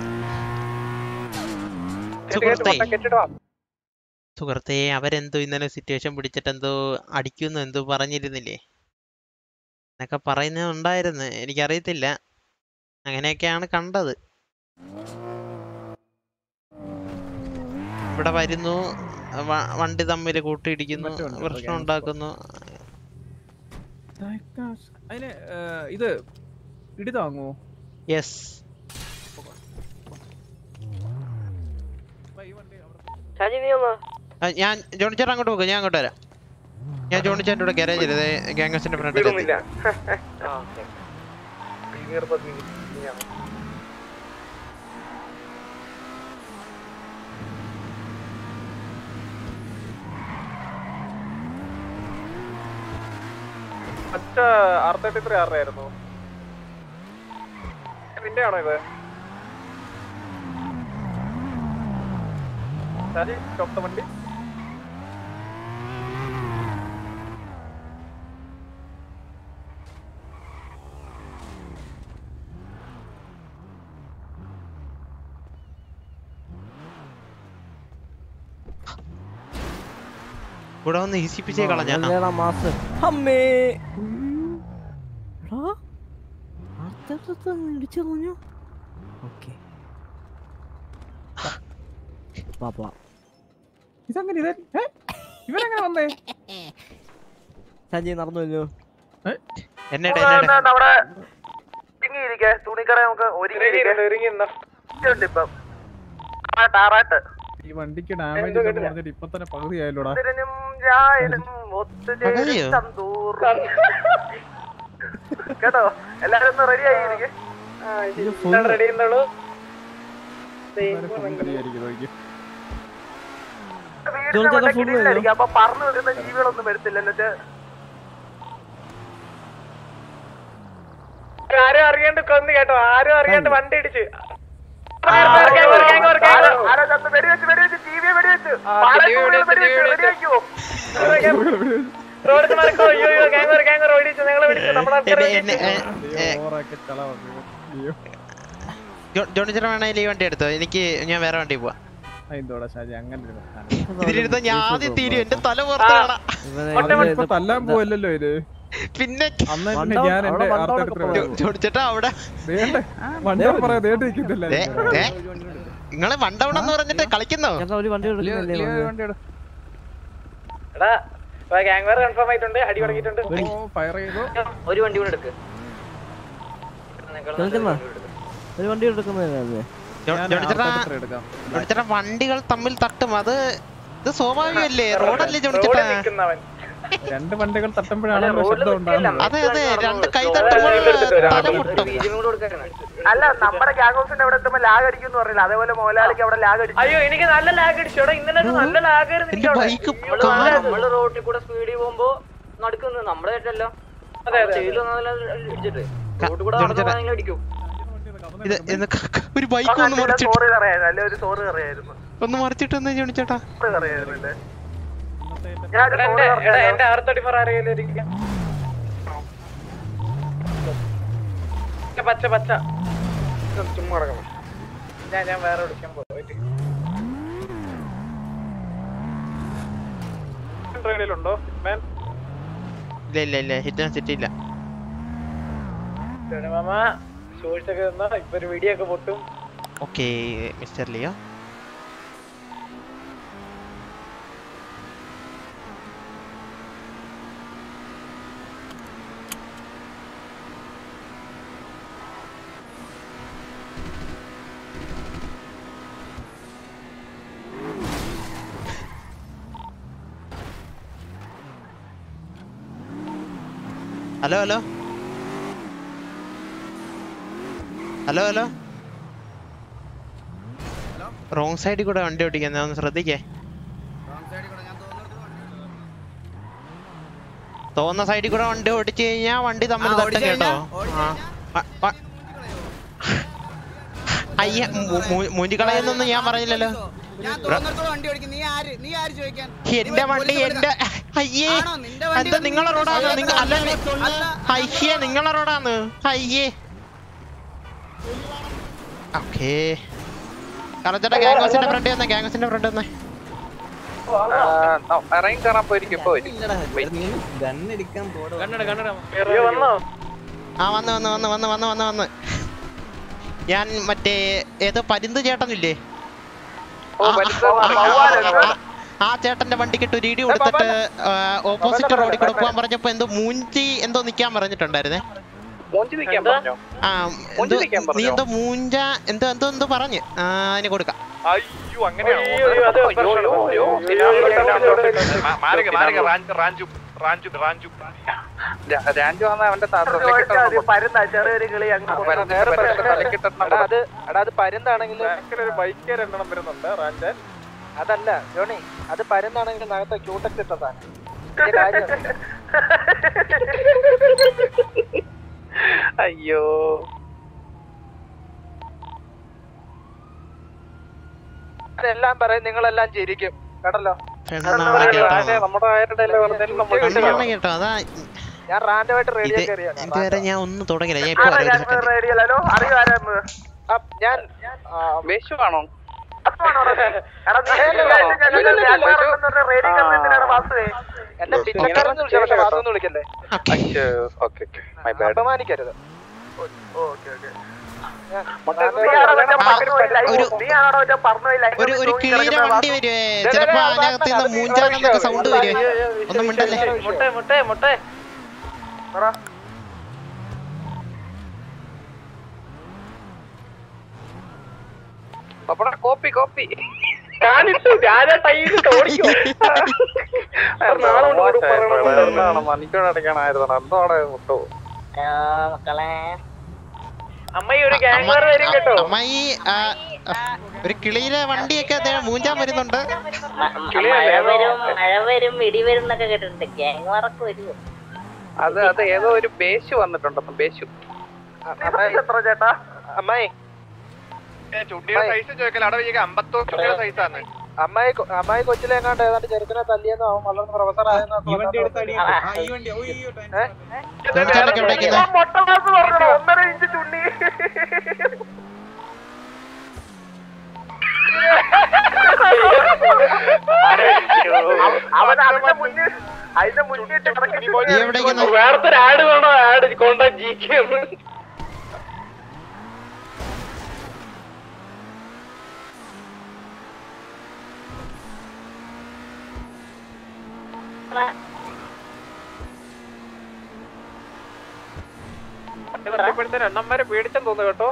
സുഹൃത്തേ സുഹൃത്തേ അവരെന്തോ ഇന്നലെ സിറ്റുവേഷൻ പിടിച്ചിട്ട് എന്തോ അടിക്കുന്നു എന്തോ പറഞ്ഞിരുന്നില്ലേ എന്നൊക്കെ പറയുന്നുണ്ടായിരുന്നു എനിക്കറിയത്തില്ല അങ്ങനെയൊക്കെയാണ് കണ്ടത് ഇവിടെ വരുന്നു വ- വണ്ടി തമ്മിൽ കൂട്ടിയിടിക്കുന്നു മറ്റേ വണ്ടി, പ്രശ്നം gang ഉണ്ടാക്കുന്നു അതിന് ഏഹ്, ഇത് ഇടി താങ്ങുമോ യെസ് ഷാജി നീ ഒന്ന് ഞാൻ ജോണിച്ചേട്ടൻ അങ്ങോട്ട് പോകും ഞാൻ അങ്ങോട്ട് വരാം ഞാൻ ജോണിച്ചേട്ടൻ്റെ കൂടെ ഗാരേജിൽ ഗാംഗസിന്റെ ഫ്രണ്ടിൽ വിടുന്നില്ല ആ okay last R thirty three ആരുടെ ആയിരുന്നു നിന്റെ ആണോ ഇത് ഷാജി സ്റ്റോപ്പ് ദ വണ്ടി ഇവിടെ ഒന്ന് ഈസിപ്പിച്ചേ കളഞ്ഞാ അതല്ലേടാ മാസ്റ്റർ അമ്മേ എടാ അടുത്തടുത്ത് ഇടിച്ചു കളഞ്ഞു ഓക്കെ പാപ്പാ ഇതങ്ങനെ ഇത് ഏ? ഇവരെങ്ങനെ വന്നേ സഞ്ജയ് നടന്നുവല്ലോ എന്നെ അവിടെ ഒരുങ്ങിയിരിക്കെ തുണിക്കട നമുക്ക് ഒരുങ്ങിയിരിക്കെ ഇപ്പം ആ, ടാറാട്ട് ഈ വണ്ടിക്ക് ഡാമേജ് പറഞ്ഞിട്ട് ഇപ്പൊ തന്നെ പകുതി ആയല്ലോടാ ഇതിനും രായനും ഒത്തുചേരും പകുതിയോ? തന്തൂർ. കേട്ടോ എല്ലാരും ഒന്ന് റെഡി ആയിരിക്കും റെഡി ചെയ്യുന്നുള്ളൂ ജോർജ് full വീടിന്റെ അപ്പൊ പറന്നു വരുന്ന ജീവികളൊന്നും വരത്തില്ല എന്നിട്ട് ആരും അറിയാണ്ട് കൊന്നു കേട്ടോ ആരും അറിയാണ്ട് വണ്ടി ഇടിച്ച് ആരോ ചത്ത് വെടിവെച്ച് വെടിവെച്ച് ടിവിയെ വെടിവെച്ച് പാളയത്ത് വെടിവെച്ച് വെടിവെക്കുവോ റോഡിൽ നടക്കോ അയ്യോ അയ്യോ ഗാങ്ങർ ഗാങ്ങർ ഓടിച്ചു നിങ്ങളെ വിളിച്ചു നമ്മുടെ ആൾക്കാരെ എന്നെ എന്നെ ഏ, ഏ, ഓവറാക്കി ചള വന്നു അയ്യോ ജോ- ജോണിച്ചേട്ടൻ വേണമെങ്കിൽ ഈ വണ്ടി എടുത്തോ എനിക്ക് ഞാൻ വേറെ വണ്ടി പോവാ അതെന്തോടാ ഷാജി അങ്ങനെ ഒരു സാധനം. ഇതിലിരുന്ന ഞാൻ ആദ്യം തീരും എന്റെ തല പുറത്ത് കാണാം അതിപ്പോ ഇപ്പൊ തല്ലാൻ പോവല്ലോ ഇത് പിന്നെ അന്ന് പിന്നെ ഞാൻ എന്റെ ജോ- ജോണിച്ചേട്ടാ അവിടെ വണ്ടി പറയാ ദേണ്ട് നിൽക്കുന്നില്ല ദേ, ദേ, നിങ്ങളെ വണ്ടവണെന്ന് പറഞ്ഞിട്ട് കളിക്കുന്നോ ഒരു വണ്ടി എടുക്കുന്നില്ലേ വന്ന്? എടാ ഗാങ്വർ കൺഫേം ആയിട്ടുണ്ട് അടി തുടങ്ങിയിട്ടുണ്ട് ഫയർ ചെയ്തു ഒരു വണ്ടി കൂടെ എടുക്ക് കേൾക്കുന്ന ഒരു വണ്ടി എടുക്കുന്നതല്ലേ ജോ- ജോണിച്ചേട്ടാ ജോണിച്ചേട്ടാ വണ്ടികൾ തമ്മിൽ തട്ടും അത് ഇത് സ്വാഭാവികമല്ലേ റോഡല്ലേ ജോണിച്ചേട്ടാ രണ്ട് വണ്ടികൾ തട്ടുമ്പോഴാണ് ശബ്ദം ഉണ്ടാകുന്നത് അതെ അതെ രണ്ട് കൈ തട്ടുമ്പോൾ തല മുട്ടും അല്ല നമ്മുടെ ഗ്യാങ് ഹൗസിന്റെ അവിടെ എത്തുമ്പോ ലാഗ് അടിക്കും എന്ന് പറഞ്ഞില്ല അതേപോലെ മോലാളിക്ക് അവിടെ ലാഗ് അടിച്ചു അയ്യോ എനിക്ക് നല്ല ലാഗ് അടിച്ചു എടാ ഇന്നലെ നല്ല ലാഗ് എന്റെ ബൈക്ക് നമ്മള് റോട്ടിൽ കൂടെ സ്പീഡിൽ പോകുമ്പോ നടക്കുന്നത് നമ്മുടെ തെറ്റല്ലോ ഇടിച്ചിട്ട് റോട്ടിൽ കൂടെ നടന്നു അടിക്കും ഇത് എന്ന് ക- ക- ഒരു ബൈക്ക് ഒന്ന് മറിച്ചിട്ട് സോറ് കറിയായിരുന്നു അല്ലെ ഒരു സോറ് കറിയായിരുന്നു ഒന്ന് മറിച്ചിട്ട് ഒന്ന് ജോണിച്ചേട്ടാ സോറ് കറിയായിരുന്നല്ലേ എന്റെ ആർ തേർട്ടി ഫോർ ആരെങ്കിലും പച്ച പച്ച ചുമ്മാ കിടക്കണം ഞാൻ ഞാൻ വേറെ വിളിക്കാൻ പോയിട്ട് ട്രെയിനിലുണ്ടോ മാൻ ഇല്ല ഇല്ല ഇല്ല ഹിറ്റ് സിറ്റി ഇല്ല മാമ സൂക്ഷിച്ചൊക്കെ നിന്നാ ഇപ്പൊ ഒരു വെടിയൊക്കെ പൊട്ടും okay mister Leo hello hello hello hello wrong സൈഡിൽ കൂടെ വണ്ടി ഓടിക്കുന്നത് ഒന്ന് ശ്രദ്ധിക്കേ തോന്നുന്ന സൈഡിൽ കൂടെ വണ്ടി ഓടിച്ചു കഴിഞ്ഞാ വണ്ടി തമ്മിൽ ആ, തട്ടും ഓടിച്ച് കേട്ടോ കഴിഞ്ഞാ ആ, വ- വ- അയ്യ മു- മു- മൂഞ്ചിക്കളയെന്നൊന്നും ഞാൻ പറഞ്ഞില്ലല്ലോ ഞാൻ തോന്നിടത്തോളം വണ്ടി ഓടിക്കും നീ ആര് നീ ആര് ചോദിക്കാൻ എന്റെ വണ്ടി എന്റെ അയ്യേ ആണോ? നിന്റെ വണ്ടി എന്താ വന്ന് നിങ്ങളെ നീ റോഡാണ് സ്വയം നിങ്ങൾ അല്ല നി- അല്ല. അയ്യേ നിങ്ങളെ റോഡാണ് അയ്യേ ഓക്കേ കറച്ചേട്ടാ ഗാംഗോസിന്റെ ഫ്രണ്ട് വന്നേ ഗാംഗോസിന്റെ ഫ്രണ്ട് വന്നേ ഇറങ്ങി കയറാൻ പോയിരിക്കും ഇപ്പൊ വരും ഗണ്ണെടുക്കാൻ പോടോ വന്നോ ആ വന്ന് വന്ന് വന്ന് വന്ന് വന്ന് വന്ന് വന്ന് ഞാൻ മറ്റേ ഏതോ പരിന്ത് ചേട്ടനില്ലേ ഓ, ആ- പരിന്ത് ആ- ആ- വവ്വാലോ? ആ- ആ ചേട്ടന്റെ വണ്ടിക്കിട്ട് ഒരു ഇടി കൊടുത്തിട്ട് ഓപ്പോസിറ്റ് റോഡിൽ കൂടെ പോകാൻ പറഞ്ഞപ്പോ എന്തോ മൂഞ്ചി എന്തോ നിക്കാൻ പറഞ്ഞിട്ടുണ്ടായിരുന്നേ മോഞ്ചി നിൽക്കാൻ പറഞ്ഞോ ആ മൂഞ്ചി എന്തോ നിൽക്കാൻ നീ പറഞ്ഞോ? എന്തോ മൂഞ്ച എന്തോ എന്തോ എന്തോ പറഞ്ഞ് ആ അതിന് കൊടുക്കാം അയ്യോ അങ്ങനെയാണോ അയ്യോ, അയ്യോ, അയ്യോ. മാറിക്ക, മാറിക്ക, റാഞ്ചു, റാഞ്ചു, റാഞ്ചു, റാഞ്ചു. രാ- രാഞ്ചു വന്നാ അവന്റെ ത- തലക്കിട്ട ചെറിയൊരു കിളി അത് എടാ അത് പരുന്താണെങ്കിൽ ഒരു ബൈക്ക് രണ്ടെണ്ണം വരുന്നുണ്ട് റാഞ്ചാൻ അതല്ല ജോണി അത് പരുന്താണെങ്കിൽ നകത്ത് ക്യൂട്ടക്സ് ഇട്ട സാധനം ഇതിന്റെ കാര്യം അയ്യോ എല്ലാം പറയും നിങ്ങളെല്ലാം ചിരിക്കും കേട്ടല്ലോ പെണ്ണാണ് കേട്ടോ നമ്മുടെ ആരുടെ വെറുതെ പെണ്ണാണ് കേട്ടോ അതാ ഞാൻ റാൻഡമായിട്ട് ഇത് റേഡിയോ കയറിയാണ് ഇതുവരെ ഞാൻ ഒന്നും തുടങ്ങില്ല ഞാൻ ഇപ്പൊ വരാം ഒരു സെക്കൻഡ് റേഡിയോ അറിയോ ആരാന്ന് ആ, ഞാൻ വേശു ആണോ എന്നെ പിച്ചക്കാരെന്ന് വിളിച്ചാൽ പക്ഷെ വാസൊന്നും വിളിക്കല്ലേ ഓക്കെ മൈ ബാഡ് അപമാനിക്കരുത് ഒരു ഒരു കിളിയുടെ വണ്ടി വരുവേ ചിലപ്പോ അതിനകത്ത് നിന്ന് മൂഞ്ചാണെന്നൊക്കെ സൗണ്ട് വരുവേ ഒന്നും മിണ്ടല്ലേ മുട്ടേ മുട്ടേ മുട്ടേ പപ്പട കോപ്പി കോപ്പി ഞാനിട്ടു ഞാനാ ടൈമിട്ട് ഓടിക്കോ മണിക്കൂർ അടയ്ക്കണായിരുന്നു എന്തോടെ മുട്ടോ അമ്മ ഒരു ഗ്യാങ് വരും കേട്ടോ അമ്മായി ആ, ആ, ഒരു കിളിയിലെ വണ്ടിയൊക്കെ ദേ മൂഞ്ചാൻ വരുന്നുണ്ട് മഴ വരും മഴ വരും ഇടി വരും എന്നൊക്കെ കേട്ടിട്ടുണ്ട് ഗ്യാങ് വറക്ക് വരുമോ അത് അത് ഏതോ ഒരു ബേശു വന്നിട്ടുണ്ടെന്ന് ബേശു എത്ര ചേട്ടാ അമ്മായി ചുണ്ടിയുടെ സൈസ് ചോദിക്കല അവിടെ വയ്യ അമ്പത്തോ ചുണ്ടിയുടെ സൈസാണ് അമ്മായി കൊ- അമ്മായി കൊച്ചിലെങ്ങാണ്ട് ഏതാണ്ട് ചെറുക്കനെ തല്ലിയെന്നോ അവൻ വളർന്ന് പ്രൊഫസർ ആയെന്നോ ചേട്ടനൊക്കെ എവിടേക്കാ ഒന്നര ഇഞ്ച് ചുണ്ണി അവൻ അതിന്റെ മുന്നിൽ അതിന്റെ മുന്നിട്ട് നീ എവിടേക്കാ വേറത്തെ ആഡ് വേണോ ആഡ് കൊണ്ട ജി കെ ഇപ്പോഴത്തെ എണ്ണന്മാരെ പേടിച്ചെന്ന് തോന്നുന്നു കേട്ടോ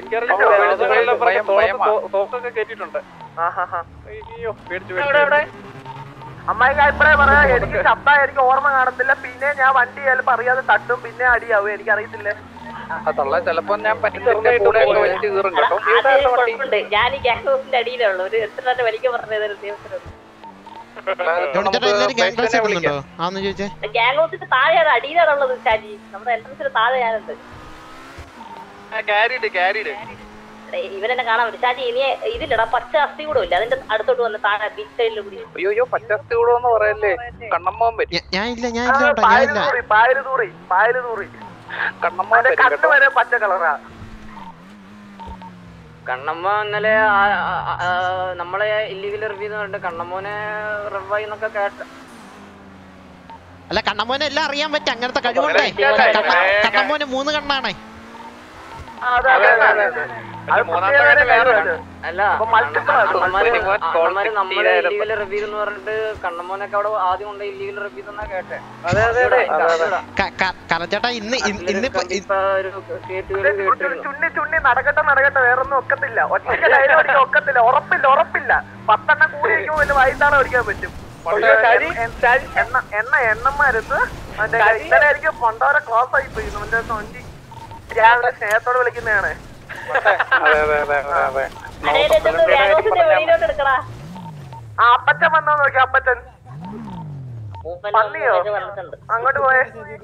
തോക്കൊക്കെ കേട്ടിട്ടുണ്ട് അയ്യോ പേടിച്ചു പേടിച്ചു അമ്മായി ഇപ്പഴേ പറയാ എനിക്ക് ശബ്ദം എനിക്ക് ഓർമ്മ കാണത്തില്ല പിന്നെ ഞാൻ വണ്ടി ചിലപ്പോ അറിയാതെ തട്ടും പിന്നെ അടിയാവും എനിക്ക് അറിയത്തില്ല അതല്ല ചെലപ്പോ ഞാൻ പറ്റിന്റെ കൂടെ ഒക്കെ വെച്ച് കീറും കേട്ടോ അത് കുഴപ്പമുണ്ട് ഞാൻ ഈ ഗ്യാങ് ഹൗസിന്റെ അടിയിലുള്ളൂ ഒരു എത്ര തന്നെ വലിക്കാൻ പറഞ്ഞത് ദിവസം ജോണി ചേട്ടാ എല്ലാരും ഗ്യാങ് ഡ്രസ് ഇടുന്നുണ്ടോ ആന്ന് ചോദിച്ചേ ഗ്യാങ് ഹൗസിന്റെ താഴെയാണ് അടിയിലാണുള്ളത് ഷാജി നമ്മുടെ എൻട്രൻസിന് താഴെ ഞാനുണ്ട് ക്യാരിഡ് ക്യാരിഡ് എടേ, ഇവനെന്നെ കാണാൻ പറ്റും ഷാജി ഇനി ഇതില്ലടാ പച്ച അസ്ഥി കൂടെ ഇല്ല അതിന്റെ അടുത്തോട്ട് വന്ന് താഴെ ബീച്ച് സൈഡിൽ കൂടി അയ്യോ അയ്യോ പച്ചസ്തി കൂടെന്ന് പറയല്ലേ കണ്ണമ്മോൻ വരും ഞാൻ ഇല്ല ഞാൻ ഇല്ല കേട്ടോ ഞാൻ ഇല്ല പായല് തൂറി പായല് തൂറി കണ്ണമ്മോൻ വരും കണ്ണ് കേട്ടോ വരെ പച്ച കളറാ കണ്ണമ്മ ഇന്നലെ ആ- ആ- ആ- നമ്മളെ ഇല്ലീഗൽ റിവ്യൂ എന്ന് പറഞ്ഞിട്ട് കണ്ണമ്മോനെ റിവായി എന്നൊക്കെ കേട്ട അല്ല കണ്ണമോനെ എല്ലാം അറിയാൻ പറ്റും അങ്ങനത്തെ കഴിവുണ്ടേ കണ്ണ- കണ്ണമോന് മൂന്ന് കണ്ണാണേ അല്ല കണ്ണന്മാര് കണ്ണന്മാര് നമ്മളെ ഇല്ലീഗൽ റിവ്യൂ എന്ന് പറഞ്ഞിട്ട് കണ്ണമ്മോനൊക്കെ അവിടെ ആദ്യം കൊണ്ട് ഇല്ലീഗൽ റിവ്യൂ എന്നാ കേട്ടെ അതെ അതെ അതെ ക- ക- കറച്ചേട്ടാ ഇന്ന് ഇന്ന് ഇന്നിപ്പോ ഇ- ഇപ്പൊ ഒരു കേട്ടുകൾ കേട്ടിരുന്നു ചുണ്ണി ചുണ്ണി നടക്കട്ടെ നടക്കട്ടെ വേറൊന്നും ഒക്കത്തില്ല ഒറ്റയ്ക്ക് ലൈൻ ഓടിക്കാൻ ഒക്കത്തില്ല ഉറപ്പില്ല ഉറപ്പില്ല പത്തെണ്ണം കൂടി ഇരിക്കുമ്പോൾ വലിയ വൈകിട്ടാണ് ഓടിക്കാൻ പറ്റും എണ്ണ എണ്ണ എണ്ണന്മാരുന്ന് മറ്റേ ഇന്നലെ എനിക്ക് കൊണ്ടോരെ ക്ലോസ് ആയി പോയി മറ്റേ സോഞ്ചി രാവിലെ സ്നേഹത്തോട് വിളിക്കുന്നതാണ് അതെ അതെ അതെ അതെ ഗ്യാങ് ഹൗസിന്റെ വെളിയിലോട്ട് എടുക്കടാ ആ അപ്പച്ചൻ വന്നോ നോക്കി അപ്പച്ചൻ പന്നിയോ വന്നിട്ടുണ്ട് അങ്ങോട്ട് പോയേ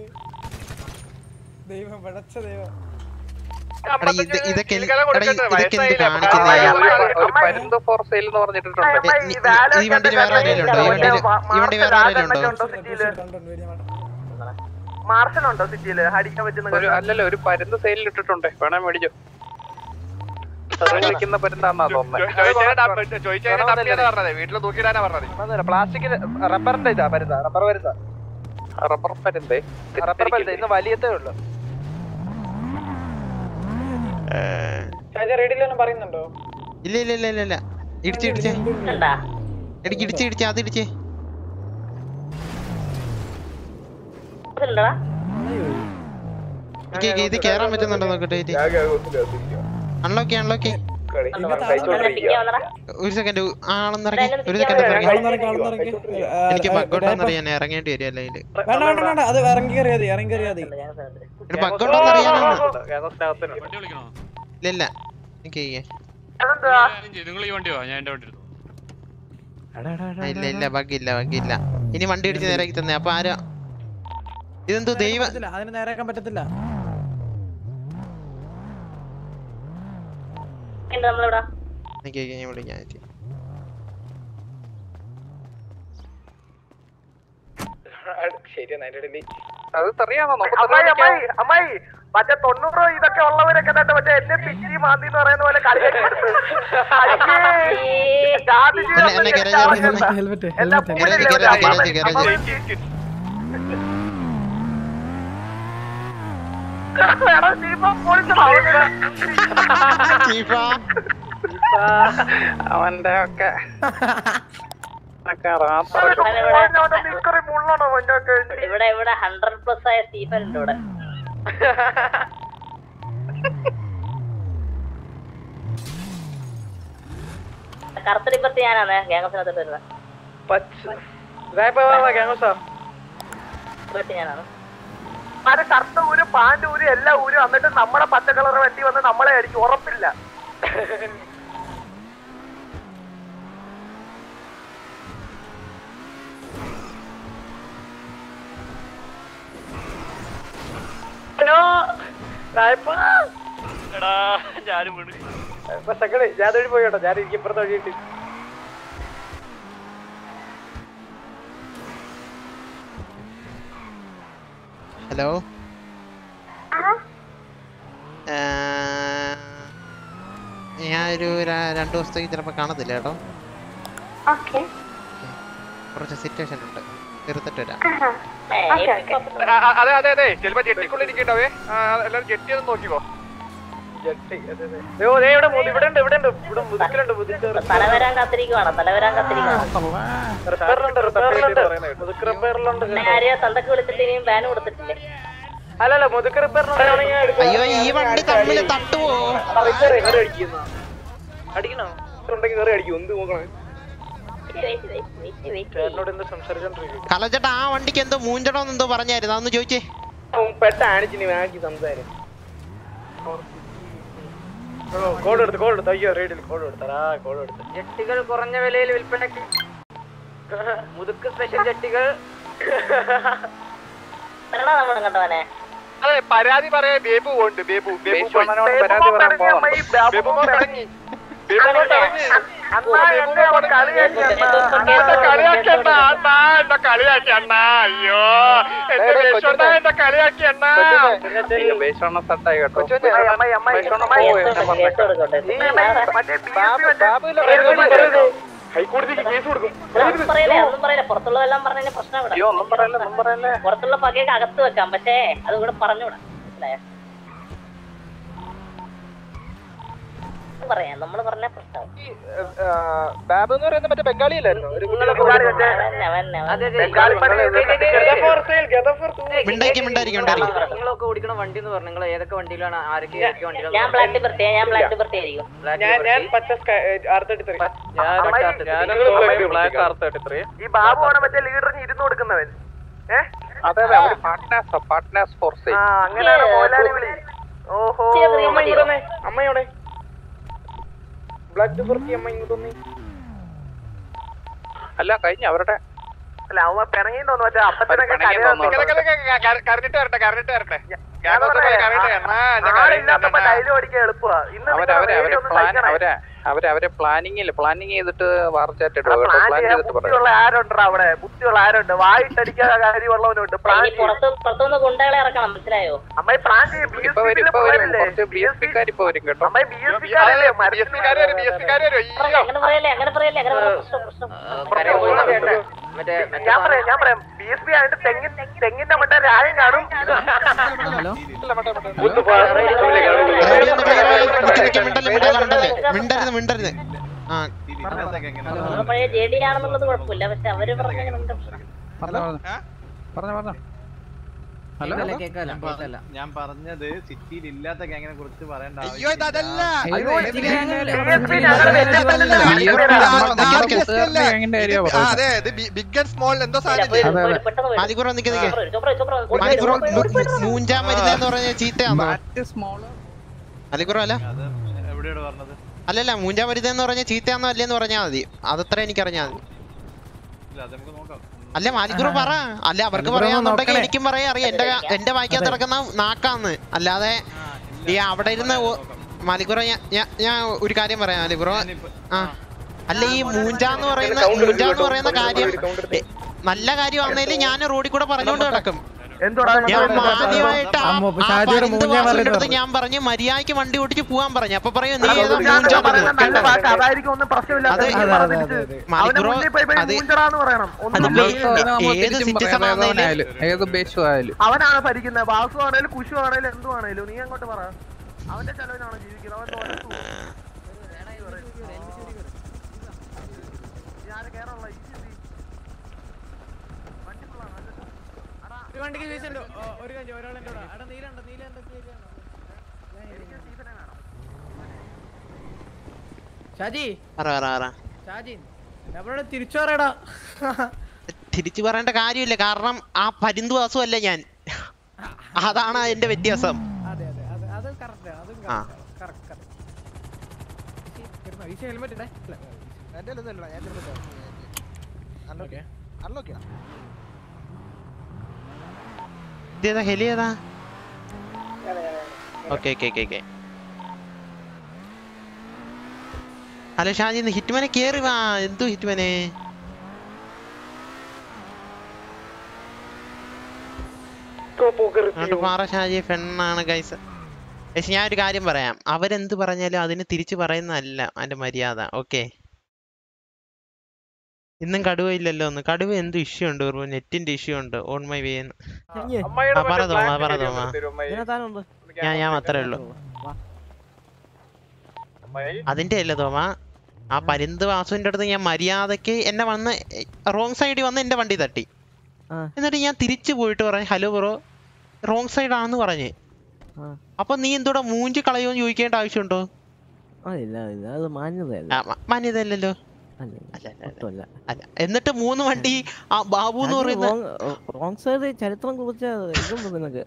ദൈവം പിടച്ച ദൈവം എടാ, ഇത് ഇതൊക്കെ എന്ത്- എടാ, ഇത് ഇതൊക്കെ എന്ത് കാണിക്കുന്നേ ഒരു പരുന്ത് ഫോർ സെയിൽ എന്ന് പറഞ്ഞിട്ടുണ്ട് ഈ വണ്ടിയിൽ വേറെ ആരെങ്കിലും ഉണ്ടോ ഈ വണ്ടിയിൽ ഈ വണ്ടി വേറെ ആരെങ്കിലും ഉണ്ടോ മാർഷൽ ഉണ്ടോ സിറ്റിയില് അടിക്കാൻ പറ്റുന്ന ഒരു അല്ലല്ല ഒരു പരുന്ത് സെയിലിൽ ഇട്ടിട്ടുണ്ട് വേണേ മേടിച്ചോ കളിക്കുന്ന പരുന്താന്നാ തോന്നുന്നത് വീട്ടിൽ തൂക്കിയിടാനാ പറഞ്ഞത് പ്ലാസ്റ്റിക് റബ്ബറിന്റെ ഇതാ പരുന്ത റബ്ബർ പരുന്ത റബ്ബർ പരുന്തേ റബ്ബർ പരുന്ത ഇന്ന് വലിയതേ ഉള്ളു റേഡിയോയിലൊന്നും പറയുന്നുണ്ടോ ഇല്ല ഇല്ല ഇല്ല ഇല്ല ഇല്ല ഇടിച്ച് ഇടിച്ച് ഇടിക്ക് ഇടിച്ച് ഇടിച്ച് അത് ഇടിച്ച് ഉണ്ടടാ ഇത് ഇത് കേറാൻ പറ്റുന്നുണ്ടോ നോക്കട്ടെ ഇത് അൺലോക്കി അൺലോക്കി ഒരു സെക്കൻഡ് ആളൊന്നിറങ്ങി ഒരു സെക്കൻഡ് ഇറങ്ങി എനിക്ക് ബഗ്ഗുണ്ടോന്ന് അറിയാൻ ഇറങ്ങേണ്ടി വരും അല്ല ഇതില് വേണ്ട വേണ്ട വേണ്ട അത് ഇറങ്ങി കയറിയാതി ഇറങ്ങി കയറിയാതി ബഗ്ഗുണ്ടോന്ന് അറിയാനാണ് ഇല്ല ഇല്ല എനിക്ക് നിങ്ങൾ ഈ വണ്ടിയോ ഞാൻ എന്റെ വണ്ടി എടുത്തു ഇല്ല ഇല്ല ബഗ് ഇല്ല ബഗ് ഇല്ല ഇനി വണ്ടി ഇടിച്ച് നേരാക്കി തന്നെ അപ്പൊ ആരാ ഇതെന്തോ ദൈവ പറ്റത്തില്ല, അതിന് നേരാക്കാൻ പറ്റത്തില്ല നമ്മളിവിടെ നിക്ക് നിക്ക് ഞാൻ വിളിക്കാം നിക്ക്. അത് തെറിയാണോ അമ്മായി അമ്മായി അമ്മായി മറ്റേ തൊണ്ണൂറ് ഇതൊക്കെ ഉള്ളവരൊക്കെ തന്നെ മറ്റേ എന്നെ പിച്ചി മാന്തി എന്ന് പറയുന്ന പോലെ കളിയാക്കി കൊടുത്തു. അയ്യേ, ഗാന്ധിജി എന്നെ- വന്ന് എന്നെ get ഗരാജ് out വിളിക്കുന്നു. ചെയ്ത. ഹെൽമെറ്റ് എല്ലാ ഹെൽമെറ്റ് പൂവിലില്ലേ ഗരാജ് ഒരു ഗരാജ് അമ്മ? ഗരാജ് അമ്മ എടാ, ദീപ പോലീസ് ചീഫാ. അവന്റെ ഒക്കെ ഇവിടെ ഇവിടെ ഹൺഡ്രഡ് പ്ലസ് ആയ സ്റ്റീഫൻ ഉണ്ട് ഇവിടെ കറുത്തടിപ്പത്തി ഞാനാണ് ഗ്യാങ്സിനകത്ത് വരുന്നത് ഇപ്പത്തി ഞാനാണ് അത് കറുത്ത ഊര് പാന്റ് ഊര് എല്ലാ ഊരും എന്നിട്ട് നമ്മുടെ പച്ച കളർ വണ്ടി വന്ന് നമ്മളെ അടിക്കും ഉറപ്പില്ല ഹലോ എടാ ഞാനും വീണ് സെക്കൻഡ് ഞാൻ വഴി പോയി കേട്ടോ ഞാൻ എനിക്ക് ഇപ്പുറത്തെ വഴിയിട്ട് ഹലോ ആ, ഞാൻ ഒരു ര- രണ്ടു ദിവസത്തേക്ക് ചിലപ്പോ കാണത്തില്ല കേട്ടോ ഓക്കെ കുറച്ച് സിറ്റുവേഷൻ ഉണ്ട് തീർത്തിട്ട് വരാം അതെ അതെ അതെ ചിലപ്പോ ജെട്ടിക്കുള്ളിരിക്കണ്ടാവേ എല്ലാരും ജെട്ടി ഒന്ന് നോക്കിക്കോ ഇവിടെ മു- ഇവിടെ ഉണ്ട് ഇവിടെ ഉണ്ട് ഇവിടെ മുതുക്കിലുണ്ട് മുതുക്ക് തല വരാൻ കാത്തിരിക്കുവാണ് തല വരാൻ കാത്തിരിക്കുവാണ് റിപ്പയറിലുണ്ട് റിപ്പയറിലുണ്ട് മുതുക്ക് റിപ്പയറിലുണ്ട് പിന്നെ ആരെയോ തന്തക്ക് വിളിച്ചിട്ട് ഇനിയും ബാൻ കൊടുത്തിട്ടില്ലേ അല്ലല്ല മുതുക്ക് റിപ്പയറിലുണ്ട് അയ്യോ ഈ വണ്ടി തമ്മിൽ തട്ടുവോ അടിക്കണോ ഉണ്ടെങ്കിൽ കയറി അടിക്കും എന്ത് നോക്കണം വെയിറ്റ് വെയിറ്റ് വെയിറ്റ് വെയിറ്റ് ചേട്ടനോട് എന്ത് സംസാരിച്ചോണ്ടിരിക്കും കലച്ചേട്ടാ ആ വണ്ടിക്ക് എന്തോ മൂഞ്ചടോന്ന് എന്തോ പറഞ്ഞായിരുന്നു അതൊന്ന് ചോദിച്ചേ പെട്ടാണിച്ചിനി വാങ്ങി സംസാരം കോഡ് എടുത്ത് കോഡ് എടുത്ത് അയ്യോ റേഡിയിൽ കോഡ് എടുത്തരാ കോഡ് എടുത്ത് ജെട്ടികൾ കുറഞ്ഞ വിലയിൽ വിൽപ്പനക്ക് മുതുക്ക് സ്പെഷ്യൽ ജെട്ടികൾ എടാ നമ്മൾ കണ്ടവനെ അതെ പരാതി പറയാൻ ബേബു ഉണ്ട് ബേബു ബേബു പോയി. പരാതി പറയാൻ പോകുന്നുണ്ട്. ബേബു മോൻ പിണങ്ങി. ബേബു മോൻ പിണങ്ങി. അണ്ണാ എന്നെ അവൻ കളിയാക്കി അണ്ണാ. എന്നെ കളിയാക്കി അണ്ണാ അണ്ണാ എന്നെ കളിയാക്കി അണ്ണാ അയ്യോ എന്റെ വേഷണ്ണ എന്നെ കളിയാക്കി അണ്ണാ ബേസോണ സട്ടായി കേട്ടോ ബേസോണ പോയി ഞാൻ പറഞ്ഞേ ഹൈക്കോടതിക്ക് കേസ് കൊടുക്കും ഒന്നും പറയല്ലേ ഒന്നും പറയല്ലേ പുറത്തുള്ളതെല്ലാം പറഞ്ഞ പ്രശ്നം ഇവിടെ അയ്യോ ഒന്നും പറയല്ലേ ഒന്നും പറയല്ലേ പുറത്തുള്ള പകയൊക്കെ അകത്ത് വെക്കാം പക്ഷേ അത് ഇവിടെ പറഞ്ഞൂടാ മനസ്സിലായോ ഒന്നും പറയാം നമ്മള് പറഞ്ഞ പ്രശ്നം ബാബു എന്ന് പറയുന്നത് മറ്റേ ബംഗാളി അല്ലായിരുന്നു ഒരു അവന്നെ അവന്നെ മിണ്ടായിരിക്കും മിണ്ടായിരിക്കും മിണ്ടായിരിക്കും നിങ്ങളൊക്കെ ഓടിക്കണ വണ്ടി എന്ന് പറഞ്ഞു നിങ്ങൾ ഏതൊക്കെ വണ്ടിയിലാണ് ആരൊക്കെ ഏതൊക്കെ വണ്ടിയിലാണ് ഞാൻ ബ്ലാക്ക് ബർത്തി ഞാൻ ബ്ലാക്ക് ബർത്തി ആയിരിക്കും ഞാൻ പച്ച ഈ ബാബു ആണ് മറ്റേ ലീഡറിന് ഇരുന്ന് കൊടുക്കുന്നവൻ ഏ അതെ അതെ അവര് പാർട്ട്നേഴ്സ് പാർട്ട്നേഴ്സ് ഫോർസ് ആ അങ്ങനെയാണ് മോലാലി വിളി ഓഹോ അമ്മ ഇങ്ങോട്ട് വന്നേ. അമ്മയോടെ ബ്ലഡ് പുറത്തി അമ്മ ഇങ്ങോട്ട് വന്നേ. അല്ല കഴിഞ്ഞ അവരുടെ അല്ല അവ പിണങ്ങിന്ന് തോന്നുന്നു മറ്റേ അപ്പത്തിനൊക്കെ കരഞ്ഞിട്ട് വരട്ടെ കരഞ്ഞിട്ട് വരട്ടെ ഞാൻ പറഞ്ഞേ, കരഞ്ഞിട്ട് അണ്ണാ എന്നെ ആളില്ലാത്തപ്പോ ഡയലോഗ് അടിക്കാൻ എളുപ്പമാ ഇന്ന് അവരെ നിങ്ങൾ അവരെ അവരെ radio ഒന്ന് പ്ലാൻ സഹിക്കണേ. അവരെ അവരെ അവരെ പ്ലാനിങ്ങിൽ പ്ലാനിങ് ചെയ്തിട്ട് വാർച്ചാറ്റ് ഇടുക കേട്ടോ പ്ലാൻ പ്ലാൻ ചെയ്യാൻ ചെയ്തിട്ട് ബുദ്ധിയുള്ള പറയാം ആരുണ്ടോ അവിടെ ബുദ്ധിയുള്ള ആരുണ്ട് വായിട്ടടിക്കാൻ കാര്യമുള്ളവനുണ്ട് പ്ലാൻ ഈ പുറത്ത് പുറത്തുനിന്ന് ഗുണ്ടകളെ ഇറക്കണം മനസ്സിലായോ അമ്മായി പ്ലാൻ ചെയ്യും ബി ഇപ്പൊ വരും ഇപ്പൊ വരും കുറച്ച് ബി എസ് പിക്കാർ ഇപ്പൊ വരും കേട്ടോ അമ്മായി ബി എസ് പിക്കാരല്ലേ ബി എസ് പിക്കാർ വരും ബി എസ് പിക്കാർ വരും അയ്യോ അങ്ങനെ പറയല്ലേ അങ്ങനെ പറയല്ലേ അങ്ങനെ പറയല്ലേ പ്രശ്നം പ്രശ്നം മറ്റേ ഞാൻ പറയാം ഞാൻ പറയാം ബി എസ് പി ആയിട്ട് തെങ്ങിൻ തെങ്ങിന്റെ മറ്റേ രായം കാണും മിണ്ടരുത് മിണ്ടരുത് ആ നമ്മള് പഴയ ജെ ഡി ആണെന്നുള്ളത് കുഴപ്പമില്ല പക്ഷെ അവര് പറഞ്ഞ പറഞ്ഞോ പറഞ്ഞോ ഹലോ കേക്കല്ല, കേക്കല്ല, കേക്കല്ല. ഞാൻ പറഞ്ഞത് സിറ്റിയിൽ ഇല്ലാത്ത ഗ്യാങ്ങിനെ കുറിച്ച് പറയേണ്ട അയ്യോ ഇതല്ല അയ്യോ, ഇതില് ഞങ്ങള് ഗ്യാങ്ങിന്റെ ഏരിയ ആ, അതെ ഇത് ബിഗ് ആൻഡ് സ്മോൾ എന്തോ സാധനം ആദിക്കുറ നിക്ക് നിക്ക് ആദിക്കുറ മൂഞ്ചാൻ മരുന്നെന്ന് പറഞ്ഞ ചീത്തയാണോ അലിക്കുറ അല്ല എവിടെയാണ് പറഞ്ഞത് അല്ലല്ല മൂഞ്ചാൻ മരുന്നെന്ന് പറഞ്ഞ ചീത്തയാണോ അല്ലേന്ന് പറഞ്ഞാൽ മതി അതത്ര എനിക്കറിഞ്ഞാൽ മതി ഇല്ല അത് നമുക്ക് നോക്കാം അല്ല മാലിക്കുറ പറ അല്ല അവർക്ക് മാലിക്കുറ ഒന്ന് പറയാന്നുണ്ടെങ്കിൽ നോക്കണേ. എനിക്കും പറയാം അറിയാം എന്റെ എന്റെ വായിക്കാത്ത കിടക്കുന്ന നാക്കാന്ന് അല്ലാതെ ഈ അവിടെ ഇരുന്ന് ഓ- മാലിക്കുറ ഞാൻ ഞാൻ- ഞാൻ ഒരു കാര്യം പറയാം മാലിക്കുറ ആ അല്ല ഈ മൂഞ്ചാന്ന് പറയുന്ന മൂഞ്ചാന്ന് പറയുന്ന കാര്യം എ, നല്ല കാര്യമാണെങ്കിലും ഞാൻ റോഡിൽ കൂടെ പറഞ്ഞുകൊണ്ട് കിടക്കും ഞാൻ മാന്യമായിട്ട് ആ- അമ്മോ, ആ ഷാജിയുടെ പരുന്ത് മൂഞ്ചാൻ വാസുവിന്റെ പറയുന്നത് അടുത്ത് ഞാൻ പറഞ്ഞു മര്യാദയ്ക്ക് വണ്ടി ഓടിച്ച് പോവാൻ പറഞ്ഞു അപ്പൊ പറയും നീ അതാ ഏതാ മൂഞ്ചാന്ന് മൂഞ്ചാന്ന് പറയുന്ന നല്ല കേട്ടോ? വാക്ക്. അതായിരിക്കും ഒന്നും പ്രശ്നമില്ലാത്ത അത് രീതിയിൽ അതെ, പറഞ്ഞ് അതെ, തിരിച്ച് അതെ. അവന് മാലിക്കുറോ, മുന്നിൽ പോയി പോയി അത് മൂഞ്ചറാന്ന് പറയണം ഒന്നും അതിപ്പോ ചെയ്യില്ല. ഏത് സിറ്റിസൺ ആണെങ്കിലും ഏത് ബേഷു ആയാലും അവനാണ് ഭരിക്കുന്നത് ബാസു ആണേലും കുഷു ആണേലും എന്തു ആണേലും നീ അങ്ങോട്ട് പറ അവന്റെ ചെലവിനാണ് ജീവിക്കുന്നത് അവൻ തോറ്റു പോകും. ഞാൻ കേറാനുള്ള ഈ സ്ഥിതി. വണ്ടി full ആണ്. ഒരു വണ്ടിക്ക് വീശുണ്ടോ ഒരു കാര്യം ഒരാളെന്റെ കൂടെ അവിടെ നീലുണ്ട് നീലുണ്ട് എനിക്ക് സീസണേ വേണം ഷാജി പറ പറ പറ ഷാജി നമ്മളോട് തിരിച്ചു പറയടാ തിരിച്ചു പറയേണ്ട കാര്യമില്ല കാരണം ആ പരുന്ത് വാസു അല്ല ഞാൻ അതാണ് എന്റെ വ്യത്യാസം അതെ അതെ അത് അത് കറക്റ്റ് അതും ആ. കറക്റ്റ് കറക്റ്റ് ഈശി ഹെൽമെറ്റ് ഇടേ ഓക്കെ ഇതേതാ ഹെലി ഏതാ okay okay okay okay hello Shaji ഇന്ന് ഹിറ്റ്മാനെ കേറി വാ എന്തു ഹിറ്റ്മാനെ അങ്ങോട്ട് മാറ ഷാജി പെണ്ണാണ് ഗൈസ് പക്ഷെ ഞാൻ ഒരു കാര്യം പറയാം അവരെന്ത് പറഞ്ഞാലും അതിന് തിരിച്ചു പറയുന്നതല്ല അതിന്റെ മര്യാദ ഓക്കെ ഇന്നും കടുവ ഇല്ലല്ലോ ഒന്ന് കടുവ എന്ത് ഇഷ്യൂ ഉണ്ട് നെറ്റിന്റെ ഇഷ്യൂ ഉണ്ട് ഓൺ മൈ വേ പറ തോമ പറ തോമ ഇതിനകത്താനുണ്ട് ഞാൻ ഞാൻ അത്രേ ഉള്ളൂ അതിന്റെ അല്ല തോമ ആ പരുന്ത് വാസുവിന്റെ അടുത്ത് ഞാൻ മര്യാദക്ക് എന്നെ വന്ന് റോങ് സൈഡിൽ വന്ന് എന്റെ വണ്ടി തട്ടി ആ. എന്നിട്ട് ഞാൻ തിരിച്ചു പോയിട്ട് പറഞ്ഞു ഹലോ ബ്രോ റോങ് സൈഡ് ആണെന്ന് പറഞ്ഞ് ആ. അപ്പൊ നീ എന്തോടാ മൂഞ്ചി കളയോന്ന് ചോദിക്കേണ്ട ആവശ്യമുണ്ടോ അതില്ല അതില്ല അത് മാന്യതയല്ല ആ, മ- മാന്യതയല്ലല്ലോ അല്ല ഒട്ടുമല്ല അല്ല എന്നിട്ട് മൂന്ന് വണ്ടി ആ ബാബു എന്ന് പറയുന്ന റോങ് സൈഡ് ചരിത്രം കുറിച്ച ഇതുണ്ട് നിനക്ക്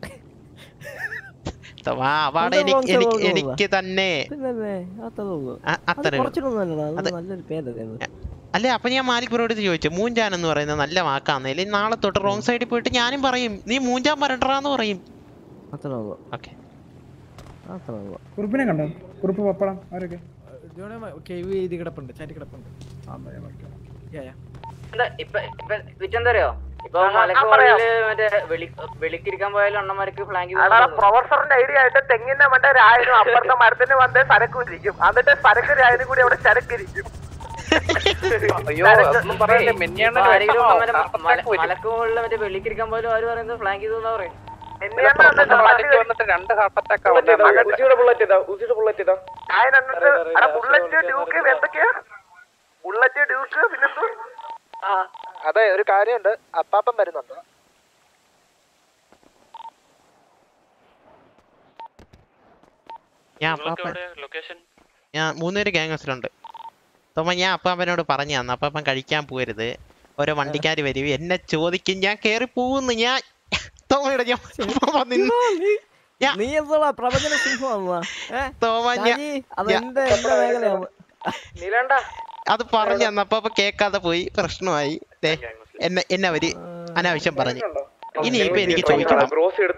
തോമാ, അവാർഡ് എന്താ എനിക്ക് wrong side എനിക്ക് പോകുന്നത്? എനിക്ക് തന്നെ പിന്നല്ലേ അത്രേ ഉള്ളൂ ആ, അത് അത്രേ ഉള്ളൂ. കുറച്ചിട്ടൊന്നുമല്ലടാ അത് അത് നല്ലൊരു പേരല്ലേ അത് അല്ലേ അപ്പൊ ഞാൻ മാലിക് ബ്രോയോട് ചോദിച്ചു മൂഞ്ചാൻ എന്ന് പറയുന്നത് നല്ല വാക്കാന്ന് അല്ലെങ്കിൽ നാളെ തൊട്ട് റോങ് സൈഡിൽ പോയിട്ട് ഞാനും പറയും നീ മൂഞ്ചാൻ വരണ്ടാന്ന് പറയും അത്രേ ഉള്ളൂ ഓക്കെ അത്രേ ഉള്ളൂ കുറുപ്പിനെ കണ്ടോ കുറുപ്പ് പപ്പടം അവരൊക്കെ കേവ് ചെയ്ത് കിടപ്പുണ്ട് ചാറ്റി കിടപ്പുണ്ട് യാ, യാ. എന്താ ഇപ്പൊ ഇപ്പൊ വിറ്റെന്തറിയോ ഇപ്പൊ ആ, മലക്ക് പറയാം. മുകളില് മറ്റേ വെളി വെളിക്കിരിക്കാൻ പോയാലും അണ്ണന്മാർക്ക് ഫ്ലാങ്ക് അതാണ് പ്രൊഫസറിന്റെ ഐഡിയ ആയിട്ട് തെങ്ങിന്റെ മറ്റേ രായനും അപ്പുറത്തെ മരത്തിന് വന്ന് സരക്കും ഇരിക്കും എന്നിട്ട് സരക്ക് രായനും കൂടി അവിടെ ചരക്കിരിക്കും അയ്യോ അതൊന്നും പറയല്ലേ മെന്നിയണ്ണന് ആരെങ്കിലും വിഷമാവും. മറ്റേ heart മല- attack വരും. മലക്ക് മുകളിൽ മറ്റേ വെളിക്കിരിക്കാൻ പോലും അവര് പറയുന്നത് ഫ്ലാങ്ക് ചെയ്തു പറയും മലയ്ക്ക് വന്നിട്ട് രണ്ട് ഹാർട്ട് അറ്റാക്ക് ബുള്ളറ്റ് ഡ്യൂക്ക് എന്തൊക്കെയാ ബുള്ളറ്റ് ഡ്യൂക്ക് പിന്നെന്തോ അതെ ഒരു കാര്യമുണ്ട് അപ്പാപ്പൻ വരുന്നുണ്ട് ഞാൻ അപ്പാപ്പൻ ലൊക്കേഷൻ ഞാൻ മൂന്നുപേര് ഗ്യാങ്സിലുണ്ട് തോമ ഞാൻ അപ്പാപ്പനോട് പറഞ്ഞു തന്നു അപ്പാപ്പൻ കഴിക്കാൻ പോരുത് ഓരോ വണ്ടിക്കാർ വരും എന്നെ ചോദിക്കും ഞാൻ കേറി പോകുന്നു ഞാൻ തോമയുടെ ഞാൻ അപ്പാപ്പൻ നിന്ന് നീ എന്തോടാ പ്രവചന സിംഹമാണോ തോമ ഞാൻ അത് ഞാൻ- എന്റെ എന്റെ മേഖലയാണ് നീലണ്ട അത് പറഞ്ഞു തന്നു അപ്പാപ്പ കേൾക്കാതെ പോയി പ്രശ്നമായി ദേ, എന്നെ എന്നെ അവര് അനാവശ്യം പറഞ്ഞു ഇനി ഇപ്പൊ എനിക്ക് ചോദിക്കണം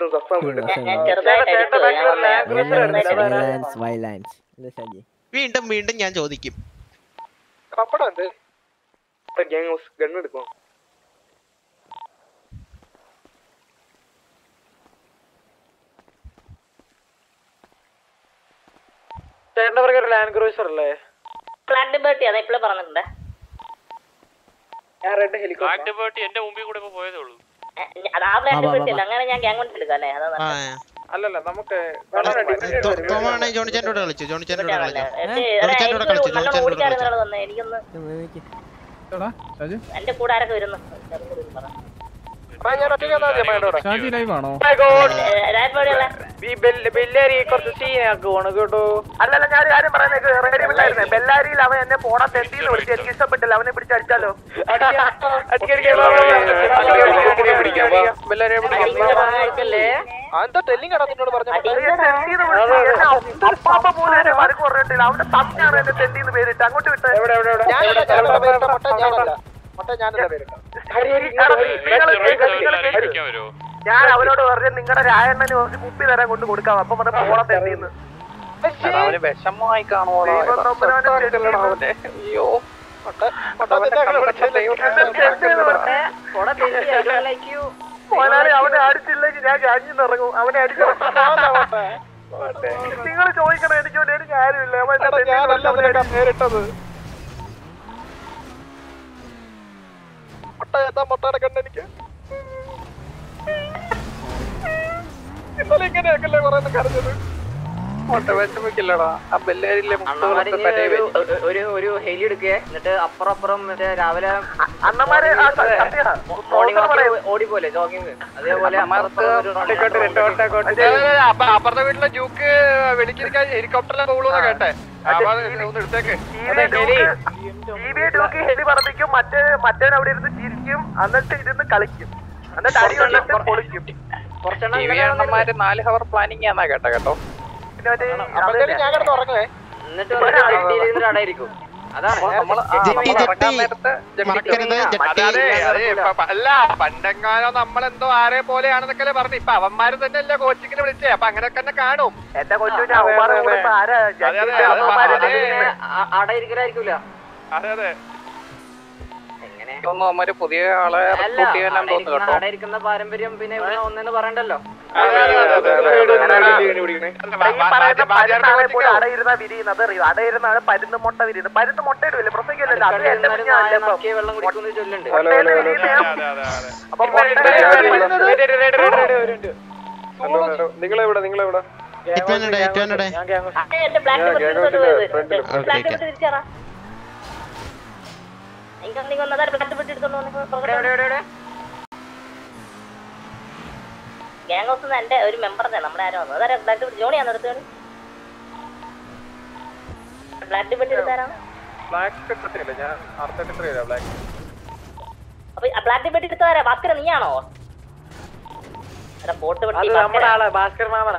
വയലൻസ് വയലൻസ് അല്ലേ ഷാജി വീണ്ടും വീണ്ടും ഞാൻ ചോദിക്കും പപ്പടം എന്ത് ഗണ്ണെടുക്കും ചേട്ടന്റെ പുറകെ ഒരു ലാൻഡ് ക്രൂസർ അല്ലേ ഫ്ലാഗ് ബേർട്ടി അതാ ഇപ്പോഴും പറഞ്ഞിട്ടുണ്ട് ഫ്ലാഗ് ബേർട്ടി എന്റെ മുമ്പിൽ കൂടെ ഇപ്പൊ പോയതേ ഉള്ളൂ അത് ആ ഫ്ലാഗ് ബേർട്ടി അല്ല അങ്ങനെ ഞാൻ ഗ്യാങ് കൊണ്ട് എടുക്കാം അല്ലേ അതാ ആ, നല്ലത്. അല്ലല്ല നമുക്ക് തോ- തോമാണെ ജോണിച്ചാൻ്റെ കൂടെ കളിച്ചു ജോണിച്ചാൻ്റെ കൂടെ കളിച്ചു പക്ഷേ ജോണിച്ചാൻ്റെ കൂടെ കളിച്ചു നല്ലോണം ജോണിച്ചാൻ്റെ കൂടെ കളിച്ചു ഓടിക്കാറുണ്ട് വന്നേ എനിക്കൊന്ന് എന്റെ കൂടെ ആരൊക്കെ വരുന്നു എല്ലാവരും കൂടി ഒന്ന് പറ. ഞാൻ ഒറ്റയ്ക്ക് വന്നാൽ മതി അമ്മയുടെ കൂടെ ഷാജി ലൈവ് ആണോ ഏ, രായപ്പ എവിടെയുള്ള ബെല്ലാരി കുറച്ച് സീനാക്കുവാണ് കേട്ടോ അല്ലല്ല ഞാൻ ഒരു കാര്യം പറയാൻ റെഡി ഉണ്ടായിരുന്നേ ബെല്ലാരിയിൽ അവൻ എന്നെ പോടാ തെണ്ടിന്ന് വിളിച്ചു എനിക്ക് ഇഷ്ടപ്പെട്ടില്ല അവനെ പിടിച്ചടിച്ചാലോ എന്താ ടെല്ലിങ് ആണ് നിന്നോട് പറഞ്ഞു അപ്പാപ്പ പോലും എന്നെ വഴക്ക് പറഞ്ഞിട്ടില്ല അവന്റെ തമ്മിയാണ് എന്നെ തെണ്ടിന്ന് പേരിട്ട് അങ്ങോട്ട് വിട്ട് ഞാനല്ല ഞാനല്ല പേരിട്ട പൊട്ടൻ ഞാനല്ല അടിക്കാൻ വരുമോ ഞാൻ അവനോട് പറഞ്ഞു നിങ്ങളുടെ രായണ്ണന് കുറച്ച് കുപ്പി തരാൻ കൊണ്ട് കൊടുക്കാം അപ്പൊ പറഞ്ഞ പോളെ തെണ്ടിന്ന് അവന് വിഷമമായി കാണുമോ അയ്യോ മോനാളി അവനെ അടിച്ചില്ലെങ്കിൽ ഞാൻ ഗാഞ്ഞിന്ന് ഇറങ്ങും അവനെ അടിച്ചു നിങ്ങൾ ചോദിക്കണം എനിക്ക് ഒരു കാര്യമില്ല അവൻ എന്നെ തെറ്റിദ്ധരിച്ച് അവനെ അടിച്ചു. നേരിട്ടത് മുട്ട ഏതാ മുട്ടയുടെ കണ്ട് എനിക്ക് ഇന്നലെ ഇങ്ങനെയൊക്കെയല്ലേ പറയുന്നത് കരഞ്ഞത് മുട്ട വിഷമിക്കില്ലടാ ആ ബെല്ലേരിലെ അണ്ണന്മാര് ഇനി ഒരു- ഒരു- ഒരു ഒരു ഹെലി എടുക്കേ എന്നിട്ട് അപ്പുറം അപ്പുറം മറ്റേ രാവിലെ അണ്ണന്മാര് ആ സ- സത്യമാ. മോർണിംഗ് പ്രൊഫസർ പറയും. വാക്ക് ഓടി പോലെ ജോഗിങ് അതേപോലെ അപ്പുറത്ത് ഒരു അപ്പുറത്തെ വീട്ടിലെ ജൂക്ക് വെളിക്കിരിക്കാൻ ഹെലികോപ്റ്ററിലെ പോകുള്ളൂ കേട്ടെ അപ്പൊ അത് ഒന്ന് എടുത്തേക്ക് ടിവി ഡൂക്കി ഹെലി പറപ്പിക്കും മറ്റേ മറ്റേ അവിടെ ഇരുന്ന് ചിരിക്കും എന്നിട്ട് ഇരുന്ന് കളിക്കും എന്നിട്ട് അടി കൊണ്ടിട്ട് പൊളിക്കും ടി വി അണ്ണന്മാര് നാല് ഹവർ പ്ലാനിങ് ആണെന്നാ കേട്ടോ കേട്ടോ അപ്പോഴത്തേക്കും ഞാൻ കിടന്ന് ഉറങ്ങുവേ എന്നിട്ട് വന്നിട്ട് അടായിരിക്കും അതാണ് നമ്മള് ആ, നമ്മള് ഇറങ്ങാൻ നേരത്ത് ജെട്ടി അതെ അതെ അതെ ഇപ്പൊ പ- അല്ല പണ്ടെങ്ങാനോ നമ്മളെന്തോ ആരെ പോലെയാണെന്നൊക്കെ പറഞ്ഞു ഇപ്പൊ അവന്മാര് തന്നെയല്ലേ കോച്ചിങ്ങിന് വിളിച്ചേ അപ്പൊ അങ്ങനെയൊക്കെ തന്നെ കാണും എന്റെ കൊച്ചു അവന്മാരെ കൂടെ ഇപ്പൊ ആരാ അതെ, അതെ, ജഡ്ജിന്റെ അത് അവന്മാരെ അതെ. ജഡ്ജിനെ അടായിരിക്കലായിരിക്കൂല അതെ അതെ തോന്നുന്നു അവന്മാര് പുതിയ ആളെ റിക്രൂട്ട് ചെയ്യാനാന്ന് തോന്നുന്നു കേട്ടോ അടായിരിക്കുന്ന പാരമ്പര്യം പിന്നെ ഇവിടെ ഒന്നെന്ന് പറയണ്ടല്ലോ അതെ, അതെ, അതെ, അതെ, അതെ. ഈ പറയുന്ന പരുന്നാളെ പോലും ബാ- അടയിരുന്ന വിരിയുന്നത് അറിയോ അടയിരുന്നാണ് പരുന്ന് മുട്ട വിരിയുന്നത് പരുന്ന് മുട്ട ഇടുമല്ലേ പ്രസംഗിക്കല്ലോ അത് എന്റെ കുഞ്ഞാണല്ലേ ഇപ്പം വെള്ളം കുടിക്കുന്നു ചൊല്ലുണ്ട് മുട്ടയിൽ വിരിയുന്ന അപ്പൊ നിങ്ങളെവിടെ നിങ്ങളെവിടെ ഇറ്റുവനടെ ഇറ്റുവനടെ എന്റെ ബ്ലാക്ക് ബെൽറ്റ് ഫ്രണ്ടില്. ബ്ലാക്ക് ഓക്കേ, ബെൽറ്റ് തിരിച്ചറാ എനിക്ക് നിങ്ങൾ ഒന്നതാ ബ്ലാക്ക് ബെൽറ്റ് എടുത്തോണ്ട് ഗ്യാങ് ഹൗസ് എന്റെ ഒരു മെമ്പറിന്റെ നമ്മുടെ ആരോ വന്നു അതാരാ ബ്ലാക്ക് ബെൽറ്റ് ജോണിയാന്ന് എടുത്തോണി ബ്ലാക്ക് ബെൽറ്റ് എടുത്താരാണ് ബ്ലാക്ക് എടുത്തില്ല ഞാൻ അറുപത്തെട്ട് ബ്ലാക്ക് അപ്പൊ ബ്ലാക്ക് ബെൽറ്റ് എടുത്താരാ ഭാസ്കര നീയാണോ ബോട്ട് അത് നമ്മുടെ ആള് ഭാസ്കർ മാമന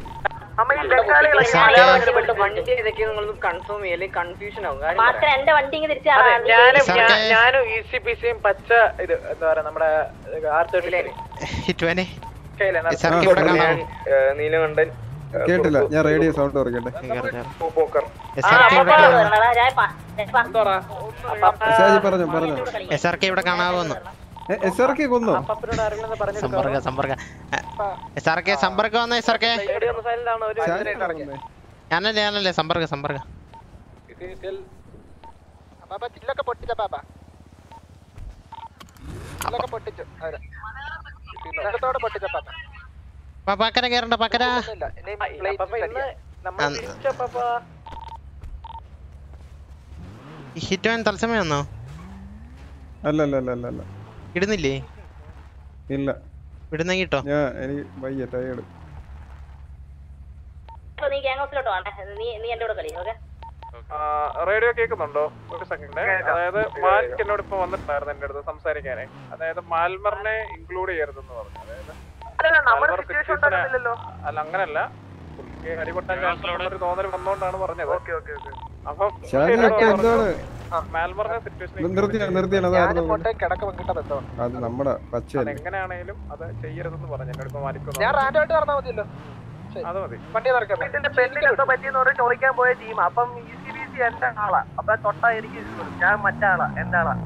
വണ്ടി ഇതൊക്കെ നിങ്ങൾ കൺഫേം ചെയ്യല്ലേ കൺഫ്യൂഷൻ ആവും കാര്യം ഭാസ്കര പറയാം. എന്റെ വണ്ടി ഇങ്ങ് അതെ, തിരിച്ചാറാ ഞാനും സാറേ. ഞാൻ- ഞാനും ഇ സി പി സിയും പച്ച ഇത് എന്താ പറയാ നമ്മുടെ ആർ തേർട്ടി ഹിറ്റുവനെ സാർക്ക് ഇവിടെ കാണാമോ നീലകണ്ഠൻ കേട്ടില്ല ഞാൻ റേഡിയോ സൗണ്ട് കുറയ്ക്കട്ടെ പോക്കർ എസ് ആർ കെ ഇവിടെ കാണാമോ ഷാജി പറഞ്ഞു പറഞ്ഞു എസ് ആർ കെ ഇവിടെ കാണാവോന്ന് എസ് ആർ കെ കൊന്നോ സമ്പർക്ക സമ്പർക്ക എസ് ആർ കെ സമ്പർക്കം വന്ന എസ് ആർ കെ ഞാനല്ലേ ഞാനല്ലേ സമ്പർക്ക സമ്പർക്ക പാപ്പ ചില്ലൊക്കെ പൊട്ടിച്ച പാപ്പ ചില്ലൊക്കെ പൊട്ടിച്ചു അവര് ചില്ലത്തോടെ പൊട്ടിച്ച പാപ്പ പക്കര കേറണ്ട പക്കര ഇല്ല, ഇനി plate ഇല്ല. നമ്മൾ ആ. തിരിച്ച പാപ്പ ഹിറ്റുവൻ തത്സമയം വന്നോ അല്ല അല്ല അല്ല അല്ല അല്ല ഇടുന്നില്ലേ ഇല്ല ഇടുന്നെങ്കി ഇട്ടോ ഞാൻ എനിക്ക് വയ്യ ടയേർഡ് നീ ഗ്യാങ് ഹൗസിലോട്ട് വേണ്ടേ നീ നീ എന്റെ കൂടെ കളി ഓക്കെ റേഡിയോ കേൾക്കുന്നുണ്ടോ ഒരു സെക്കൻഡ് അതായത് മാലിക് എന്നോട് ഇപ്പൊ വന്നിട്ടുണ്ടായിരുന്നു എന്റെ അടുത്ത് സംസാരിക്കാനേ അതായത് മാൽമറിനെ ഇൻക്ലൂഡ് ചെയ്യരുതെന്ന് പറഞ്ഞു അതായത് അല്ലല്ല നമ്മുടെ മാൽമർ സിറ്റുവേഷൻ സിറ്റുവേഷനെ- ഉണ്ടാകുന്നില്ലല്ലോ അല്ല അങ്ങനല്ല പുള്ളിക്ക് അടിപൊട്ടാൻ ചാൻസ് ഒരു തോന്നൽ വന്നോണ്ടാണ് പറഞ്ഞത് ഓക്കെ ഓക്കെ ഓക്കെ അപ്പം ഷാജി ഇപ്പൊ എന്താണ് മാൽമറിനെ സിറ്റുവേഷൻ നിർത്തിയാണ് നിർത്തിയാണ് അതായിരുന്നു കിടക്ക കിട്ടത് എന്തോ അത് നമ്മുടെ പച്ചയല്ലേ എങ്ങനെയാണേലും അത് ചെയ്യരുതെന്ന് പറഞ്ഞു എന്നോട് ഇപ്പൊ മാലിക് ഞാൻ റാൻഡായിട്ട് പറഞ്ഞാൽ മതിയല്ലോ അത് മതി വണ്ടി നടക്കാം വീട്ടിന്റെ പെണ്ണിന് എന്തോ പറ്റിയെന്ന് പറഞ്ഞ് ചോദിക്കാൻ പോയ ടീം അപ്പം ഇ സി ബി സി എന്റെ ആളാ അപ്പൊ തൊട്ട എനിക്ക് ഇഷ്ടപ്പെടും. ഞാൻ മറ്റാളാ എന്റെ ആളാ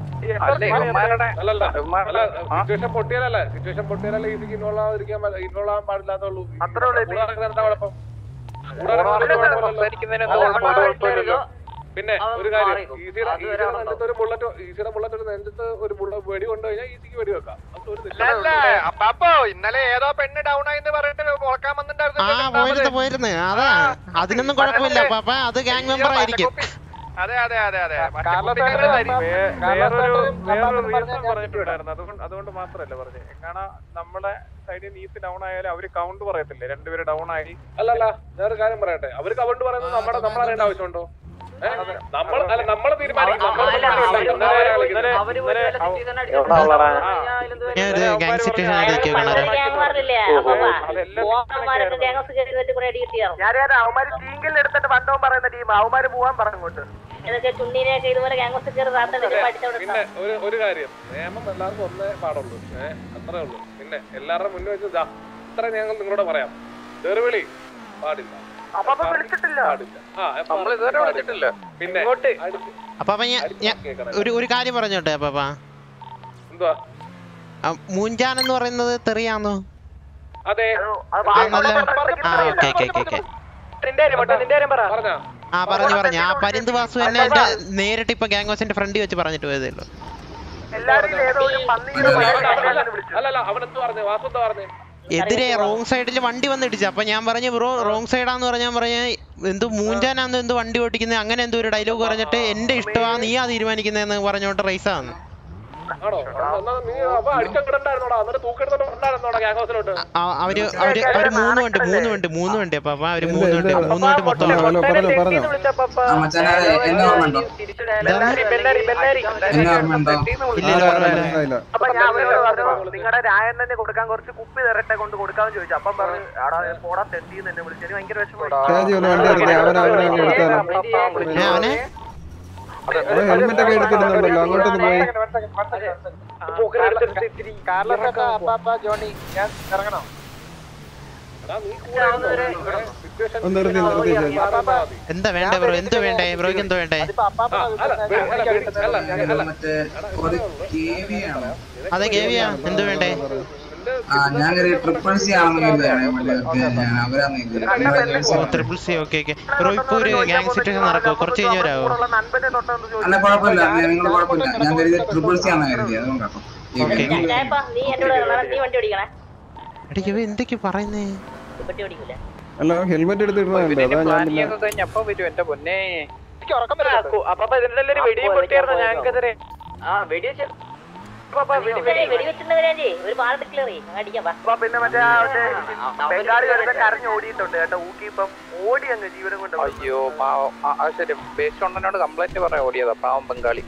സിറ്റുവേഷൻ പൊട്ടിയാലല്ല സിറ്റുവേഷൻ പൊട്ടിയാലല്ല ഇതിക്ക് ഇൻവോൾവ് ആവാതിരിക്കാൻ ഇൻവോൾവ് ആവാൻ പാടില്ലാത്തുള്ളൂ അത്രേ ഉള്ളൂ ഇത്. എന്താ കുഴപ്പം പിന്നെ ഒരു കാര്യം ഈസിയുടെ ഈസിയുടെ നെഞ്ചത്ത് ഒരു ബുള്ളറ്റ് ഈസിയുടെ ബുള്ളറ്റ് ഒരു നെഞ്ചത്ത് ഒരു ബുള്ളറ്റ് വെടി കൊണ്ടു കഴിഞ്ഞാൽ ഈസിക്ക് വെടി വെക്കാം അപ്പൊ ഇന്നലെ ഏതോ പെണ്ണ് ഡൗൺ ആയി പറഞ്ഞിട്ട് മുളക്കാൻ ആ പോയിരുന്നു പോയിരുന്നു അതാ അതിനൊന്നും കുഴപ്പമില്ല പാപ്പ അത് ഗാങ് മെമ്പർ ആയിരിക്കും അതെ അതെ അതെ അതെ വേറൊരു വേറൊരു റീസൺ പറഞ്ഞിട്ടുണ്ടായിരുന്നു അതുകൊണ്ട് അതുകൊണ്ട് മാത്രല്ല പറഞ്ഞത് എങ്ങനെ നമ്മളെ സൈഡിൽ നീത്ത് ഡൗൺ ആയാലും അവര് കൗണ്ട് പറയത്തില്ലേ രണ്ടുപേര് ഡൗൺ ആയി അല്ലല്ല വേറെ കാര്യം പറയട്ടെ അവര് കൗണ്ട് പറയുന്നത് നമ്മുടെ നമ്മൾ അറിയേണ്ട ആവശ്യമുണ്ടോ നമ്മൾ അല്ല നമ്മൾ തീരുമാനിക്കും ഞാൻ ഒരു ഗാങ് സിറ്റുവേഷൻ ആയിട്ട് ഗ്യാങ് മാറില്ലേ ഓണർമാരൊക്കെ ഗ്യാങ് ഹൗസ് കയറി കുറെ അടി കിട്ടിയാവും ഞാൻ അവന്മാര് ടീങ്കിൽ എടുത്തിട്ട് വണ്ടവും പറയുന്ന ടീം അവന്മാര് പോവാൻ പറഞ്ഞു ഇങ്ങോട്ട് ഇതൊക്കെ ചുണ്ണീനെയൊക്കെ ഇതുപോലെ ഗ്യാങ്സ് കയറി റാത്ത പിന്നെ പഠിച്ചവിടെ പിന്നെ ഒരു ഒരു കാര്യം നിയമം എല്ലാവർക്കും ഒന്നേ പാടുള്ളൂ ഏഹ് അത്രേ ഉള്ളൂ പിന്നെ എല്ലാവരുടെ മുന്നിൽ വെച്ച് ദാ ഇത്ര ഞങ്ങൾ നിങ്ങളോട് പറയാം തെറിവിളി പാടില്ല അപ്പൊ വിളിച്ചിട്ടില്ല പാടില്ല ആ എപ്പോ നമ്മൾ ഇതുവരെ പാടില്ല. വിളിച്ചിട്ടില്ല പിന്നെ ഇങ്ങോട്ട് അപ്പാപ്പ ഞാൻ ഞാൻ ഒരു ഒരു കാര്യം പറഞ്ഞോട്ടെ അപ്പാപ്പ എന്തുവാ മൂഞ്ചാൻ എന്ന് പറയുന്നത് തെറിയാന്നോ അതെ ആണല്ലോ ആ ഓക്കെ ഓക്കെ ഓക്കെ ഓക്കെ നിന്റെ കാര്യം മറ്റേ നിന്റെ കാര്യം പറ പറഞ്ഞാ ആ പറഞ്ഞു പറഞ്ഞു ആ പരിന്ത് വാസു എന്നെ എന്റെ നേരിട്ട് ഇപ്പൊ ഗ്യാങ് ഹൗസിന്റെ ഫ്രണ്ടിൽ വെച്ച് പറഞ്ഞിട്ട് പോയതേ ഉള്ളൂ എല്ലാരും ഏതോ ഒരു പന്നിയുടെ അല്ലല്ല അവൻ എന്ത് പറഞ്ഞു വാസു എന്താ പറഞ്ഞു എതിരെ റോങ് സൈഡിൽ വണ്ടി വന്ന് ഇടിച്ചു അപ്പൊ ഞാൻ പറഞ്ഞു ബ്രോ റോങ് സൈഡാന്ന് പറഞ്ഞാൽ പറഞ്ഞ എന്ത് മൂഞ്ചാനാന്ന് എന്ത് വണ്ടി ഓടിക്കുന്നത് അങ്ങനെ എന്തോ ഒരു ഡയലോഗ് പറഞ്ഞിട്ട് എന്റെ ഇഷ്ടമാ നീയാ തീരുമാനിക്കുന്നതെന്ന് പറഞ്ഞോണ്ട് റൈസ് ആണ് ആണോ എന്നാ നീ അപ്പൊ അടിച്ചങ്ങിടണ്ടായിരുന്നോടാ എന്നിട്ട് തൂക്കെടുത്തോണ്ട് ഉണ്ടായിരുന്നോടാ ഗ്യാങ് ഹൗസിലോട്ട് അവര് അവര് അവര് മൂന്ന് വണ്ടി മൂന്ന് വണ്ടി മൂന്ന് വണ്ടി അപ്പൊ അപ്പൊ അവര് മൂന്ന് വണ്ടി മൂന്ന് വണ്ടി മൊത്തം ഹലോ പറഞ്ഞോ പറഞ്ഞോ എന്നെ ഓർമ്മയുണ്ടോ എന്നെ ഓർമ്മയുണ്ടോ മനസ്സിലായില്ല അപ്പൊ ഞാൻ അവരോട് പറഞ്ഞു നിങ്ങളുടെ രായണ്ണനെ കൊടുക്കാൻ കുറച്ച് കുപ്പി തരട്ടെ കൊണ്ട് കൊടുക്കാന്ന് ചോദിച്ചു അപ്പം പറഞ്ഞു ആടാ പോടാ തെണ്ടിന്ന് എന്നെ വിളിച്ചു എനിക്ക് ഭയങ്കര വിഷമമായി ഷാജി ഒന്ന് വണ്ടി എടുത്തേ അവൻ അവനെ അങ്ങ് എടുത്താലോ അവനെ അവൻ ഹെൽമെറ്റ് ഒക്കെ എടുത്തിരുന്നുണ്ടല്ലോ അങ്ങോട്ടൊന്ന് പോയി ജോണി ഞാൻ ഇറങ്ങണോ ഒന്ന് നിർത്തി നിർത്തി ഷാജി എന്താ വേണ്ടേ ബ്രോ എന്ത് വേണ്ടേ ബ്രോയ്ക്ക് എന്തോ വേണ്ടേ മറ്റേ ഒരു കേവിയാണോ അതെ കേവിയാ എന്ത് വേണ്ടേ ആ ഞാൻ ഒരു ട്രിപ്പിൾ സി ആണെന്ന് അവരാന്ന് triple C okay okay bro ഇപ്പൊ ഒരു ഗ്യാങ് സിറ്റുവേഷൻ നടക്കുമോ കുറച്ച് കഴിഞ്ഞ് വരാവോ അല്ല കുഴപ്പമില്ല നിങ്ങൾ കുഴപ്പമില്ല ഞാൻ കരുതി ട്രിപ്പിൾ സി ആണെന്ന് കരുതി അതുകൊണ്ടാട്ടോ ഓക്കെ ഞാനിപ്പോ നീ എന്നോട് പറഞ്ഞാ നീ വണ്ടി ഓടിക്കണേ എടീ ഇവ എന്തൊക്കെ പറയുന്നേ വണ്ടി ഓടിക്കൂല അല്ല ഹെൽമെറ്റ് എടുത്തിടുന്നുണ്ട് അതാ ഞാൻ പിന്നെ കഴിഞ്ഞ അപ്പൊ വരും എന്റെ പൊന്നെ എനിക്ക് ഉറക്കം വരും അപ്പൊ ഇതിന്റെ ഒരു വെടിയും പൊട്ടിയായിരുന്നു ഞങ്ങൾക്കെതിരെ ആ വെടി വെച്ച് വെടിവെച്ചിട്ടുണ്ടെങ്കിൽ ഞാൻ ചെയ്യ്. ഒരു പാലം ഡിക്ലെയർ ചെയ്യും അങ്ങ് അടിക്കാം വാ അപ്പൊ പിന്നെ മറ്റേ ആ മറ്റേ ബംഗാളി വരുന്ന കരഞ്ഞ് ഓടിയിട്ടുണ്ട് കേട്ടോ ഊക്കി ഇപ്പം ഓടി അങ്ങ് ജീവനം കൊണ്ട് അയ്യോ പാവം ആ, ആ ശരി ബേസ് ഉണ്ടനോട് കംപ്ലൈന്റ് പറയാൻ ഓടിയതാ പാവം ബംഗാളി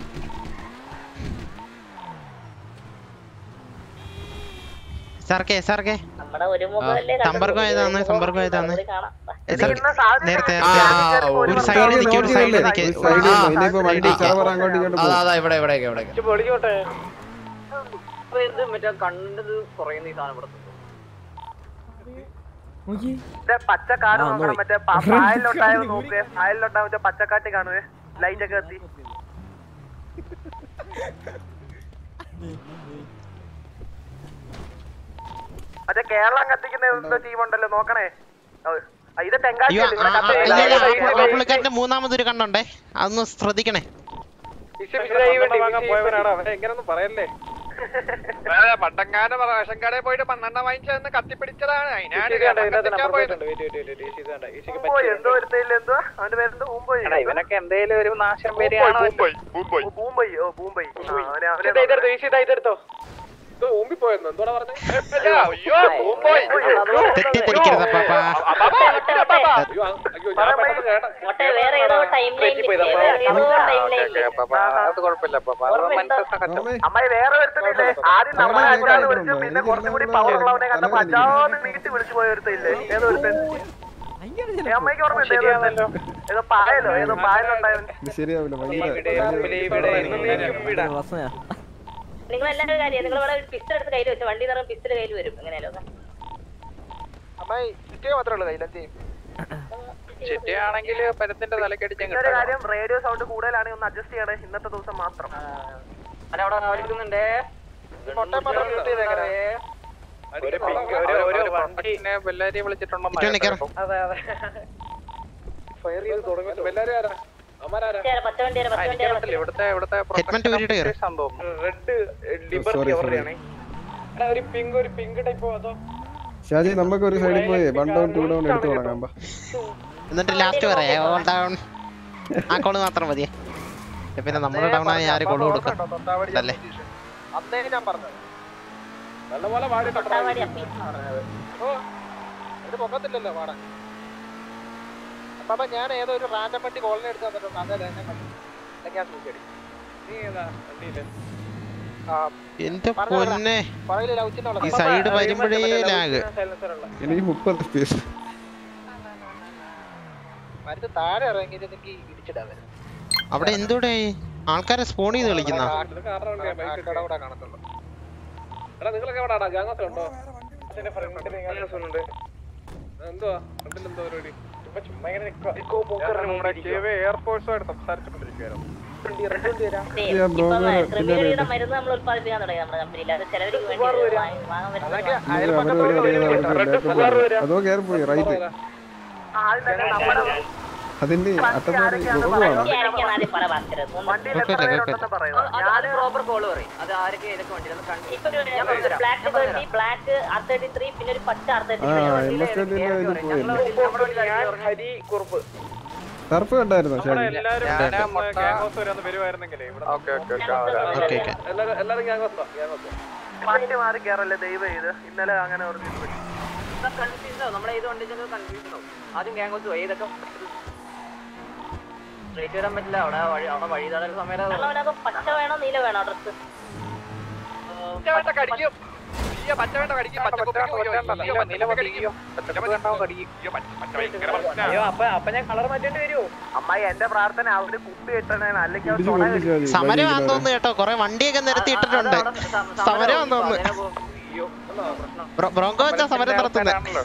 സാർക്കേ സാർക്കേ നമ്മുടെ ഒരു മുഖമല്ലേ സമ്പർക്കം ഏതാണ് സമ്പർക്കം ഏതാണ് കാണാം ഏ, സാർ, നേരത്തെ ആ, നേരത്തെ ആ, ഒരു സൈഡിൽ നിൽക്കുക ഒരു സൈഡിൽ നിൽക്കുക സൈഡിൽ നിന്ന് ഇനിയിപ്പോ വണ്ടി സെർവർ അങ്ങോട്ടും ഇങ്ങോട്ടും അതാ പോകും അതാ ഇവിടെ ഇവിടെ ഇവിടെ പൊളിക്കോട്ടെ അപ്പൊ ഇത് മറ്റേ കണ്ടത് കുറയുന്ന ഈ സാധനം ഇവിടെ മറ്റേ പച്ചക്കാട് നോക്കണം മറ്റേ പ- പായലിലുണ്ടായോ നോക്ക് പായലിലുണ്ടാവും മറ്റേ പച്ചക്കാട്ടി കാണുവേ ലൈറ്റ് ഒക്കെ കത്തി മറ്റേ കേരളം കത്തിക്കുന്ന എന്തോ ടീം ഉണ്ടല്ലോ നോക്കണേ ഓ, ആ, ഇത് തെങ്കാശി അയ്യോ നിങ്ങളെ ആ, ആ, കത്ത് ഇല്ല, ഇല്ല, ആ ലൈറ്റ് പുള്ളി- ആ പുള്ളിക്കാരന്റെ മൂന്നാമതൊരു കണ്ണുണ്ടേ അതൊന്ന് ശ്രദ്ധിക്കണേ വാങ്ങാൻ പോയവനാണ് അവനെ എങ്ങനെയൊന്നും പറയല്ലേ പണ്ടങ്ങാനും റേഷൻ കടയിൽ പോയിട്ട് പന്ത്രണ്ട വാങ്ങിച്ചതെന്ന് കത്തിപ്പിടിച്ചതാണ് അതിനാണ് കത്തിക്കാൻ പോയത് ഊമ്പോയി, എന്തോ ഒരുത്തയില്ല എന്തോ അവന്റെ പേരെന്തോ ഊമ്പോയി എടാ, ഇവനൊക്കെ എന്തേലും ഒരു നാശം വരികയാണോ ഓ, ബൂംബൈ ഓ ബൂംബൈ ആ, അവനെ അവനെ ഇതെടുത്തോ ഊമ്പിപ്പോയെന്ന് എന്തോടാ പറഞ്ഞേ അയ്യോ ഊമ്പോയി. തെറ്റിദ്ധരിക്കരുത് അപ്പാപ്പാ അയ്യോ അയ്യോ ഞാൻ പെട്ടെന്ന് കേട്ട മറ്റേ വേറെ ഏതോ ടൈം ലൈൻ വേറെ ഏതോ ടൈം ലൈൻ ഓക്കേ, അപ്പൊ അത് കുഴപ്പമില്ല അപ്പൊ അത് മനസ്സിലാക്കാൻ അമ്മായി വേറെ ഒരുത്തനില്ലേ ആദ്യം നമ്മളെ അച്ഛാന്ന് വിളിച്ചു പിന്നെ കുറച്ചും കൂടി പവർ ഉള്ളവനെ കണ്ടപ്പോ അച്ഛാന്ന് നീട്ടി വിളിച്ചു പോയ ഒരുത്തില്ലേ ഏതോ ഒരുത്തൻ ഏ, അമ്മായിക്ക് ഓർമ്മയുണ്ട് ഏതോ ഒരുത്തൻ? ഏതോ പായലോ ഏതോ പായലുണ്ടായവൻ ഇത് ശരിയാവില്ല ഭയങ്കര വസനയാ നിങ്ങൾ എല്ലാവരും കാര്യം നിങ്ങൾ ഇവിടെ പിസ്റ്റൾ എടുത്ത് കയ്യിൽ വെച്ചു വണ്ടി നിറം പിസ്റ്റൾ കയ്യിൽ വരും എങ്ങനെയാലോ അമ്മായി ചുറ്റിയ മാത്രമേ ഉള്ളൂ കയ്യിലെത്തി ചുറ്റിയാണെങ്കിൽ പരത്തിന്റെ തലക്കടിച്ച് പിന്നെ ഒരു കാര്യം റേഡിയോ സൗണ്ട് കൂടുതലാണെങ്കിൽ ഒന്ന് അഡ്ജസ്റ്റ് ചെയ്യണേ ഇന്നത്തെ ദിവസം മാത്രം അല്ല അവിടെ കാണിക്കുന്നുണ്ടേ ഒരു പിങ്ക് ഒരു ഒരു വണ്ടിനെ ബെല്ലാരിയെ വിളിച്ചിട്ടുണ്ടെന്ന് ഇറ്റോനെ കേറ്. അതെ അതെ ഫയർ ചെയ്ത് തുടങ്ങി ബെല്ലാരി ആരാ അമരാരാ പച്ച വണ്ടി പച്ച വണ്ടി എനിക്കറിയത്തില്ല ഇവിടുത്തെ ഇവിടുത്തെ ഹെഡ്മെന്റ് ഊരിയിട്ട് കയറി റെഡ് ലിബർട്ടി sorry, അവരുടെയാണ് എടാ ഒരു പിങ്ക് ഒരു പിങ്ക് ടൈപ്പ് അതോ ഷാജി നമുക്ക് ഒരു സൈഡിൽ പോയി വൺ ഡൗൺ ടു ഡൗൺ എടുത്തു തുടങ്ങാം ബാ. എന്നിട്ട് ലാസ്റ്റ് പറയാം ഓൾ ഡൗൺ ആ കോള് മാത്രം മതിയേ പിന്നെ നമ്മുടെ ഡൗൺ ആയി ആര് കോള് കൊടുക്കും അല്ലേ അന്നേ ഞാൻ പറഞ്ഞത് നല്ലപോലെ പാടി തൊട്ടാവാടി അപ്പി ഓ ഇത് പൊക്കത്തില്ലല്ലോ പാടാൻ അപ്പൊ ഞാൻ ഏതോ ഒരു റാൻഡം വണ്ടി കോളിനെ എടുത്ത് തന്നിട്ടുണ്ട് അതെ തന്നെ മതി അല്ലെങ്കിൽ ഞാൻ തൂക്കിയടി നീ ഏതാ വണ്ടിയില് ആ എന്റെ പൊന്നെ പറയില്ല ലൗച്ചിനുള്ള ഈ സൈഡ് വരുമ്പോഴേ ലാഗ് എനിക്ക് മുപ്പത് സ്പേസ് മരുന്ന് താഴെ ഇറങ്ങിയിരുന്നെങ്കിൽ ഇടിച്ചിടാൻ വരും അവിടെ എന്തൂടെ ആൾക്കാരെ സ്പോൺ ചെയ്ത് കളിക്കുന്ന ഇത് കാറിന്റെ വണ്ടിയാ, bike ഒക്കെ. എടാ നിങ്ങളൊക്കെ എവിടാടാ ഗ്യാങ്ങൊക്കെ ഉണ്ടോ എന്തുവാ ഫ്രണ്ടിൽ എന്തോ പരിപാടി എയർഫോഴ്സുമായിട്ട് സംസാരിച്ചുകൊണ്ടിരിക്കുകയായിരുന്നു ത്രിവേദിയുടെ മരുന്ന് നമ്മൾ ഉത്പാദിപ്പിക്കാൻ തുടങ്ങി നമ്മുടെ കമ്പനിയിൽ അത് ചിലവർക്ക് വേണ്ടി വാങ്ങ- വാങ്ങാൻ വരുന്നത് അതോ കയറി പോയി റൈറ്റ് അതിന്റെ അട്ടപ്പാടി കുറവാണ് പ്രോപ്പർ കോള് പറയും അത് ആരൊക്കെ ഏതൊക്കെ വണ്ടി അത് കണ്ടു ഞാൻ പറഞ്ഞുതരാം black twenty black R thirty three പിന്നെ ഒരു പച്ച ആർ തേർട്ടി ആ എം എസ് ന്റെ ഇത് പോയല്ലേ ഹരി കുറുപ്പ് ടർഫ് കണ്ടായിരുന്നോ ഷാജി ഗ്യാങ്സ് വരെ ഒന്ന് വരുമായിരുന്നെങ്കിലേ ഓക്കെ ഓക്കെ ഓക്കെ ഓക്കെ എല്ലാരും എല്ലാരും ഗ്യാങ്ങോസാ ഗ്യാങ്ങോസാ വണ്ടി മാറി കയറല്ലേ ദൈവം ഇത് ഇന്നലെ അങ്ങനെ പറഞ്ഞു കൺഫ്യൂഷൻ ആവും നമ്മുടെ ഏത് വണ്ടി കൺഫ്യൂഷൻ ആവും ആദ്യം ഗ്യാങ് ഹൗസ് പോയി ഇതൊക്കെ സ്ട്രേറ്റ് വരാൻ പറ്റില്ല അവിടെ വഴി അവിടെ വഴി തടൽ സമയം അവനത് പച്ച വേണോ നീല വേണോ ഡ്രസ് കടിക്കും പച്ചവേണ്ട കടിക്കും അയ്യോ അപ്പൊ അപ്പൊ ഞാൻ കളർ മാറ്റേണ്ടി വരുമോ അമ്മായി എന്റെ പ്രാർത്ഥന അവര് കുപ്പി ഇട്ടണേ അല്ലെങ്കിൽ അവർ ഇടിച്ചു തൊട പൊളിച്ചു ഷാജി സമരമാന്ന് തോന്നുന്നു കേട്ടോ കൊറേ വണ്ടിയൊക്കെ നിരത്തി ഇട്ടിട്ടുണ്ട് സമരമാന്ന് തോന്നുന്നു ബ്രോ- ബ്രോങ്കോ വെച്ചാ സമരം നടത്തുന്നത്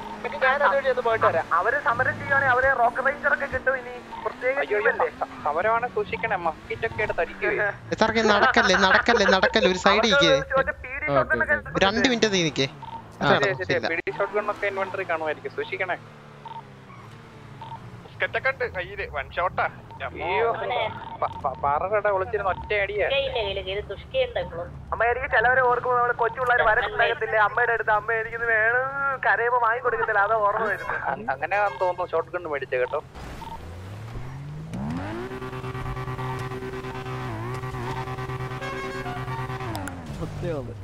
അവര് സമരം ചെയ്യുവാണെങ്കിൽ അവരെ റോക്ക് റേഞ്ചർ ഒക്കെ കിട്ടും ഇനി പ്രത്യേക ടീമല്ലേ സമരമാണ് സൂക്ഷിക്കണേ മസ്കിറ്റ് ഒക്കെ എടുത്ത് അടിക്കുകയെ സാർക്ക് നടക്കല്ലേ നടക്കല്ലേ നടക്കല്ലേ ഒരു സൈഡ് ഇരിക്കേ രണ്ട് മിനിറ്റ് നീ നിക്കേ പിടി ഷോട്ട് ഗണ്ണൊക്കെ ഇൻവെന്ററി കാണുമായിരിക്കും സൂക്ഷിക്കണേ സ്കെറ്റൊക്കെ ഉണ്ട് കയ്യില് വൺ ഷോട്ടാ പാറകട ഒളിച്ചിരുന്ന ഒറ്റ അടിയാ കയ്യില്ല കയ്യില് കയ്യില് ദുഷ്കയുണ്ട് ഇപ്പോഴും അമ്മയായിരിക്കും ചിലവരെ ഓർക്കുമ്പോൾ നമ്മുടെ കൊച്ചു പിള്ളേർ വരക്കുണ്ടാകത്തില്ലേ അമ്മയുടെ അടുത്ത് അമ്മ എനിക്കിത് വേണം കരയുമ്പോ വാങ്ങി കൊടുക്കത്തില്ല അതാ ഓർമ്മ വരുന്നത് അ- അങ്ങനെ തോന്നുന്നു ഷോട്ട് ഗണ്ണ് മേടിച്ചേ കേട്ടോ സത്യമാണ്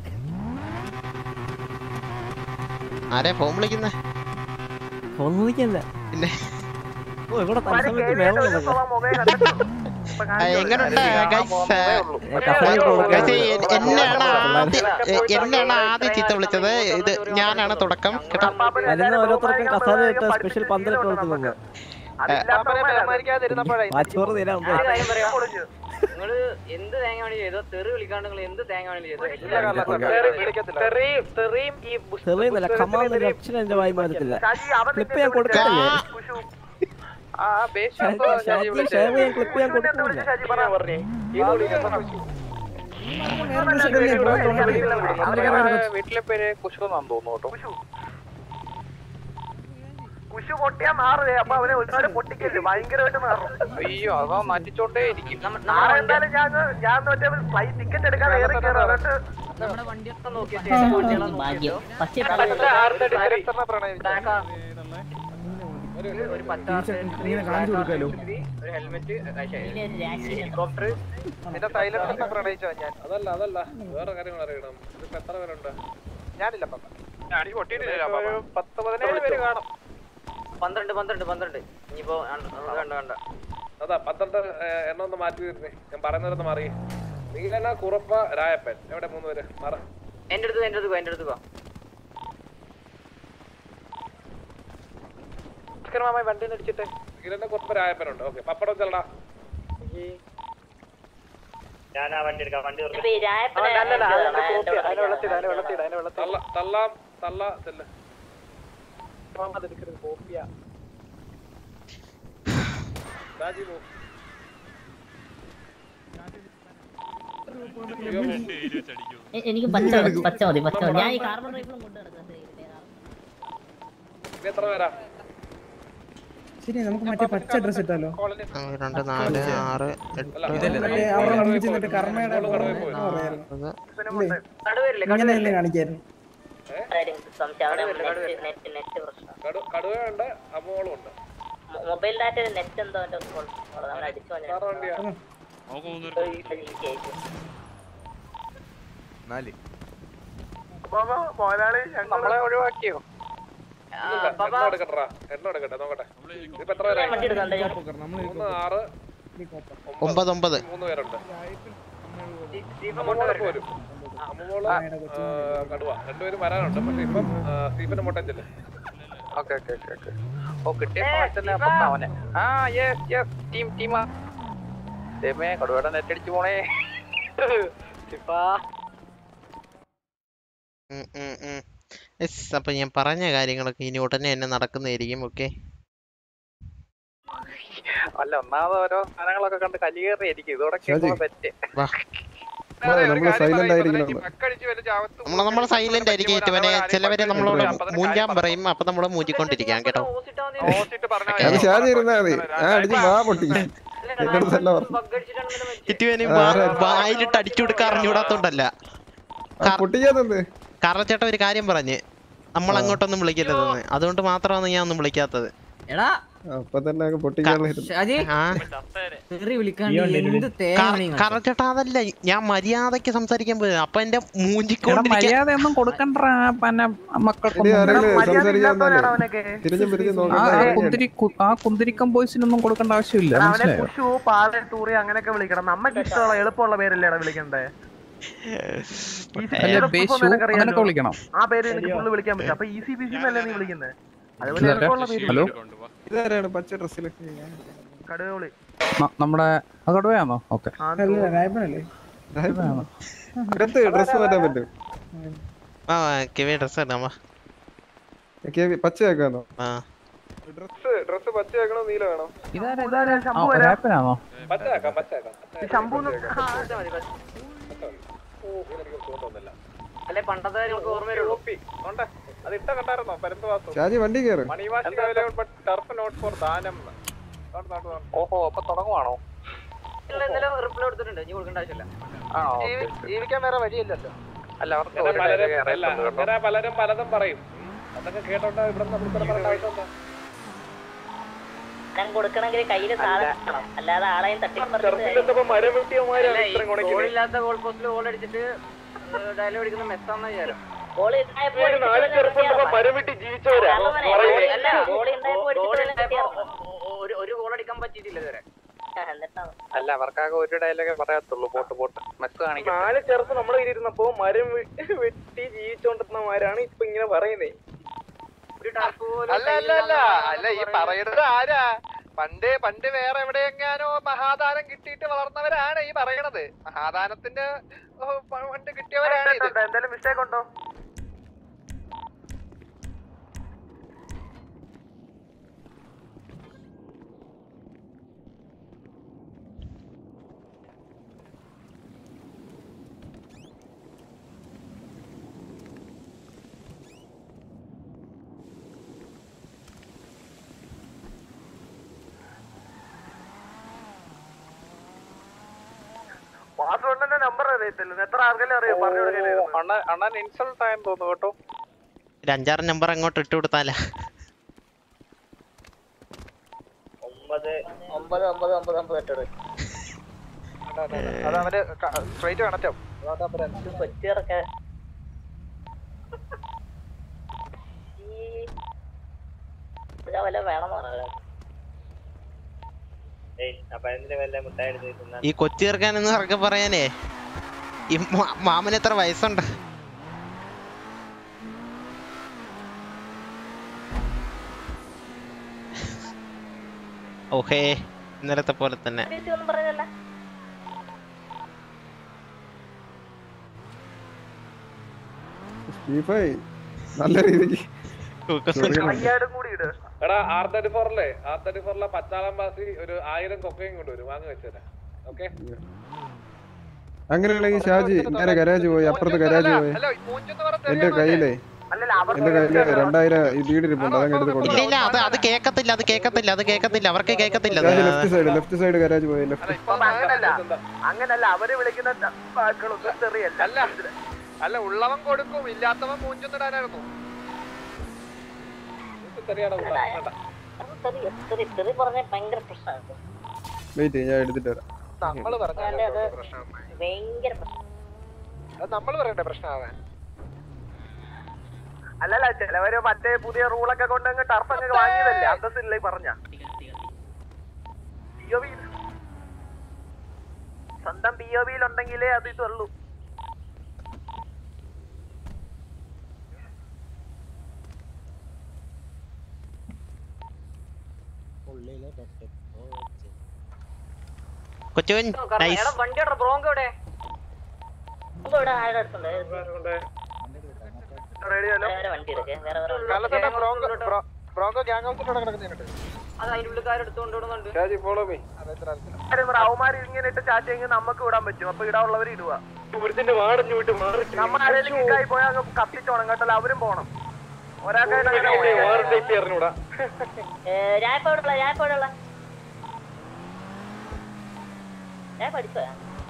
ആരെ ഫോൺ വിളിക്കുന്നേ ഫോൺ വിളിക്കല്ല പിന്നെ ഓ ഇവിടെ തത്സമയത്ത് മേളം നടക്കുക എങ്ങനെയുണ്ട് ഗൈസ് കസാല എന്നെയാണ് ആദ്യം എ- എന്നെയാണ് ആദ്യം ചീത്ത വിളിച്ചത് ഇത് ഞാനാണ് തുടക്കം കേട്ടോ വരുന്ന ഓരോരുത്തർക്കും കസാല ഇട്ട് സ്പെഷ്യൽ പന്തലിട്ട് കൊടുക്കുന്നത് വാച്ചോറ് തരാൻ ഒരു കാര്യം പറയാം നിങ്ങള് എന്ത് തേങ്ങ വേണി ചെയ്തോ തെറി വിളിക്കാണ്ട് നിങ്ങൾ എന്ത് തേങ്ങ വേണി ചെയ്തോ ചെറിയുന്നില്ല കമാന്നൊരു അക്ഷരം എന്റെ വായി മാറത്തില്ല ക്ലിപ്പ് ഞാൻ കൊടുക്കത്തില്ലേ ഷാജി ഷെയർ ചെയ്യാൻ ക്ലിപ്പ് ഞാൻ കൊടുക്കില്ല വീട്ടിലെ പേര് കുശുറെന്നാന്ന് തോന്നുന്നു കേട്ടോ കുശു പൊട്ടിയാ മാറുവേ അപ്പൊ അവനെ ഒരുപാട് പൊട്ടിക്കല്ലേ ഭയങ്കരമായിട്ട് മാറും അയ്യോ അതാ മാറ്റിച്ചോണ്ടേ ഇരിക്കും നാളെ എന്തായാലും ഞാൻ ഞാൻ മറ്റേ ഫ്ലൈറ്റ് ടിക്കറ്റ് എടുക്കാൻ ഏറി കയറും എന്നിട്ട് നമ്മുടെ വണ്ടിയൊക്കെ നോക്കിയിട്ട് ഭാഗ്യം പക്ഷേ ഒരു പച്ച ഇങ്ങനെ കാണിച്ചു കൊടുക്കാലോ ഒരു ഹെൽമെറ്റ് ഹെലികോപ്റ്റർ പിന്നെ സൈലൻസറിനെ പ്രണയിച്ചോ ഞാൻ അതല്ല അതല്ല വേറെ കാര്യങ്ങൾ അറിയണം ഇതിപ്പോ എത്ര പേരുണ്ട് ഞാനില്ല അടി പൊട്ടിയിട്ടില്ല ഒരു പത്ത് പതിനേഴ് പേര് കാണും പന്ത്രണ്ട് പന്ത്രണ്ട് പന്ത്രണ്ട് ഇനിയിപ്പോ കണ്ട കണ്ട അതാ പന്ത്രണ്ട് ഏഹ്, എണ്ണം ഒന്ന് മാറ്റി തരുന്നേ ഞാൻ പറയുന്നവരൊന്ന് മാറി നീലന കുറപ്പ രായപ്പൻ എവിടെ മൂന്ന് പേര് മാറ എന്റെ അടുത്ത് എന്റെ അടുത്ത് എന്റെ അടുത്ത് പോ മാമായി വണ്ടി അടിച്ചിട്ട് നീലന കുറപ്പ രായപ്പനുണ്ട് ഓക്കെ പപ്പടം ചെല്ലടാ ഞാൻ ആ വണ്ടി എടുക്കാം വണ്ടി ഇപ്പൊ ഈ രായപ്പനെ അതിനെ വെള്ളത്തിട അതിനെ വെള്ളത്തിട അതിനെ വെള്ളത്തിട തള്ള തള്ളാം തള്ള ചെല്ല് അതെടുക്കരുത് കോപ്പിയാ രാജീവ് എ- എനിക്ക് പച്ച മതി, പച്ച മതി പച്ച മതി ഞാൻ ഈ കാർബൺ റൈഫിളും കൊണ്ട് നടക്കുന്നത് ഇത് എത്ര പേരാ ശരി നമുക്ക് മറ്റേ പച്ച ഡ്രസ് ഇട്ടാലോ രണ്ട് നാല് ആറ് എട്ട് മറ്റേ അവിടെ നമുക്ക് ചെന്നിട്ട് കർമ്മയുടെ പറയായിരുന്നു കടുവരില്ലേ ഇങ്ങനെയല്ലേ കാണിക്കായിരുന്നു സംശയം അവിടെ നെറ്റ് നെറ്റ് പ്രശ്നം കടു കടുവ ഉണ്ട് അമ്മോളും ഉണ്ട് മൊബൈൽ ഡാറ്റ നെറ്റ് എന്തോ എന്റെ നമ്മൾ അടിച്ചു സാറ് വണ്ടിയാ നാല് മോനാളി നമ്മളെ ഒഴിവാക്കിയോ ഇല്ലില്ല, എണ്ണം എടുക്കട്ടെടാ എണ്ണം എടുക്കട്ടെ നോക്കട്ടെ ഇതിപ്പോ എത്ര പേരായി മൂന്ന് ആറ് ഒമ്പത് ഒമ്പത് മൂന്ന് പേരുണ്ട് അമ്മോള് ഇപ്പൊ വരും അമ്മോള് ആ, കടുവ രണ്ടുപേരും വരാനുണ്ട് പക്ഷെ ഇപ്പം ആ, സ്റ്റീഫന്റെ മുട്ടൻ ചെല്ല് ഓക്കെ ഓക്കെ ഓക്കെ ഓക്കെ ഓ കിട്ടിയ സമയത്ത് തന്നെ അപ്പൊ അവനെ ആ യെസ് യെസ് ടീം ടീമാ ദൈവമേ കടുവേട നെറ്റ് അടിച്ചു പോണേ ഇപ്പാ ഉം, ഉം, ഉം. Yes, അപ്പൊ ഞാൻ പറഞ്ഞ കാര്യങ്ങളൊക്കെ ഇനി ഉടനെ തന്നെ നടക്കുന്നതായിരിക്കും ഓക്കെ അല്ല ഒന്നാമത് ഓരോ സാധനങ്ങളൊക്കെ കണ്ട് കലിയേറിയായിരിക്കും ഇതോടെ ഷാജി. തെറ്റ് വാ നമ്മള് സൈലന്റ് ആയിരിക്കണം നമ്മൾ നമ്മൾ സൈലന്റ് ആയിരിക്കും ഇവനെ ചിലവരെ നമ്മളോട് മൂഞ്ചാൻ പറയും അപ്പൊ നമ്മൾ മൂഞ്ചിക്കൊണ്ടിരിക്കാം കേട്ടോ അത് ഷാജി ഇരുന്നാ മതി ഞാൻ അടിച്ച് വാ പൊട്ടി എന്റെ അടുത്തല്ല പറഞ്ഞു ഇറ്റുവന് ആരാ? വായിലിട്ട് അടിച്ചു കൊടുക്കാൻ അറിഞ്ഞുകൂടാത്തോണ്ടല്ല പൊട്ടിക്കാത്തത് കാരണം ചേട്ടാ ഒരു കാര്യം പറഞ്ഞ് നമ്മൾ അങ്ങോട്ടൊന്നും വിളിക്കരുതെന്ന് അതുകൊണ്ട് മാത്രമാണ് ഞാൻ ഒന്നും വിളിക്കാത്തത് എടാ അപ്പൊ തന്നെ അങ്ങ് പൊട്ടിക്കാറില്ലായിരുന്നു ഷാജി ആ തെറി വിളിക്കാണ്ട് എന്ത് തേങ്ങയാണ് ഈ കാരണം ചേട്ടാ അതല്ല ഞാൻ മര്യാദക്ക് സംസാരിക്കാൻ പോയത് അപ്പൊ എന്റെ എടാ മൂഞ്ചിക്കൊണ്ടിരിക്കാൻ മര്യാദ ഒന്നും കൊടുക്കണ്ട പിന്നെ മക്കൾക്കൊന്നും തിരിഞ്ഞും പിരിഞ്ഞും ആ, നോക്കണ്ട കുന്തിരി ആ കുന്തിരിക്കം ബോയ്സിനൊന്നും കൊടുക്കേണ്ട ആവശ്യമില്ല അവനെ മനസ്സിലായോ കുഷു പാത ടൂറി അങ്ങനെയൊക്കെ വിളിക്കണം നമുക്ക് ഇഷ്ടമുള്ള എളുപ്പമുള്ള പേരല്ലേടാ വിളിക്കണ്ടേ അല്ല ബേശു അങ്ങനൊക്കെ വിളിക്കണം ആ പേര് എനിക്ക് ഫുള്ള് വിളിക്കാൻ പറ്റും അപ്പൊ ഈസി ബിസി എന്നല്ലേ നീ വിളിക്കുന്നത് അതുപോലെ എളുപ്പമുള്ള പേര് ഹലോ ഇതാരാണ് പച്ച ഡ്രസ്സിൽ കടുവോളി നമ്മുടെ കടുവയാണോ ഓക്കെ എടുത്ത് ഡ്രസ് മാറ്റാൻ പറ്റും ആ കിവി ഡ്രസ് ഇടാം വാ പച്ചയാക്കാന്നോ ആ ഡ്രസ് ഡ്രസ് പച്ചയാക്കണോ നീല വേണോ ഇതാരാ ശംഭു വരാ റാപ്പിനാണോ പച്ചയാക്കാം പച്ചയാക്കാം ഈ ശംഭു അല്ലെ പണ്ടത്തെ നമുക്ക് ഓർമ്മയുള്ളൂ ഉണ്ട് അത് ഇട്ട കണ്ടായിരുന്നോ പരന്തുവാസം ഷാജി വണ്ടി കയറ് മണിവാശി available but turf not for ദാനം ഓഹോ അപ്പൊ തുടങ്ങുവാണോ എന്തെങ്കിലും റിപ്ലൈ കൊടുത്തിട്ടുണ്ട് ഇനി കൊടുക്കേണ്ട ആവശ്യമില്ല ജീവിക്കാൻ വേറെ വഴിയില്ലല്ലോ അല്ല അവർക്ക് ഇങ്ങനെ ഒരു പലരും dialogue അല്ല അറിയത്തുള്ളൂ കേട്ടോ. ഇങ്ങനെ പലരും പലതും പറയും അതൊക്കെ കേട്ടോണ്ട് ഇവിടെ നമ്മൾ പറയേണ്ട ആവശ്യം എന്താ ഞാൻ കൊടുക്കണമെങ്കിൽ കയ്യിൽ സാധനം വേണം അല്ലാതെ ആളെയും ചെറുപ്പത്തിലെത്തപ്പോ മരം വെട്ടിയമാരാണ് ഇത്രയും കുണക്കിന് ഗോളില്ലാത്ത ഗോൾ പോസ്റ്റിൽ ഗോൾ അടിച്ചിട്ട് ഡയലോഗ് അടിക്കുന്ന മെസ്സാന്ന വിചാരം നാല് ചെറുപ്പം മരം വെട്ടി ജീവിച്ചവരാ അല്ല ഒരു ഒരു ഗോൾ അടിക്കാൻ പറ്റിയിട്ടില്ല ഇതുവരെ അല്ല അവർക്കാകെ ഒരു ഡയലോഗേ പറയത്തുള്ളൂ പോട്ട് പോട്ട് മെസ്സ് കാണിക്കും നാല് ചെറുപ്പം നമ്മുടെ കയ്യിൽ ഇരുന്നപ്പോ മരം വെ- വെട്ടി ജീവിച്ചോണ്ടിരുന്നമാരാണ് ഇപ്പൊ ഇങ്ങനെ പറയുന്നേ അല്ല അല്ല അല്ല അല്ല ഈ പറയുന്നത് ആരാ പണ്ട് പണ്ട് വേറെ എവിടെയെങ്ങാനോ മഹാദാനം കിട്ടിയിട്ട് വളർന്നവരാണ് ഈ പറയണത് മഹാദാനത്തിന്റെ ഓ, പ- പണ്ട് കിട്ടിയവരാണ് ഇത് എന്തെങ്കിലും മിസ്റ്റേക്ക് ഉണ്ടോ പാസ്വേഡിന്റെ നമ്പർ അറിയത്തില്ല എത്ര ആർക്കെങ്കിലും അറിയാം പറഞ്ഞു കൊടുക്കലായിരുന്നു അണ്ണൻ അണ്ണൻ ഇൻസൾട്ട് ആയെന്ന് തോന്നുന്നു കേട്ടോ ഒരു അഞ്ചാറ് നമ്പർ അങ്ങോട്ട് ഇട്ട് കൊടുത്താലാ ഒമ്പത് ഒമ്പത് ഒമ്പത് ഒമ്പത് ഒമ്പത് എട്ടോട് അത് അവര് സ്ട്രൈറ്റ് കണക്റ്റോ കൊച്ചിറക്കെ വല്ല വേണമെന്ന് പറഞ്ഞത് അപ്പൊ എന്തിനു വല്ല മുട്ടായി എടുത്ത് തിന്നാ ഈ കൊച്ചി ചേർക്കാനെന്ന് ഇറക്കെ പറയാനേ ഈ മാ- മാമന് എത്ര വയസ്സുണ്ട് ഓഹേ ഇന്നലത്തെ പോലെ തന്നെ ഒന്നും പറഞ്ഞല്ല സ്റ്റീഫായി നല്ല രീതിക്ക് അയ്യായിരം കൂടി ഇട് എടാ ആർ തേർട്ടി ഫോറിലെ ആർ തേർട്ടി ഫോറിലെ പച്ചാളം ബാസി ഒരു ആയിരം കൊക്കയും കൊണ്ടുവരും വാങ്ങി വെച്ചേരാ ഓക്കെ അങ്ങനെയാണെങ്കിൽ ഷാജി നേരെ ഗരാജ് പോയി അപ്പുറത്ത് ഗരാജ് പോയി എന്റെ കയ്യിലേ എന്റെ കയ്യില് രണ്ടായിരം ഈ വീടിരിപ്പുണ്ട് അതങ്ങ് എടുത്ത് ഇല്ല കൊടുത്തു ഇല്ല അത് അത് കേക്കത്തില്ല അത് കേക്കത്തില്ല അത് കേക്കത്തില്ല അവർക്ക് കേക്കത്തില്ല ഗരാജ് അത്. Left side left side garage പോയി ലെഫ്റ്റ് അപ്പൊ അങ്ങനല്ല അങ്ങനല്ല അവര് വിളിക്കുന്ന ത- വാക്കുകളൊന്നും തെറിയല്ല അല്ല അല്ല ഉള്ളവൻ കൊടുക്കും ഇല്ലാത്തവൻ മൂഞ്ചൊന്നിടാനായിരുന്നു തെറി തെറി തെറി പറഞ്ഞ ഭയങ്കര പ്രശ്നമാണ് വെയിറ്റ് ഞാൻ എടുത്തിട്ട് വരാം നമ്മള് പറഞ്ഞ അതെ, അത് ഭയങ്കര പ്രശ്നം അത് നമ്മള് പറയണ്ടേ പ്രശ്നമാവാൻ അല്ലല്ല ചിലവര് മറ്റേ പുതിയ റൂളൊക്കെ കൊണ്ട് അങ്ങ് ടർഫ് അങ്ങ് വാങ്ങിയതല്ലേ അന്തസ്സില്ലേ പറഞ്ഞ സ്വന്തം പി ഒ വിയിൽ ഉണ്ടെങ്കിലേ അത് ഇതുള്ളൂ കൊച്ചുവൻ നൈസ് എടാ വണ്ടി എവിടെ ബ്രോങ്ക് എവിടെ നമുക്ക് ഇവിടെ ആരുടെ അടുത്തുണ്ട് വേറെ വണ്ടി എടുക്കേ വേറെ വേറെ വണ്ടി. ബ്രോങ്കോ ഗ്യാങ് ഹൗസിന്റെ കിടക്കുന്നുണ്ട് അത് അതിന്റെ ഉള്ളിക്കാരെടുത്തോണ്ട് വിടുന്നുണ്ട് ഷാജി ഫോളോ മീ അവന്മാർ ഇങ്ങനെ ഇട്ട് ചാറ്റെങ്കിൽ നമുക്ക് ഇടാൻ പറ്റും അപ്പൊ ഇടാനുള്ളവർ ഇടുക സുഹൃത്തിന്റെ വാടഞ്ഞു വിട്ട് മാറി നമ്മ ആരെങ്കിലും കിക്കായി പോയാൽ അങ്ങ് കത്തിച്ചോണം കേട്ടല്ലോ അവരും പോണം വേറെ ടൈപ്പ് അറിഞ്ഞൂടാ ഏ, ഞാൻ ഇപ്പൊ ഇവിടെ ഉള്ള ഞാൻ ഇപ്പൊ ഇവിടെ ഉള്ള ഞാൻ പഠിച്ചോ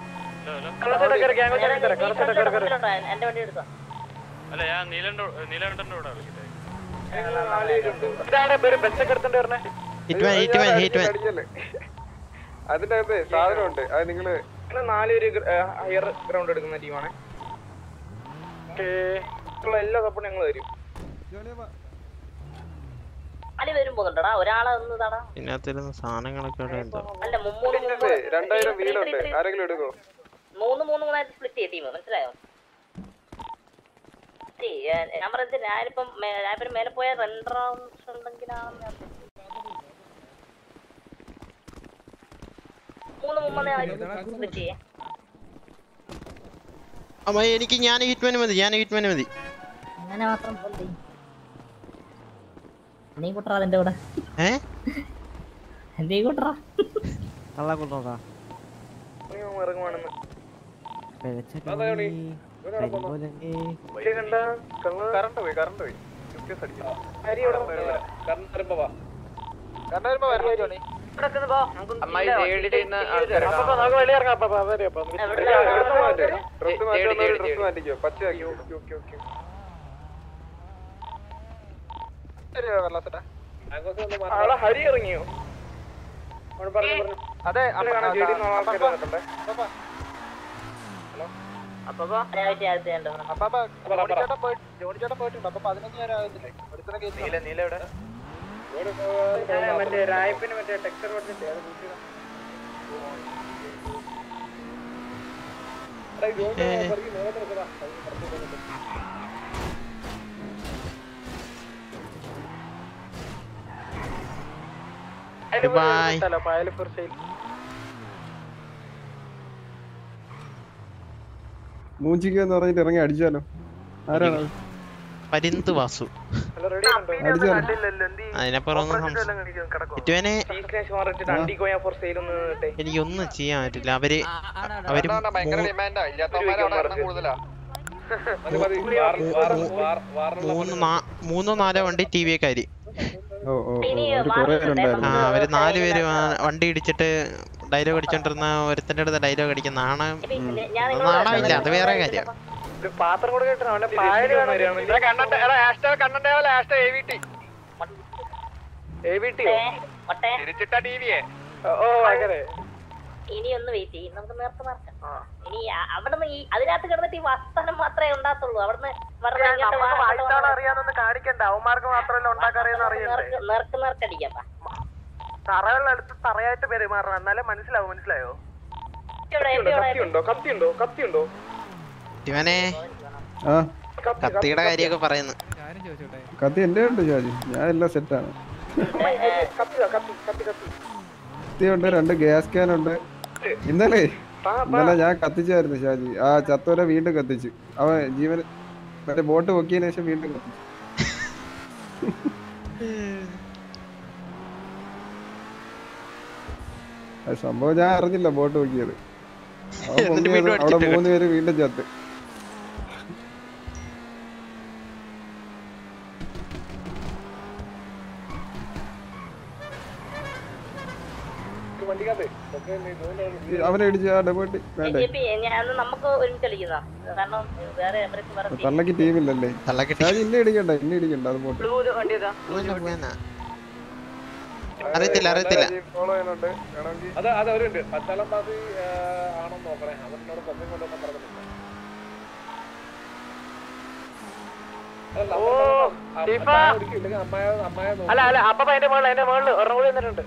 എന്റെ വണ്ടി എടുത്തോ അല്ല ഞാൻ നീലന്റെ നീലകണ്ഠന്റെ കൂടെ കളിക്കട്ടെ ഇതാണ് പേര് ബസ്സൊക്കെ എടുത്തോണ്ട് വരണേ ഹിറ്റ്മാൻ ഹിറ്റ്മാൻ ഹിറ്റ്മാൻ അതിന്റെ അകത്ത് സാധനമുണ്ട് അത് നിങ്ങള് നാല് പേര് ഹയർ ഗ്രൗണ്ട് എടുക്കുന്ന ടീമാണ് എല്ലാ സപ്പോർട്ടും ഞങ്ങൾ തരും അലി വരും പോകുന്നുണ്ടടാ ഒരാളെ ഒന്ന് ഇതാടാ ഇതിനകത്തിരുന്ന സാധനങ്ങളൊക്കെ ഇവിടെ എന്തോ അല്ല മുമ്മൂന്ന് മൂന്ന് രണ്ടായിരം three, three, വീടുണ്ട് three, three. ആരെങ്കിലും എടുക്കോ മൂന്ന് മൂന്ന് മൂന്നായിട്ട് സ്പ്ലിറ്റ് ചെയ്യ ടീം മനസ്സിലായോ ഏയ്, ഏ, ഞാൻ പറഞ്ഞത് ഞാനിപ്പം മേ- ഞാനിപ്പം മേലെ പോയ രണ്ട് റൗണ്ട്സ് ഉണ്ടെങ്കിലാണെന്ന് ഞാൻ മൂന്ന് മൂന്ന് സ്പ്ലിറ്റ് ചെയ്യേ അമ്മ എനിക്ക് ഞാൻ ഹിറ്റ്മാൻ മതി ഞാൻ ഹിറ്റ്മാൻ മതി അങ്ങനെ മാത്രം മതി. നീ കൂട്ടറാ അതിന്റെ കൂടെ ഏ നീ കൂട്ടറാ കള്ള കൊണ്ടോടാ ഇറങ്ങുവാണെന്ന് കറണ്ട് പോയി കറണ്ട് പോയി അരി കറണ്ട് വരുമ്പോ വാ കറണ്ട് വരുമ്പോ വരണേ അമ്മായി തേടി ചെയ്യുന്ന അപ്പൊ നമുക്ക് വെളി ഇറങ്ങാം അപ്പൊ അതെ അപ്പൊ ഡ്രസ് മാറ്റി ഡ്രസ് മാറ്റിക്കോ പച്ചയാക്കി ഓക്കെ ഓക്കെ ഓക്കെ ആളെ ഹരി ഇറങ്ങിയോ അതെ ജോണിച്ചേട്ടൻ പോയിട്ടുണ്ട് അപ്പൊ പതിനൊന്ന് നേരം ആകുന്നില്ലേ ഒരുത്തനെ കയറ്റി നീല എവിടെ മറ്റേ രായപ്പിന് മറ്റേ ടെക്സ്റ്റർ പറഞ്ഞില്ലേ അത് കൂട്ടിയിടാം. എടാ, ഈ ജോണിനെ പെറുക്കി മുകളിലോട്ട് വെക്കടാ. അത് പുറത്ത് പോകുന്നുണ്ട്. അതില് പോയി Goodbye. ഇട്ടല്ലോ, അപ്പൊ അയല് for sale. മൂഞ്ചിക്ക് എന്ന് പറഞ്ഞിട്ട് ഇറങ്ങി അടിച്ചാലോ ആരാണ് അത്? പരിന്ത് വാസു ഹലോ, ready ആണോ? അടിച്ചാലോ അതിനപ്പുറം ഒന്നും സംശയം ഹിറ്റ്മാനെ Weakness മാറിയിട്ട് അണ്ടിക്ക് പോയാ for sale ഒന്ന് ഇട്ടേ. എനിക്കൊന്നും ചെയ്യാൻ പറ്റില്ല അവര് അവര് ഭയങ്കര മൂ- ഡിമാൻഡാ ഇല്ലാത്തവന്മാരെ അവിടെ എണ്ണം കൂടുതലാ മതി, മതി. വാർ- വാർ- വാർ- വാറിനുള്ള മൂന്ന് നാ- മൂന്നോ നാലോ വണ്ടി ടി വി കാരി ഓ ഓ ഓ, ഒരു കുറെ പേരുണ്ടായിരുന്നു ആ അവര് നാല് പേര് ആ- വണ്ടി ഇടിച്ചിട്ട് ഡയലോഗ് അടിച്ചോണ്ടിരുന്ന ഒരുത്തന്റെ അടുത്ത് ഡയലോഗ് അടിക്കുന്ന നാണം നാണമില്ല അത് വേറെ കാര്യം ഒരു പാത്രം കൂടെ കിട്ടണം അവന്റെ പായല് കണ്ണന്റെ എടാ ഹാഷ്ടാഗ് കണ്ണന്റെ പോലെ hashtag A V T A V T ഒട്ടെ തിരിച്ചിട്ട ടി വിയെ ഓ അങ്ങനെ ഇനി ഒന്ന് വെയിറ്റ് ചെയ്യും നമുക്ക് നേരത്തെ മാർക്കാം ഇനി അ- അവിടുന്ന് ഈ അതിനകത്ത് കിടന്നിട്ട് ഈ വർത്തമാനം മാത്രമേ ഉണ്ടാകത്തുള്ളൂ അവിടുന്ന് വെറുതെ ഇങ്ങോട്ട് വാ, അങ്ങോട്ട് വാ. അറിയാന്നൊന്ന് കാണിക്കണ്ട അവന്മാർക്ക് മാത്രമല്ല ഉണ്ടാക്കാൻ അറിയാന്ന് അറിയണ്ടേ നേർക്ക് നേർക്ക് നേർക്കടിക്കാം വാ. തറയുള്ള അടുത്ത് തറയായിട്ട് പെരുമാറണം എന്നാലേ മനസ്സിലാവും മനസ്സിലായോ ഇവിടെ, ഇവിടെ, ഇവിടെ. കത്തിയുണ്ടോ കത്തിയുണ്ടോ കത്തിയുണ്ടോ ഹിറ്റ്മാനെ ആ കത്തിയുടെ കാര്യമൊക്കെ പറയുന്നു കത്തി എന്റെ ഉണ്ട് ഷാജി ഞാൻ എല്ലാം സെറ്റാണ് കത്തി കത്തി കത്തി കത്തി കത്തിയുണ്ട് രണ്ട് ഗ്യാസ് ക്യാൻ ഉണ്ട് ഇന്നലെ ഇന്നലെ ഞാൻ കത്തിച്ചായിരുന്നു ഷാജി ആ ചത്തോരെ വീണ്ടും കത്തിച്ചു അവൻ ജീവൻ മറ്റേ ബോട്ട് പൊക്കിയതിനു ശേഷം വീണ്ടും കത്തിച്ചു അത് സംഭവം ഞാൻ അറിഞ്ഞില്ല ബോട്ട് പൊക്കിയത് അവൻ എന്നിട്ട് പൊങ്ങിയത് വീണ്ടും അവിടെ അടിച്ചിട്ട് മൂന്ന് പേര് വീണ്ടും ചത്ത് വണ്ടിക്കകത്ത് ഒക്കെ ജോലി അവനെ ഇടിച്ച് ആ ഡെബോട്ട് വേണ്ടേ JP, ഞാൻ അന്ന് നമുക്ക് ഒരുമിച്ച് കളിക്കുന്ന കാരണം വേറെ അവർക്ക് വേറെ team. തള്ളക്ക് ടീമില്ലല്ലേ ഷാജി ഇന്നെ ഇടിക്കണ്ട ഇന്നെ ഇടിക്കണ്ട അത് പോട്ടെ വണ്ടി ഏതാ അറിയത്തില്ല അറിയത്തില്ല ഫോളോ ചെയ്യുന്നുണ്ട് വേണമെങ്കിൽ അത് അത് അവരുണ്ട് പച്ചാളം പാതി ആണെന്ന് നോക്കണേ അവനോട് കൊല്ലം കൊണ്ടൊന്നും പറഞ്ഞിട്ടുണ്ട് ഓ, സ്റ്റീഫ. അല്ല അല്ല അപ്പൊ അതിന്റെ മുകളിൽ അതിന്റെ മുകളിൽ ഒരെണ്ണം കൂടി വന്നിട്ടുണ്ട്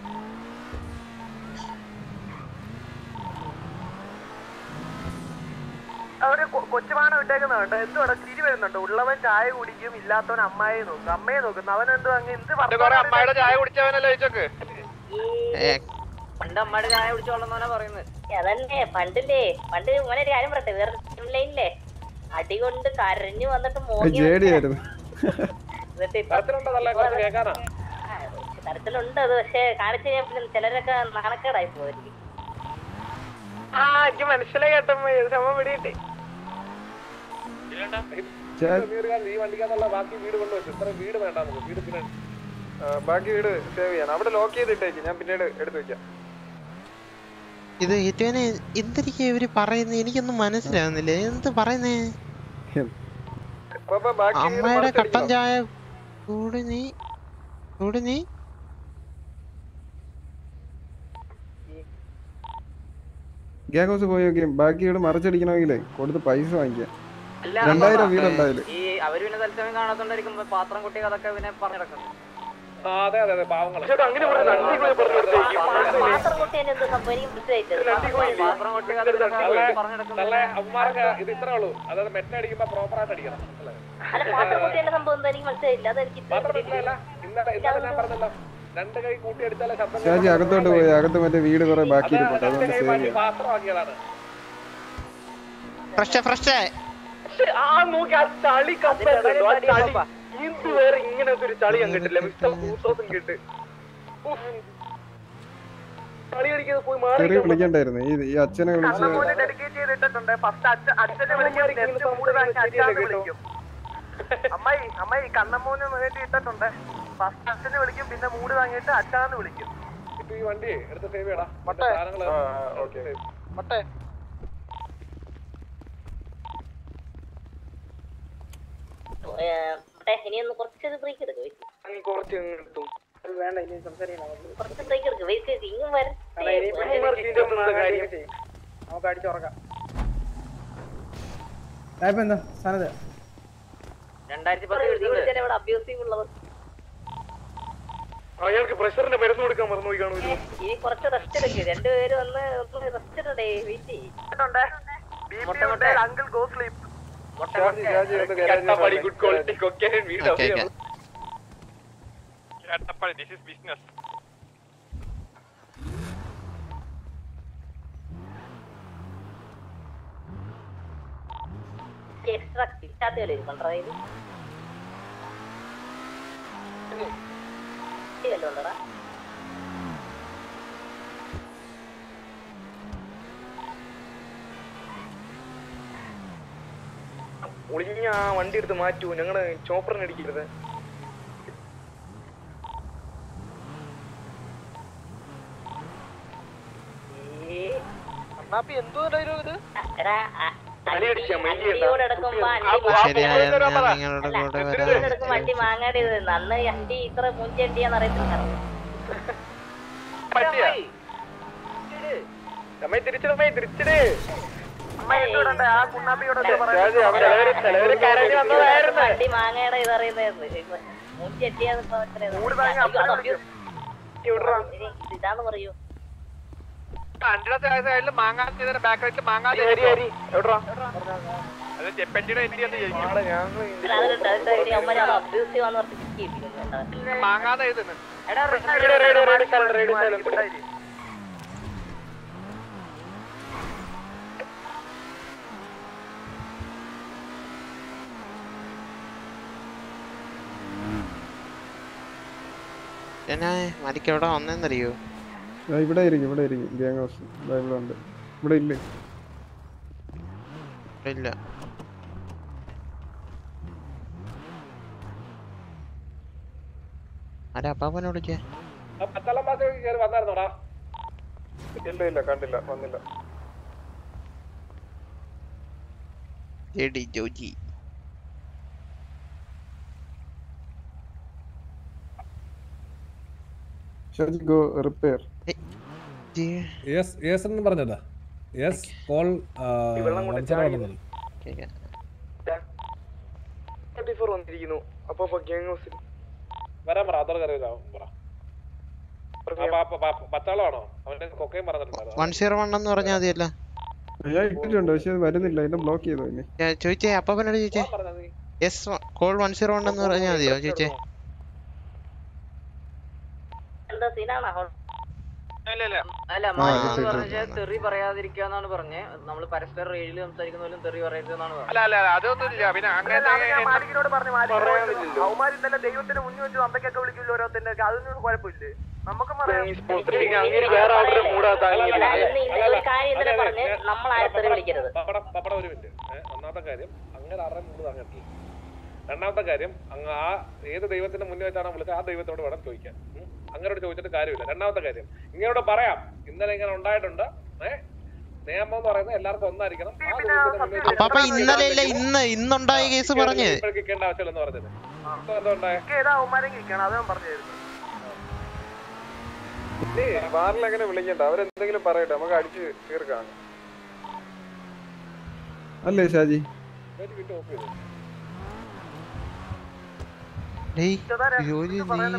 അവര് കൊ- കൊച്ചുമാണം ഇട്ടേക്കുന്ന കേട്ടോ എന്തുവാടാ ചിരി വരുന്നുണ്ട് ഉള്ളവൻ ചായ കുടിക്കും ഇല്ലാത്തവൻ അമ്മായെ നോക്കും അമ്മയെ നോക്കുന്നു അവൻ എന്തോ അങ്ങ് എന്ത് കൊറേ അമ്മായിയുടെ ചായ കുടിച്ചവനല്ലേ ചോദിച്ചോക്ക് ഏ, പണ്ട് അമ്മയുടെ ചായ കുടിച്ചോളന്നാ പറയുന്നത് അതന്നെ പണ്ടില്ലേ പണ്ട് മോനെ ഒരു കാര്യം പറയട്ടെ വേറെ ലൈനില്ലേ അടി കൊണ്ട് കരഞ്ഞു വന്നിട്ട് മോങ്ങി ജേടിയായിരുന്നു എന്നിട്ട് ഇപ്പൊ തരത്തിലുണ്ടോ നല്ല കുറച്ച് കേൾക്കാനാ ആ, തരത്തിലുണ്ട് അത് പക്ഷെ കാണിച്ചു കഴിഞ്ഞാൽ പിന്നെ ചിലരൊക്കെ നാണക്കേടായി പോയിരിക്കും ആ എനിക്ക് മനസ്സിലായി കേട്ടമ്മ സമയം പിടിയിട്ടേ ഈ വണ്ടിക്കകത്തുള്ള ബാക്കി വീട് കൊണ്ടുവച്ചു ഇത്ര വീട് വേണ്ട നമുക്ക് വീട് പിന്നെ ബാക്കി വീട് സേവ് ചെയ്യണം അവിടെ ലോക്ക് ചെയ്തിട്ടേക്ക് ഞാൻ പിന്നീട് എടുത്തു വെക്കാം ഇത് ഏറ്റവും എന്തൊരിക്കാ ഇവര് പറയുന്നത് എനിക്കൊന്നും മനസ്സിലാവുന്നില്ല എന്ത് പറയുന്നേ അപ്പൊ ബാക്കി വീട് അമ്മയുടെ കട്ടൻ മറിച്ചടിക്കണം. ചായ കൂടി നീ കൂടി നീ ഗ്യാങ് ഹൗസ് പോയി നോക്കി ബാക്കി വീട് മറിച്ചടിക്കണമെങ്കിലേ കൊടുത്ത് പൈസ വാങ്ങിക്കാം അല്ല രണ്ടായിരം അപ്പൊ വീടുണ്ടായാലും ഈ അവര് പിന്നെ തത്സമയം കാണാത്തോണ്ടായിരിക്കും പാത്രം കുട്ടികൾ അതൊക്കെ പിന്നെ പറഞ്ഞു നടക്കുന്നത് ആ അതെ അതെ അതെ പാവങ്ങൾ അങ്ങനെ മാത്രം കുട്ടി എന്നെ എന്ത് സംഭവം എനിക്ക് മനസ്സിലായിട്ടില്ല പാത്രം കുട്ടികൾ നല്ല അവന്മാരൊക്കെ ഇത് ഇത്രേ ഉള്ളൂ അതായത് മെറ്റ അടിക്കുമ്പോ പ്രോപ്പർ ആയിട്ട് അടിക്കണം മനസ്സിലായോ? അല്ല പാത്രം കുട്ടി എന്റെ സംഭവം എന്താ എനിക്ക് മനസ്സിലായില്ല അതെനിക്ക് മാത്രം മനസ്സിലായില്ല ഇന്നലെ ഇന്നലെ ഞാൻ പറഞ്ഞല്ലോ രണ്ട് കൈ കൂട്ടി അടിച്ചാലേ ശബ്ദം ഷാജി അകത്തോട്ട് പോയി അകത്ത് മറ്റേ വീട് കുറെ ബാക്കി ഇരിപ്പുണ്ട് രണ്ട് അതുകൊണ്ട് കൈ സേവ് മാറ്റി ചെയ്യാം പാത്രമാക്കിയതാണ് ഫ്രഷ് ഫ്രഷ് ആ നോക്കി ആ ചളി കപ്പലുണ്ടോ ആ ചളി ഇത് വേറെ ഇങ്ങനത്തെ ഒരു ചളി ഞാൻ കിട്ടില്ല മിസ്റ്റർ കൂട്ടോസും കിട്ട് ചളി അടിക്കാതെ പോയി മാറി ചെറിയ വിളിക്കണ്ടായിരുന്നു ഈ ഈ അച്ഛനെ വിളിച്ച് കണ്ണമോനെ ഡെഡിക്കേറ്റ് ചെയ്തിട്ടുണ്ട് ഫസ്റ്റ് അച്ഛൻ അച്ഛനെ വിളിക്കും നെക്സ്റ്റ് മൂട് വാങ്ങി അച്ഛാന്ന് വിളിക്കും അമ്മായി അമ്മായി കണ്ണമോന് വേണ്ടി ഇട്ടിട്ടുണ്ട് ഫസ്റ്റ് അച്ഛനെ വിളിക്കും പിന്നെ മൂട് വാങ്ങിയിട്ട് അച്ഛാന്ന് വിളിക്കും ഇപ്പൊ ഈ വണ്ടി എടുത്ത് സേവ് ചെയ്യടാ മട്ടേ. സാധനങ്ങള് ഓക്കെ മട്ടേ മറ്റേ ഇനി ഒന്ന് കുറച്ച് ബ്രേക്ക് എടുക്കുക വെയിറ്റ് കുറച്ച് എടുത്തു വേണ്ട ഇനി സംസാരിക്കണം കുറച്ച് ബ്രേക്ക് എടുക്കുക വെയിറ്റ് ഇങ്ങും നമുക്ക് അടിച്ചുറക്കാം ഇതായിപ്പോ എന്താ സ്ഥാനത്ത് രണ്ടായിരത്തി വരെ ഇവിടെ അബ്യൂസീവ് ഉള്ളത് അയാൾക്ക് പ്രഷറിന്റെ മരുന്ന് കൊടുക്കാൻ മറന്നു പോയി കാണൂ ഇനി കുറച്ച് റെസ്റ്റ് എടുക്കുക രണ്ടുപേരും ഒന്ന് ഒന്ന് റെസ്റ്റ് ഇടേ വെയിറ്റ് ചെയ്യും അങ്കിൾ ഗോ സ്ലീപ്പ് കട്ടപ്പടി ഗുഡ് ക്വാളിറ്റി കൊക്കേൻ വീട് ഓക്കെ ഓക്കെ കട്ടപ്പടി ദിസ് ഇസ് ബിസിനസ് എക്സ്ട്രാ കിട്ടാത്ത വരും കൊണ്ടുപോയത് ഉണ്ടോടാ ഒളിഞ്ഞ ആ വണ്ടി എടുത്ത് മാറ്റൂ ഞങ്ങള് ചോപ്പറിന് അടിക്കരുത് അണ്ണാപ്പി എന്തോ ഇത് തലി അടിച്ചാ മൈൻഡ് അടിയോടടുക്കുമ്പോ ശരിയായ ഞാൻ നിങ്ങളുടെ കൂടെ വരാം എടുക്കും വണ്ടി മാങ്ങാടി അന്ന് അണ്ടി ഇത്ര മൂഞ്ചി അണ്ടിയാന്ന് അറിയത്തില്ല അമ്മായി തിരിച്ചിടമ്മേ തിരിച്ചിട് ആ കുണ്ണാപ്പിയോടെ വണ്ടി മാങ്ങയുടെ ഇതറിയുന്നത് മൂഞ്ചി അണ്ടിയാന്ന് ഇപ്പൊ മനസ്സിലായത്. അയ്യോ, അത് abuse- ഇനി ഇതാന്ന് പറയൂ സൈഡില് മാങ്ങാ ചെയ്ത ബാക്കിലേക്ക് മാങ്ങാ അത് ജപ്പൻജിയുടെ എന്തി എന്ന് ചോദിക്കും അല്ല, അത് കേട്ടോ, അത് ഇനി അവന്മാര് അത് abusive ആന്ന് പറഞ്ഞ് kick ചെയ്യിപ്പിക്കുന്നു. മാങ്ങാന്ന് എഴുതുന്നു എന്നാ മരിക്ക് എവിടെ വന്നെന്നറിയോ ദാ ഇവിടെ ഇരിക്കും ഇവിടെ ഇരിക്കും ഗ്യാങ് ഹൗസ് ദാ ഇവിടെ ഉണ്ട് ഇവിടെ ഇല്ലേ ഇല്ല ആരാ അപ്പാപ്പനെ വിളിക്കേ ആ പത്താളം പാസ് കയറി വന്നായിരുന്നോടാ ഇല്ല ഇല്ല കണ്ടില്ല വന്നില്ല എടി Joji Shaji go repair yes yes എന്ന് പറഞ്ഞതാ യെസ് കോൾ വെള്ളം കൊണ്ട് ചായ വന്നത് തേർട്ടി ഫോർ വന്നിരിക്കുന്നു അപ്പൊ ഗ്യാങ് ഹൗസിൽ വരാൻ പറ അതോടെ കയറി വരാം പറ ആ, പാ- പാ- പാ- പത്താളമാണോ അവന്റെ കൊക്കയും പറഞ്ഞിട്ടുണ്ടായിരുന്നു വൺ സീറോ വൺ എന്ന് പറഞ്ഞാൽ മതിയല്ലോ ഞാൻ ഇട്ടിട്ടുണ്ട് പക്ഷെ അത് വരുന്നില്ല അതിനെ ബ്ലോക്ക് ചെയ്തു ഇനി ഞാൻ ചോദിച്ചേ അപ്പാപ്പനോട് ചോദിച്ചേ yes call one zero one എന്ന് പറഞ്ഞാൽ മതിയോ ചോദിച്ചേ എന്താ സീനാണോ അല്ല ആ, മാറ്റി ശരി, പറഞ്ഞ ശരി. തെറി പറയാതിരിക്കാന്നാണ് പറഞ്ഞത് നമ്മൾ പരസ്പരം റേഡിയിൽ സംസാരിക്കുന്ന പോലും തെറി പറയരുതെന്നാണ് അല്ല പറഞ്ഞത് അല്ല അല്ല, അതൊന്നുമില്ല പിന്നെ അങ്ങനെ അത് ഞാൻ മാലിക്കിനോട് പറഞ്ഞു മാലിക് പറയാനില്ലല്ലോ. അവന്മാർ ഇന്നലെ ദൈവത്തിന് മുന്നിൽ വെച്ച് അമ്പയ്ക്കൊക്കെ വിളിക്കില്ല ഓരോത്തിന്റെ അതൊന്നും കുഴപ്പമില്ല നമുക്ക് വേറെ ആളുടെ മൂടാത്ത അല്ല, ഇന്ന് ഇന്ന് ഒരു കാര്യം ഇന്നലെ പറഞ്ഞ് നമ്മൾ ആരും തെറി വിളിക്കരുത് പപ്പടം പപ്പടം ഒരു മിനിറ്റ് ഏഹ്, ഒന്നാമത്തെ കാര്യം അങ്ങനെ ആരുടെ മുമ്പ് താങ്ങിട്ടില്ല രണ്ടാമത്തെ കാര്യം അങ്ങ് ആ ഏത് ദൈവത്തിന്റെ മുന്നിൽ വെച്ചാണ് വിളിച്ചത് ആ ദൈവത്തോട് വേണം ചോദിക്കാൻ ഉം. അങ്ങനോട് ചോദിച്ചിട്ട് കാര്യമില്ല രണ്ടാമത്തെ കാര്യം ഇങ്ങനോട് പറയാം ഇന്നലെ ഇങ്ങനെ ഉണ്ടായിട്ടുണ്ട് ഏഹ് നിയമം എന്ന് പറയുന്നത് എല്ലാവർക്കും ഒന്നായിരിക്കണം ആ ദൈവത്തിന്റെ മുന്നിൽ വെച്ച് അപ്പൊ അപ്പൊ ഇന്നലെ അല്ല ഇന്ന് ഇന്നുണ്ടായ കേസ് പറഞ്ഞ് ഇപ്പോഴേക്ക് നിൽക്കേണ്ട ആവശ്യമില്ലെന്ന് പറഞ്ഞത് ഇപ്പൊ എന്താ ഉണ്ടായേ ഏതാ അവന്മാരെങ്കിൽ ഇരിക്കണം അത് ഞാൻ പറഞ്ഞു തരുന്നു ബാറിൽ അങ്ങനെ വിളിക്കണ്ട അവരെന്തെങ്കിലും പറയട്ടെ നമുക്ക് അടിച്ച് തീർക്കാം അല്ലേ ഷാജി ഇവര് വിട്ട് ഓഫ് ചെയ്തു ഡേയ് ജോലി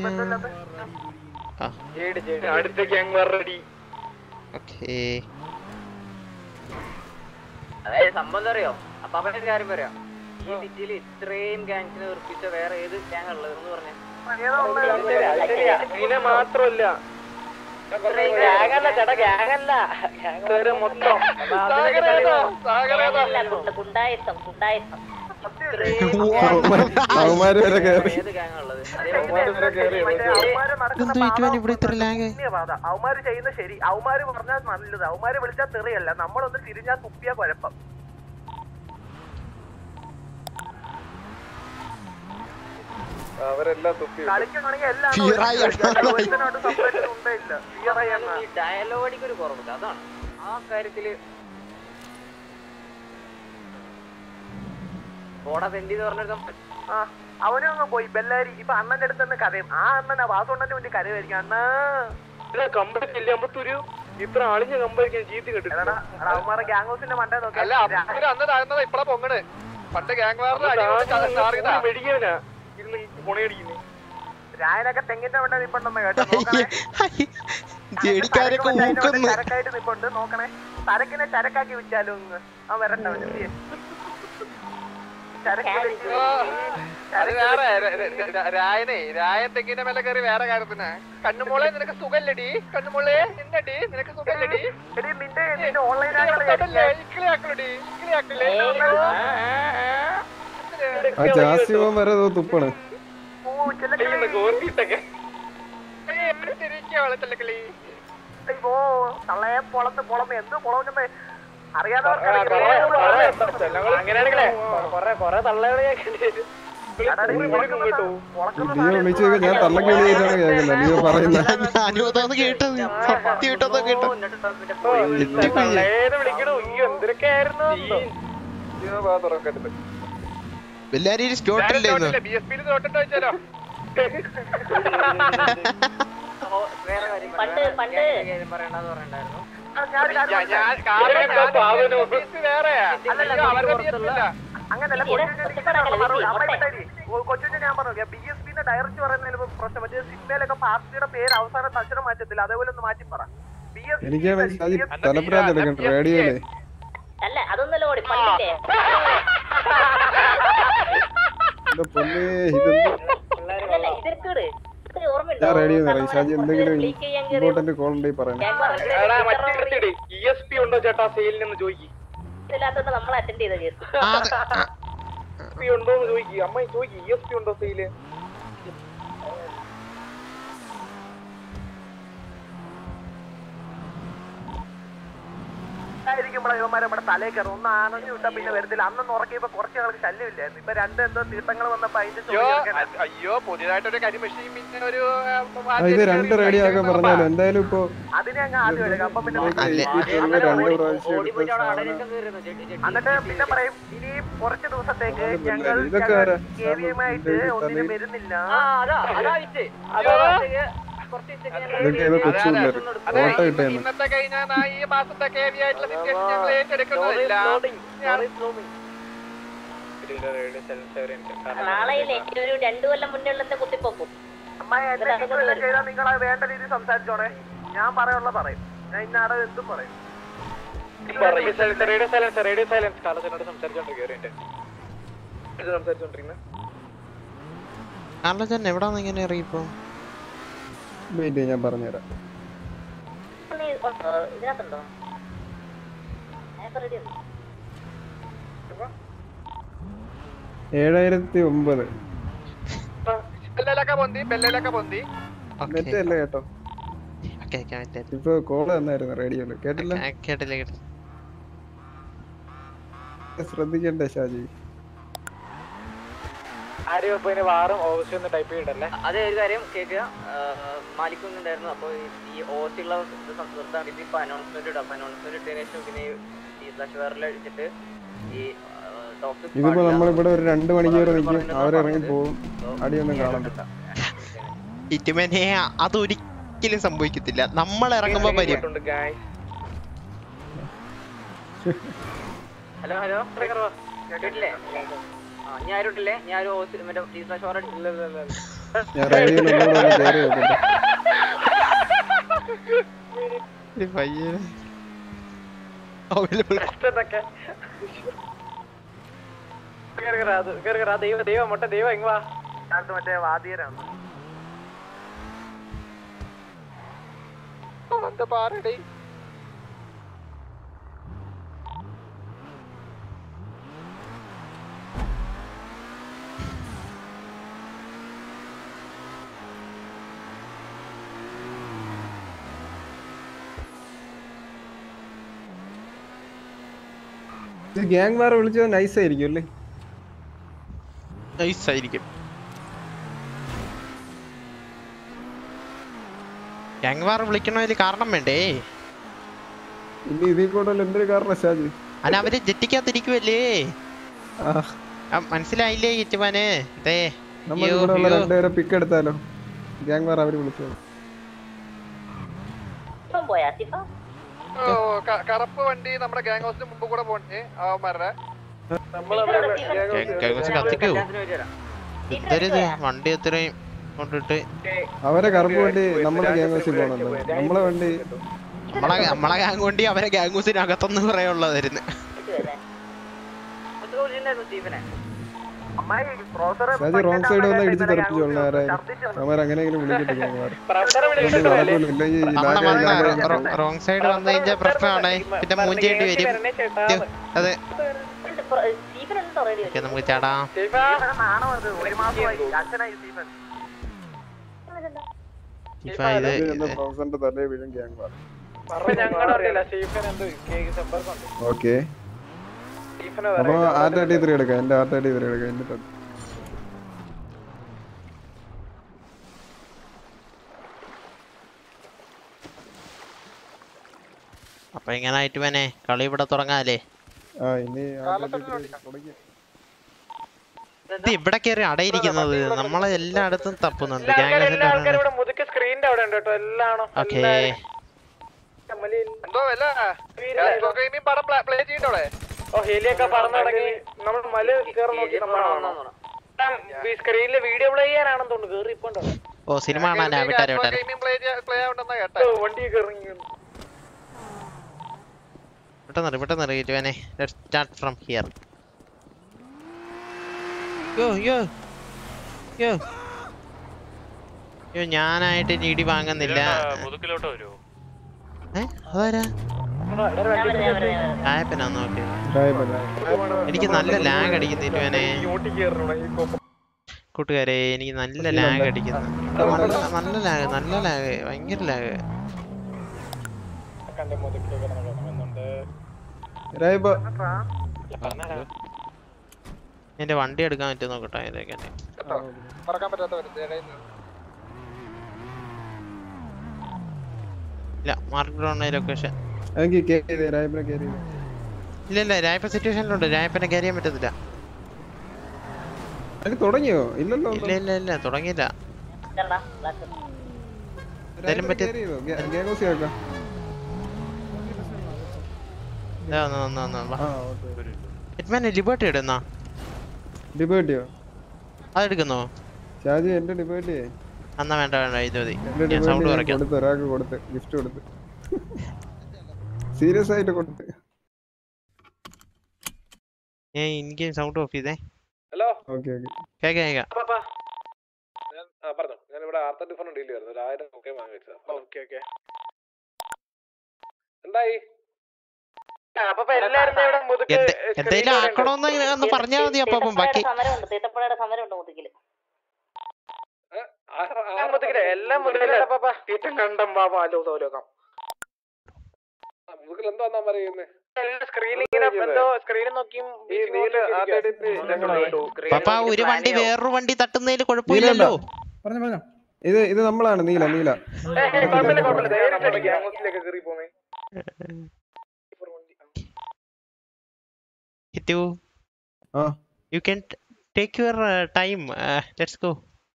ആ അടുത്ത ഗ്യാങ് റെഡി ഓക്കേ അതായത് സംഭവം എന്താ അറിയോ അപ്പൊ അവന്റെ ഒരു കാര്യം പറയാം ഈ സിറ്റിയിൽ ഇത്രയും ഗാങ്സിനെ ഉറപ്പിച്ച വേറെ ഏത് ഗ്യാങ് ഉള്ളത് എന്ന് പറഞ്ഞേ ഇതിനെ മാത്രമല്ല മൊത്തം അല്ല, ഗുണ്ട- ഗുണ്ടായിസം ഗുണ്ടായിസം അവന്മാര് വരെ കയറി ഏത് ഗ്യാങ് ഉള്ളത് അവന്മാര് വരെ കയറി അവന്മാര് നടക്കുന്ന എന്ത് പറ്റുവാൻ ഇവിടെ ഇത്ര ലാഗ് പാത അവന്മാര് ചെയ്യുന്ന ശരി അവന്മാര് പറഞ്ഞാൽ നല്ലത് അവന്മാര് വിളിച്ചാൽ തെറിയല്ല നമ്മളൊന്ന് തിരിഞ്ഞാൽ തുപ്പിയാ കുഴപ്പം അവരെല്ലാം തുപ്പി കളിക്കുകയാണെങ്കിൽ എല്ലാം ഫിയറായി ഒരുത്തനോട് separate ഉണ്ടേ ഇല്ല ഫിയറായി എന്നാ ഈ ഡയലോഗിക്ക് ഒരു കുറവുണ്ട് അതാണ് ആ കാര്യത്തില് ഓടാ തെണ്ടി എന്ന് പറഞ്ഞിട്ട് ആ അവനും അങ്ങ് പോയി ബെല്ലാരി ഇപ്പൊ അണ്ണന്റെ അടുത്ത് നിന്ന് കരയും ആ അണ്ണനാ വാസുണ്ണന്റെ വേണ്ടി കരയായിരിക്കും അണ്ണാ കമ്പനിക്കില്ല അമ്പത്തൂര് ഇത്ര അളിഞ്ഞ കമ്പനിക്ക് ജീത്തി കിട്ടും എടാ, എടാ, അവന്മാരെ ഗ്യാങ് ഹൗസിന്റെ മണ്ടേ അല്ല അവര് അന്ന് താഴ്ന്നതാ ഇപ്പളാ പൊങ്ങണ് പണ്ട് ഗ്യാങ് മെഡിക്കനാ ഇരുന്ന് പൊണയടിക്കുന്നേ രായനൊക്കെ തെങ്ങിന്റെ മണ്ടേ നിപ്പുണ്ടെന്ന് കേട്ടോ നോക്കണേ ജെടിക്കാരൊക്കെ അതിന്റെ മണ്ടേ ഊക്കുന്നു ചരക്കായിട്ട് നിപ്പുണ്ട് നോക്കണേ ചരക്കിനെ ചരക്കാക്കി വിറ്റാലും ഇങ്ങ്. അവൻ വരട്ടെ അവന് എന്ത് ചെയ്യും? ചരക്ക് വിറ്റ് അത് വേറെ ര- ര- ര- രായനെ രായൻ തെങ്ങിന്റെ മേലെ കയറി വേറെ കാര്യത്തിന് കണ്ണുമോളെ നിനക്ക് സുഖല്ലടി കണ്ണുമോളെ എന്നടി നിനക്ക് സുഖല്ലടി എടി നിന്റെ നിന്റെ ഓൺലൈൻ തൊടല്ലേ? ഇക്കിളിയാക്കലെടി, ഇക്കിളിയാക്കല്ലേ? ആ ജാസ്തിവൻ വരെ ഏതോ തുപ്പാണ് കയ്യിന്ന് കോർത്തിട്ടൊക്കെ. ഏയ്, എവിടെ തിരിക്കാ വെള്ളത്തിലക്കിളി? അയ്യോ തള്ളയെ പൊളത്ത് പൊളന്ന് എന്ത് പൊളവുന്നേ അങ്ങനെയാണെങ്കിലേ കൊറേ തള്ളകളെ ലിയോ വിളിച്ചു ഞാൻ തള്ളക്ക് വിളിയായിട്ടാണ് കേൾക്കുന്നത് ലിയോ പറയുന്നത് ഞാനും അതാണ് കേട്ടത് സത്യമായിട്ടതാ കേട്ടത് തള്ളേന്ന് വിളിക്കണു ഈ എന്തൊക്കെ ആയിരുന്നു ലിയോ വാ തുറക്കരുത് എല്ലാരും സ്റ്റോട്ടില്ലായിരുന്നു ബി എസ് പിയിൽ തോട്ടിട്ട് വെച്ചാലോ പണ്ട് പണ്ട് പറയണ്ടെന്ന് പറയണ്ടായിരുന്നു ഞാൻ- ഞാൻ കാരണം ഞാൻ ഓഫീസ് വേറെയാ അയ്യോ, അവരുടെ ബി എസ് പി ഇല്ല അങ്ങനല്ല കൊച്ചുവിന്റെ ഞാൻ പറഞ്ഞു ബി എസ് പിന്റെ ഡയറക്റ്റ് പറയുന്നതിന് ഇപ്പൊ പ്രശ്നം മറ്റേ സിനിമയിലൊക്കെ പാർട്ടിയുടെ പേര് അവസാനം അക്ഷരം മാറ്റത്തില്ല അതേപോലെ ഒന്ന് മാറ്റി പറ ബി എസ് എനിക്കാണ് ഷാജി തലപ്രാന്ത് എടുക്കണം റേഡിയോയിലെ അല്ല അതൊന്നല്ല ഓടി പണ്ടില്ലേ എന്റെ പൊന്നേ ഇതെന്ത് അല്ലല്ല ഇതൊക്കെ ഇത് ഓർമ്മയുണ്ടോ ഞാൻ റേഡിയോ പറയും ഷാജി എന്തെങ്കിലും ക്ലിക്ക് ചെയ്യാൻ കയറി ഇമ്പോർട്ടന്റ് കോൾ ഉണ്ടെങ്കിൽ പറയണം എടാ മറ്റേ ഇ എസ് പി ഉണ്ടോ ചേട്ടാ സെയിലിനെന്ന് ചോദിക്കും ഇല്ലാത്തത് നമ്മൾ അറ്റൻഡ് ചെയ്ത കേസ് പി ഉണ്ടോ എന്ന് ചോദിക്കും അമ്മ ചോദിക്കും ഇ എസ് പി ഉണ്ടോ സെയില് ആയിരിക്കുമ്പോഴേ ഇവന്മാരെ നമ്മുടെ തലേ കയറും ഒന്ന് ആനഞ്ഞു വിട്ടാ പിന്നെ വരത്തില്ല അന്നൊന്ന് ഉറക്കിയപ്പോ കുറച്ച് ഞങ്ങൾക്ക് ശല്യമില്ലായിരുന്നു ഇപ്പൊ രണ്ട് എന്തോ തീർത്ഥങ്ങൾ വന്നപ്പോ അതിന്റെ അയ്യോ ചോദ്യം കേൾക്കാൻ. അ- അയ്യോ പുതിയതായിട്ടൊരു കരിമഷീൻ പിന്നെ ഒരു ആ, ഇത് രണ്ട് റേഡിയോ ആക്കാൻ പറഞ്ഞാലും എന്തായാലും ഇപ്പൊ അതിനെ അങ്ങ് ആദ്യം എടുക്കാം അപ്പൊ പിന്നെ അല്ലേ. രണ്ട് പ്രാവശ്യം എടുത്ത സാധനം എന്നിട്ട് പിന്നെ പറയും ഇനി കുറച്ച് ദിവസത്തേക്ക് ഞങ്ങൾ ഇതൊക്കെ ആരാ? കേവിയുമായിട്ട് ഒന്നിനും വരുന്നില്ല ഇതൊക്കെ ഏതോ കൊച്ചു പിള്ളേര് അതെ, ഫോട്ടോ ഇന്ന- ഇട്ടേന്ന് ഇന്നത്തെ കഴിഞ്ഞ നാ- ഈ മാസത്തെ KVI ആയിട്ടുള്ള സിറ്റുവേഷൻ ഞങ്ങൾ ഏറ്റെടുക്കുന്നതല്ല നാളെയില്ലേ ഇനി ഒരു രണ്ടു കൊല്ലം മുന്നേ ഉള്ളത്തെ കുത്തിപ്പോക്കും അമ്മായി എന്നെ കിട്ടുന്നില്ല ചെയ്താൽ നിങ്ങൾ അത് വേണ്ട രീതിയിൽ സംസാരിച്ചോണേ ഞാൻ പറയാനുള്ള പറയും ഞാൻ ഇന്നാടെ എന്തും പറയും radio silence radio silence radio silence കാലത്തിനോട് സംസാരിച്ചോണ്ടിരിക്കും സംസാരിച്ചോണ്ടിരിക്കുന്നത് കാർലജൻ എവിടാന്ന് ഇങ്ങനെ അറിയിപ്പോ വെയിറ്റ് ഞാൻ പറഞ്ഞുതരാം നീ ഉണ്ടോ? ഇതിനകത്തുണ്ടോ ഞാൻ റെഡി ആണ് ഏഴായിരത്തി ഒമ്പത് ബെല്ലയിലൊക്കെ പൊന്തി ബെല്ലയിലൊക്കെ പൊന്തി നെറ്റ് അല്ലേ കേട്ടോ ഓക്കെ ഓക്കെ മറ്റേ ഇപ്പൊ കോള് തന്നായിരുന്നു റേഡിയോയില് കേട്ടില്ല ആ, കേട്ടില്ല കേട്ടില്ല ശ്രദ്ധിക്കണ്ടേ ഷാജി ആരും ഇപ്പൊ ഇനി വാറും ഓവർസി ഒന്ന് ടൈപ്പ് ചെയ്യണ്ടല്ലേ അതേ ഒരു കാര്യം കേൾക്കുക മാലിക്കൊന്നും ഉണ്ടായിരുന്നു അപ്പോൾ ഈ ഓസി ഉള്ള ഇത് നിർത്താൻ വേണ്ടിയിട്ട് ഇപ്പൊ അനൗൺസ്മെന്റ് ഇടും അപ്പൊ അനൗൺസ്മെന്റ് ഇട്ടതിന് ശേഷം പിന്നെ ഈ സ്ലാഷ് വേറെ അടിച്ചിട്ട് ഈ ടോക്സിക് ഇതിപ്പോ നമ്മളിവിടെ ഒരു രണ്ട് മണിക്കൂർ നിൽക്കും അവരിറങ്ങി പോവും അടിയൊന്നും കാണാൻ പറ്റില്ല ഇറ്റുമനെ അതൊരിക്കലും സംഭവിക്കത്തില്ല നമ്മൾ ഇറങ്ങുമ്പോ വരും ഹലോ ഹലോ കേട്ടില്ലേ ആ ഞാൻ ആരും ഇട്ടില്ലേ ഞാൻ ഒരു ഓസി മറ്റേ ഈ സ്ലാഷ് വേറെ ഞാൻ റേഡിയോയിൽ ഒന്നുകൂടെ ഒന്ന് കയറി നോക്കട്ടെ ഒരു പയ്യനെ അവൈലബിൾ ദൈവം ദൈവം മൊട്ട ദൈവം എങ്ങ് വാ കാലത്ത് മറ്റേ വാദിയരാണ് എന്താ പാറടി ഇത് ഗ്യാങ് വാർ വിളിച്ചത് നൈസ് ആയിരിക്കും അല്ലേ നൈസ് ആയിരിക്കും ഗ്യാങ് വാർ വിളിക്കണതിൽ കാരണം വേണ്ടേ ഇനി ഇതിൽ കൂടുതൽ എന്തൊരു കാരണം ഷാജി അല്ല അവര് ജെറ്റിക്കകത്തിരിക്കുവല്ലേ ആ, മനസ്സിലായില്ലേ ഇറ്റുമാന് ദേ നമ്മൾ യ്യോ, ഇവിടെ ഉള്ള യ്യോ. രണ്ടുപേരെ പിക്ക് എടുത്താലോ ഗ്യാങ് വാർ അവര് വിളിച്ചത് ഇപ്പം പോയാ സിഫ ഓ ക- കറുപ്പ് വണ്ടി നമ്മുടെ ഗ്യാങ് ഹൗസിന് മുമ്പ് കൂടെ പോണ്ടേ അവന്മാരുടെ ഗ്യാങ് ഹൗസ് കത്തിക്കോ എന്തരുത് വണ്ടി എത്രയും കൊണ്ടിട്ട് അവരെ കറുപ്പ് വണ്ടി നമ്മുടെ ഗ്യാങ് ഹൗസിൽ പോകണല്ലോ നമ്മളെ വണ്ടി നമ്മളെ നമ്മളെ ഗ്യാങ് വണ്ടി അവരെ ഗ്യാങ് ഹൗസിനകത്തൊന്ന് പറയുള്ളതായിരുന്നു സ്റ്റീഫനെ ഷാജി റോങ് സൈഡ് വന്ന് ഇടിച്ച് തെറിപ്പിച്ചോളണം ആരായാലും അവന്മാർ അങ്ങനെയെങ്കിലും വിളിക്കട്ടെ ഗ്യാങ് വാർ ഇല്ലെങ്കിൽ റോങ് സൈഡ് വന്നു കഴിഞ്ഞാൽ പ്രശ്നമാണ് പിന്നെ മൂഞ്ച് ചെയ്യേണ്ടി വരും ഇത്, അതെ സ്റ്റീഫൻ ഉണ്ടോ റെഡി ഓക്കെ നമുക്ക് ചാടാം ഒരു മാസമായി അച്ഛനായി സ്റ്റീഫൻ ഇഫ ഇത് പ്രൊഫസറിന്റെ തലേ വീഴും ഗ്യാങ് വാർ ഞങ്ങളുടെ അറിയില്ല സ്റ്റീഫൻ എന്തോ സമ്പർക്കം ഓക്കെ അപ്പൊ ആർ തേർട്ടി ത്രീ എടുക്കാം എന്റെ ആർ തേർട്ടി ത്രീ എടുക്കാം എന്നിട്ട് അപ്പൊ ഇങ്ങനെ ആയിട്ട് വേനെ കളി ഇവിടെ തുടങ്ങാല്ലേ ആ ഇനി ആർ തേർട്ടി ത്രീ തുടങ്ങി ഇത് ഇവിടെ കയറി അടയിരിക്കുന്നത് നമ്മളെ എല്ലായിടത്തും തപ്പുന്നുണ്ട് എല്ലാ ആൾക്കാരും എല്ലാ ആൾക്കാരും ഗ്യാങ് ഇവിടെ മുതുക്ക് സ്ക്രീനിന്റെ അവിടെ ഉണ്ട് കേട്ടോ എല്ലാണോ ഓക്കേ എന്തോ വല്ല ഗെയിമിംഗ് പടം പ്ലേ ചെയ്യണ്ടോടെ ഓ ഹെലിയൊക്കെ പറന്നു തുടങ്ങി നമ്മൾ മല കയറി നോക്കി നമ്മളാണോ സ്ക്രീനില് വീഡിയോ പ്ലേ ചെയ്യാനാണെന്ന് തോന്നുന്നു കേറി ഇപ്പൊ ഓ സിനിമ കാണാനാ വിട്ടാരെ വിട്ടാരെ ഗെയിമിംഗ് പ്ലേ പ്ലേ ആവണ്ടെന്നാ കേട്ടോ വണ്ടിയൊക്കെ ഇറങ്ങി പെട്ടെന്ന് പെട്ടെന്ന് ഇറങ്ങിയിട്ട് ലെറ്റ് സ്റ്റാർട്ട് ഫ്രം ഹിയർ യോ യോ യോ യോ ഞാനായിട്ട് ഇനി ഇടി വാങ്ങുന്നില്ല മുതുക്കിലോട്ട് വരുമോ ഏ അതാരാ ആയപ്പനാന്ന് നോക്കി എനിക്ക് നല്ല ലാഗ് അടിക്കുന്നു ഇറ്റുവനെ കൂട്ടുകാരെ എനിക്ക് നല്ല ലാഗ് അടിക്കുന്നു നല്ല നല്ല ലാഗ് നല്ല ലാഗ് ഭയങ്കര ലാഗ് രായ്പ എന്റെ വണ്ടി എടുക്കാൻ പറ്റുമോ നോക്കട്ടെ ഇതൊക്കെ പറക്കാൻ പറ്റാത്തവരുത് ഇല്ല മാർക്ക് ബ്രൗൺ ലൊക്കേഷൻ എനിക്ക് കേറി ചെയ്തേ, രായ്പനെ കേറി ചെയ്തേ. ഇല്ല ഇല്ല രായപ്പ സിറ്റുവേഷനിലുണ്ട് രായപ്പനെ ക്യാരി ചെയ്യാൻ പറ്റത്തില്ല അതിന് തുടങ്ങിയോ ഇല്ലല്ലോ ഇല്ല ഇല്ല ഇല്ല തുടങ്ങിയില്ല എന്തായാലും പറ്റി ഗ്യാങ് ഹൗസ് കേൾക്കാം ഇതാ, വന്ന് വന്ന് വന്ന് വാ. ഹിറ്റ്മാൻ ലിബർട്ടി ഇടുന്നാ ഡിബേറ്റിയോ അതെടുക്കുന്നോ ഷാജി എന്റെ ഡിബേറ്റ് എന്നാ വേണ്ട വേണ്ട ഇത് മതി എന്റെ ഞാൻ സൗണ്ട് ഡിബേറ്റ് കുറയ്ക്കാം കൊടുത്ത് ഒരാൾക്ക് കൊടുത്ത് ഗിഫ്റ്റ് കൊടുത്ത് സീരിയസ് ആയിട്ട് കൊടുത്ത് ഏ എനിക്ക് സൗണ്ട് ഓഫ് ചെയ്തേ ഹലോ ഓക്കെ ഓക്കെ കേക്കാം കേക്കാം ഞാൻ ആ, പറഞ്ഞോ ഞാൻ ഇവിടെ ആർത്തർ ഡിഫറെന്റ് ഡീൽ ചെയ്യുന്നു ഒരു ആയിരം ഒക്കെ വാങ്ങി വെച്ചതാ ഓക്കെ ഓക്കെ എന്തായി അപ്പൊ എല്ലാരും ദേ ഇവിടെ മുതുക്ക് എന്ത് screen എന്തേലും ലുണ്ട്. ആക്കണോന്ന് ഒന്ന് പറഞ്ഞാ മതി അപ്പം ബാക്കി സമരമുണ്ട് തീട്ടപ്പുഴയുടെ സമരമുണ്ട് മുതുകില് എല്ലാം മുതുകില് എല്ലാം മുതുകില് തീറ്റം കണ്ടം ബാബ ആലോ തോലോക്കാം മുതുകിൽ എന്തോ എന്നാ പറയുന്നത് എല്ലാം സ്ക്രീനിൽ ഇങ്ങനെ എന്തോ സ്ക്രീനിൽ നോക്കിയും പപ്പ ഒരു വണ്ടി വേറൊരു വണ്ടി തട്ടുന്നതിൽ കുഴപ്പമില്ലല്ലോ പറഞ്ഞോ പറഞ്ഞോ ഇത് ഇത് നമ്മളാണ് നീല നീല കുഴപ്പമില്ല കുഴപ്പമില്ല നേരിട്ട് അടിക്കാം അങ്ങോട്ടിലേക്ക് കയറി പോന്നേ ഹിറ്റു ആ you can take your time let's go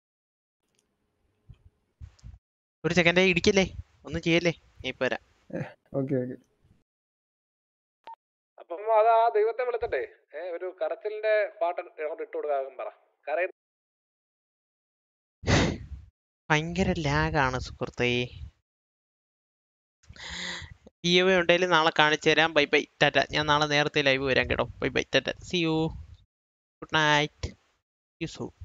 ഒരു സെക്കൻഡ് ഇടിക്കല്ലേ ഒന്നും ചെയ്യല്ലേ നീ ഇപ്പൊ വരാം ഓക്കെ ഓക്കെ അപ്പം അത് ആ ദൈവത്തെ വിളിച്ചിട്ടെ ഏഹ് ഒരു കരച്ചിലിന്റെ പാട്ട് അങ്ങോട്ട് ഇട്ട് കൊടുക്കാൻ പറ കരയ ഭയങ്കര ലാഗാണ് സുഹൃത്തേ ഇ എം ഉണ്ടെങ്കിൽ നാളെ കാണിച്ചു തരാം ബൈ ബൈ ടാറ്റ ഞാൻ നാളെ നേരത്തെ ലൈവ് വരാൻ കേട്ടോ bye bye tata see you good night you zoo